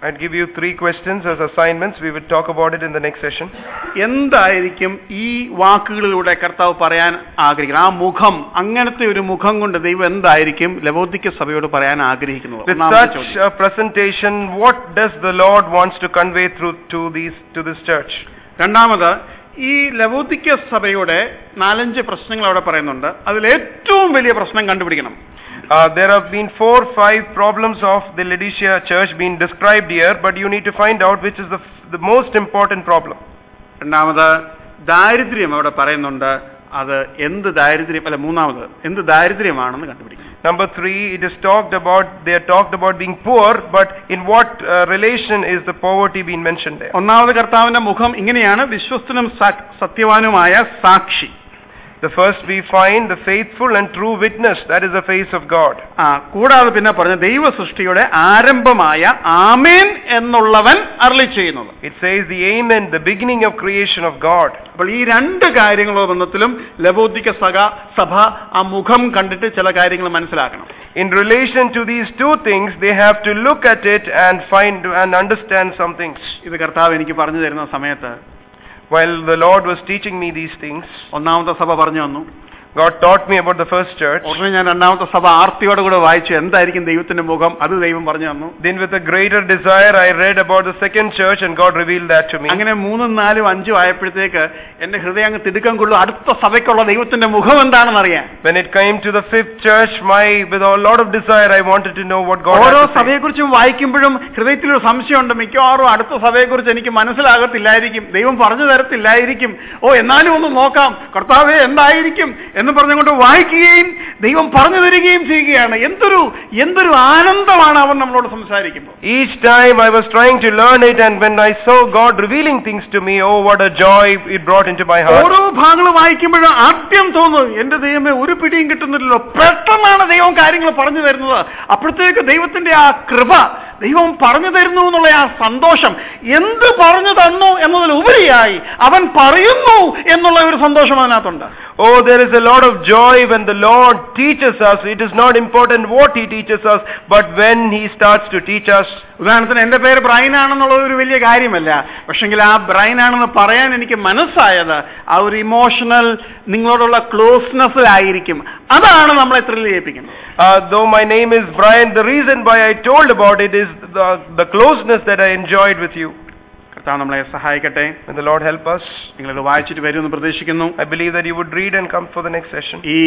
I'd give you three questions as assignments. We will talk about it in the next session. എന്തായിരിക്കും ഈ വാക്കുകളിലൂടെ കർത്താവ് പറയാൻ ആഗ്രഹിക്കുന്നത് ആ മുഖം അങ്ങനത്തെ ഒരു മുഖം കൊണ്ട് ദൈവം എന്തായിരിക്കും ലവോദിക്ക സഭയോട് പറയാൻ ആഗ്രഹിക്കുന്നത് With ഒന്നാമത്തെ such ചോദ്യം. a presentation, what does the Lord wants to convey through to these to this church? രണ്ടാമത് ഈ ലവോദിക്ക സഭയുടെ നാലഞ്ച് പ്രശ്നങ്ങൾ അവിടെ പറയുന്നുണ്ട് അതിൽ ഏറ്റവും വലിയ പ്രശ്നം കണ്ടുപിടിക്കണം Uh, there have been four, five problems of the Laodicea church being described here, but you need to find out which is the, f- the most important problem. രണ്ടാമത് ദാരിദ്ര്യം അവിടെ പറയുന്നുണ്ട് അത് എന്ത് ദാരിദ്ര്യം അല്ല മൂന്നാമത് എന്ത് ദാരിദ്ര്യമാണെന്ന് കണ്ടുപിടിക്കണം Number three, it is talked about, they are talked about being poor, but in what uh, relation is the poverty being mentioned there? ഒന്നാമത് കർത്താവിന്റെ മുഖം ഇങ്ങനെയാണ് വിശ്വസ്തനും സാ- സത്യവാനുമായ സാക്ഷി The first we find the faithful and true witness, that is the face of God. ആ കൂടാതെ പിന്നെ പറഞ്ഞ ദൈവ സൃഷ്ടിയുടെ ആരംഭമായ ആമേൻ എന്നുള്ളവൻ അരളി ചെയ്യുന്നത് It says the Amen, the beginning of creation of God. അപ്പോൾ ഈ രണ്ട് കാര്യങ്ങളോ ബന്ധത്തിലും ലബോദിക്ക സഭ സഭ ആ മുഖം കണ്ടിട്ട് ചില കാര്യങ്ങൾ മനസ്സിലാക്കണം In relation to these two things, they have to look at it and find and understand some things. ഇത് കർത്താവ് എനിക്ക് പറഞ്ഞു തരുന്ന സമയത്ത് While the Lord was teaching me these things, ഒന്നാമത്തെ സഭ പറഞ്ഞു തന്നു God taught me about the first church. ഉടനെ ഞാൻ രണ്ടാമത്തെ സഭ ആർത്തിയോടെ കൂടെ വായിച്ചു എന്തായിരിക്കും ദൈവത്തിന്റെ മുഖം അത് ദൈവം പറഞ്ഞു തന്നു Then with a greater desire, I read about the second church and God revealed that to me. അങ്ങനെ മൂന്നും നാലും അഞ്ചും ആയപ്പോഴത്തേക്ക് എന്റെ ഹൃദയം അങ്ങ് തിടുക്കം കൊള്ളും അടുത്ത സഭയ്ക്കുള്ള ദൈവത്തിന്റെ മുഖം എന്താണെന്ന് അറിയാൻ When it came to the fifth church, my with a lot of desire, I wanted to know what God ഓരോ had to say. സഭയെക്കുറിച്ചും വായിക്കുമ്പോഴും ഹൃദയത്തിലൊരു സംശയമുണ്ട് മിക്കവാറും അടുത്ത സഭയെക്കുറിച്ച് എനിക്ക് മനസ്സിലാകത്തില്ലായിരിക്കും ദൈവം പറഞ്ഞു തരത്തില്ലായിരിക്കും ഓ എന്നാലും ഒന്ന് നോക്കാം കർത്താവെ എന്തായിരിക്കും എന്ന് പറഞ്ഞുകൊണ്ട് വായിക്കുകയും ദൈവം പറഞ്ഞു തരികയും ചെയ്യുകയാണ് എന്തൊരു എന്തൊരു ആനന്ദമാണ് അവൻ നമ്മളോട് സംസാരിക്കുമ്പോൾ Each time I was trying to learn it, and when I saw God revealing things to me, oh, what a joy it brought into my heart. ഓരോ ഭാഗങ്ങൾ വായിക്കുമ്പോഴും ആദ്യം തോന്നുന്നു എന്റെ ദൈവമേ ഒരു പിടിയും കിട്ടുന്നില്ലല്ലോ പെട്ടെന്നാണ് ദൈവം കാര്യങ്ങൾ പറഞ്ഞു തരുന്നത് അപ്പോഴത്തേക്ക് ദൈവത്തിന്റെ ആ കൃപ ദൈവം പറഞ്ഞു തരുന്നു എന്നുള്ള ആ സന്തോഷം എന്ത് പറഞ്ഞു തന്നു എന്നതിലുപരിയായി അവൻ പറയുന്നു എന്നുള്ള ഒരു സന്തോഷം അതിനകത്തുണ്ട് Oh, there is a lot of joy when the Lord teaches us. It is not important what He teaches us, but when He starts to teach us. ഉദാഹരണത്തിന് എന്റെ പേര് ബ്രൈൻ ആണെന്നുള്ളത് ഒരു വലിയ കാര്യമല്ല പക്ഷെങ്കിൽ ആ ബ്രൈൻ ആണെന്ന് പറയാൻ എനിക്ക് മനസ്സായത് ആ ഒരു ഇമോഷണൽ നിങ്ങളോടുള്ള ക്ലോസ്നെസ്സിലായിരിക്കും അതാണ് നമ്മളെ ത്രില്ല് ചെയ്യിപ്പിക്കുന്നത് Uh, though my name is Brian, the reason why I told about it is the, the closeness that I enjoyed with you. കർത്താവ് നമ്മളെ സഹായിക്കട്ടെ May the Lord help us. നിങ്ങളിത് വായിച്ചിട്ട് വരുമെന്ന് പ്രതീക്ഷിക്കുന്നു I believe that you would read and come for the next session. ഈ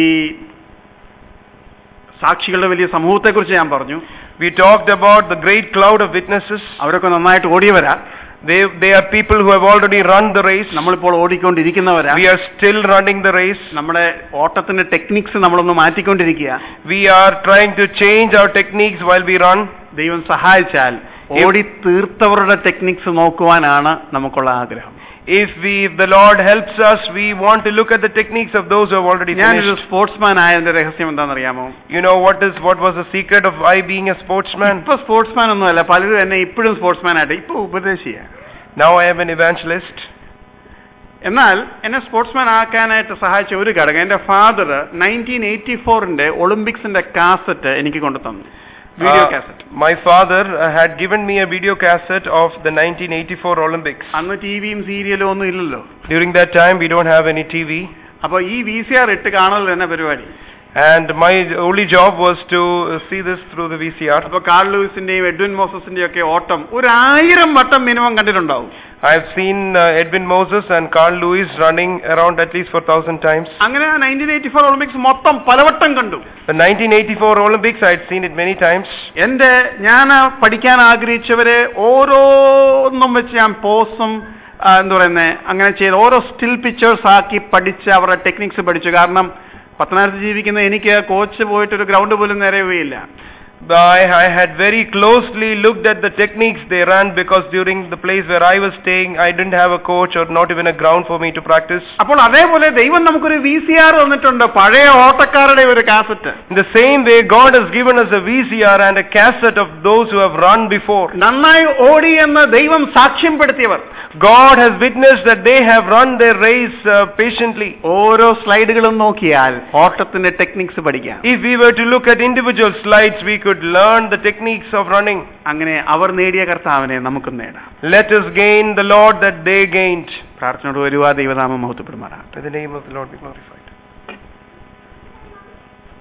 സാക്ഷികളുടെ വലിയ സമൂഹത്തെക്കുറിച്ച് ഞാൻ പറഞ്ഞു We talked about the great cloud of witnesses. അവരൊക്കെ നന്നായിട്ട് ഓടിയവരാ They, they are people who have already run the race. നമ്മളിപ്പോൾ ഓടിക്കൊണ്ടിരിക്കുന്നവരാ We are still running the race. നമ്മുടെ ഓട്ടത്തിന്റെ ടെക്നിക്സ് നമ്മളൊന്ന് മാറ്റിക്കൊണ്ടിരിക്കുക We are trying to change our techniques while we run. ദൈവം സഹായിച്ചാൽ ഓടി തീർത്തവരുടെ ടെക്നിക്സ് നോക്കുവാനാണ് നമുക്കുള്ള ആഗ്രഹം If we, if the Lord helps us, we want to look at the techniques of those who have already ഞാനൊരു finished. സ്പോർട്സ്മാൻ ആയതിന്റെ രഹസ്യം എന്താണെന്നറിയാമോ You know what is what was the secret of I being a sportsman? ഇപ്പൊ സ്പോർട്സ്മാൻ ഒന്നുമല്ല പലരും എന്നെ ഇപ്പോഴും സ്പോർട്സ്മാൻ ആയിട്ട് ഇപ്പൊ ഉപദേശിയ Now I am an evangelist. എന്നാൽ എന്നെ സ്പോർട്സ്മാൻ ആക്കാനായിട്ട് സഹായിച്ച ഒരു ഘടകം എന്റെ ഫാദർ നയൻറ്റീൻ എയ്റ്റി ഫോറിന്റെ ഒളിമ്പിക്സിന്റെ കാസറ്റ് എനിക്ക് കൊണ്ടു തന്നു video Uh, cassette my father uh, had given me a video cassette of the 1984 Olympics. അന്ന് ടിവിയും സീരിയലും ഒന്നും ഇല്ലല്ലോ During that time, we don't have any TV, അപ്പൊ ഈ വി സി ആർ ഇട്ട് കാണൽ തന്നെ പരിപാടി and my only job was to uh, see this through the VCR. അപ്പൊ കാർ ലൂയിസിന്റെയും എഡ്വിൻ മോസസിന്റെയും ഒക്കെ ഓട്ടം ഒരു ആയിരം വട്ടം മിനിമം കണ്ടിട്ടുണ്ടാവും I've seen uh, Edwin Moses and Carl Lewis running around at least for thousand times. അങ്ങനെ നയൻറ്റീൻ എയ്റ്റി ഫോർ ഒളിമ്പിക്സ് മൊത്തം പലവട്ടം കണ്ടു The 1984 Olympics, I'd seen it many times. എന്റെ ഞാൻ പഠിക്കാൻ ആഗ്രഹിച്ചവരെ ഓരോന്നും വെച്ച് ഞാൻ പോസും എന്താ പറയുന്നത് അങ്ങനെ ചെയ്ത് ഓരോ സ്റ്റിൽ പിക്ചേഴ്സ് ആക്കി പഠിച്ച് അവരുടെ ടെക്നിക്സ് പഠിച്ചു കാരണം പത്തനാപുരത്ത് ജീവിക്കുന്ന എനിക്ക് കോച്ച് പോയിട്ട് ഒരു ഗ്രൗണ്ട് പോലും നിറയുകയില്ല I, I had very closely looked at the techniques they ran because during the place where I was staying, I didn't have a coach or not even a ground for me to practice. അപ്പോൾ അതേപോലെ ദൈവം നമുക്കൊരു വി സി ആർ തന്നിട്ടുണ്ട് പഴയ ഓട്ടക്കാരുടെ ഒരു cassette In the same way, God has given us a VCR and a cassette of those who have run before. നന്നായി ഓടി എന്ന് ദൈവം സാക്ഷ്യപ്പെടുത്തിയവർ God has witnessed that they have run their race uh, patiently. ഓരോ സ്ലൈഡുകളും നോക്കിയാൽ ഓട്ടത്തിന്റെ ടെക്നിക്സ് പഠിക്കാം If we were to look at individual slides, we could could learn the techniques of running. അങ്ങനെ അവർ നേടിയ കർത്താവിനെ നമുക്കും നേടാം Let us gain the Lord that they gained. പ്രാർത്ഥനയോട് വരുവാ ദൈവനാമം മഹത്വപ്പെടുമാറാം May the name of the Lord be glorified.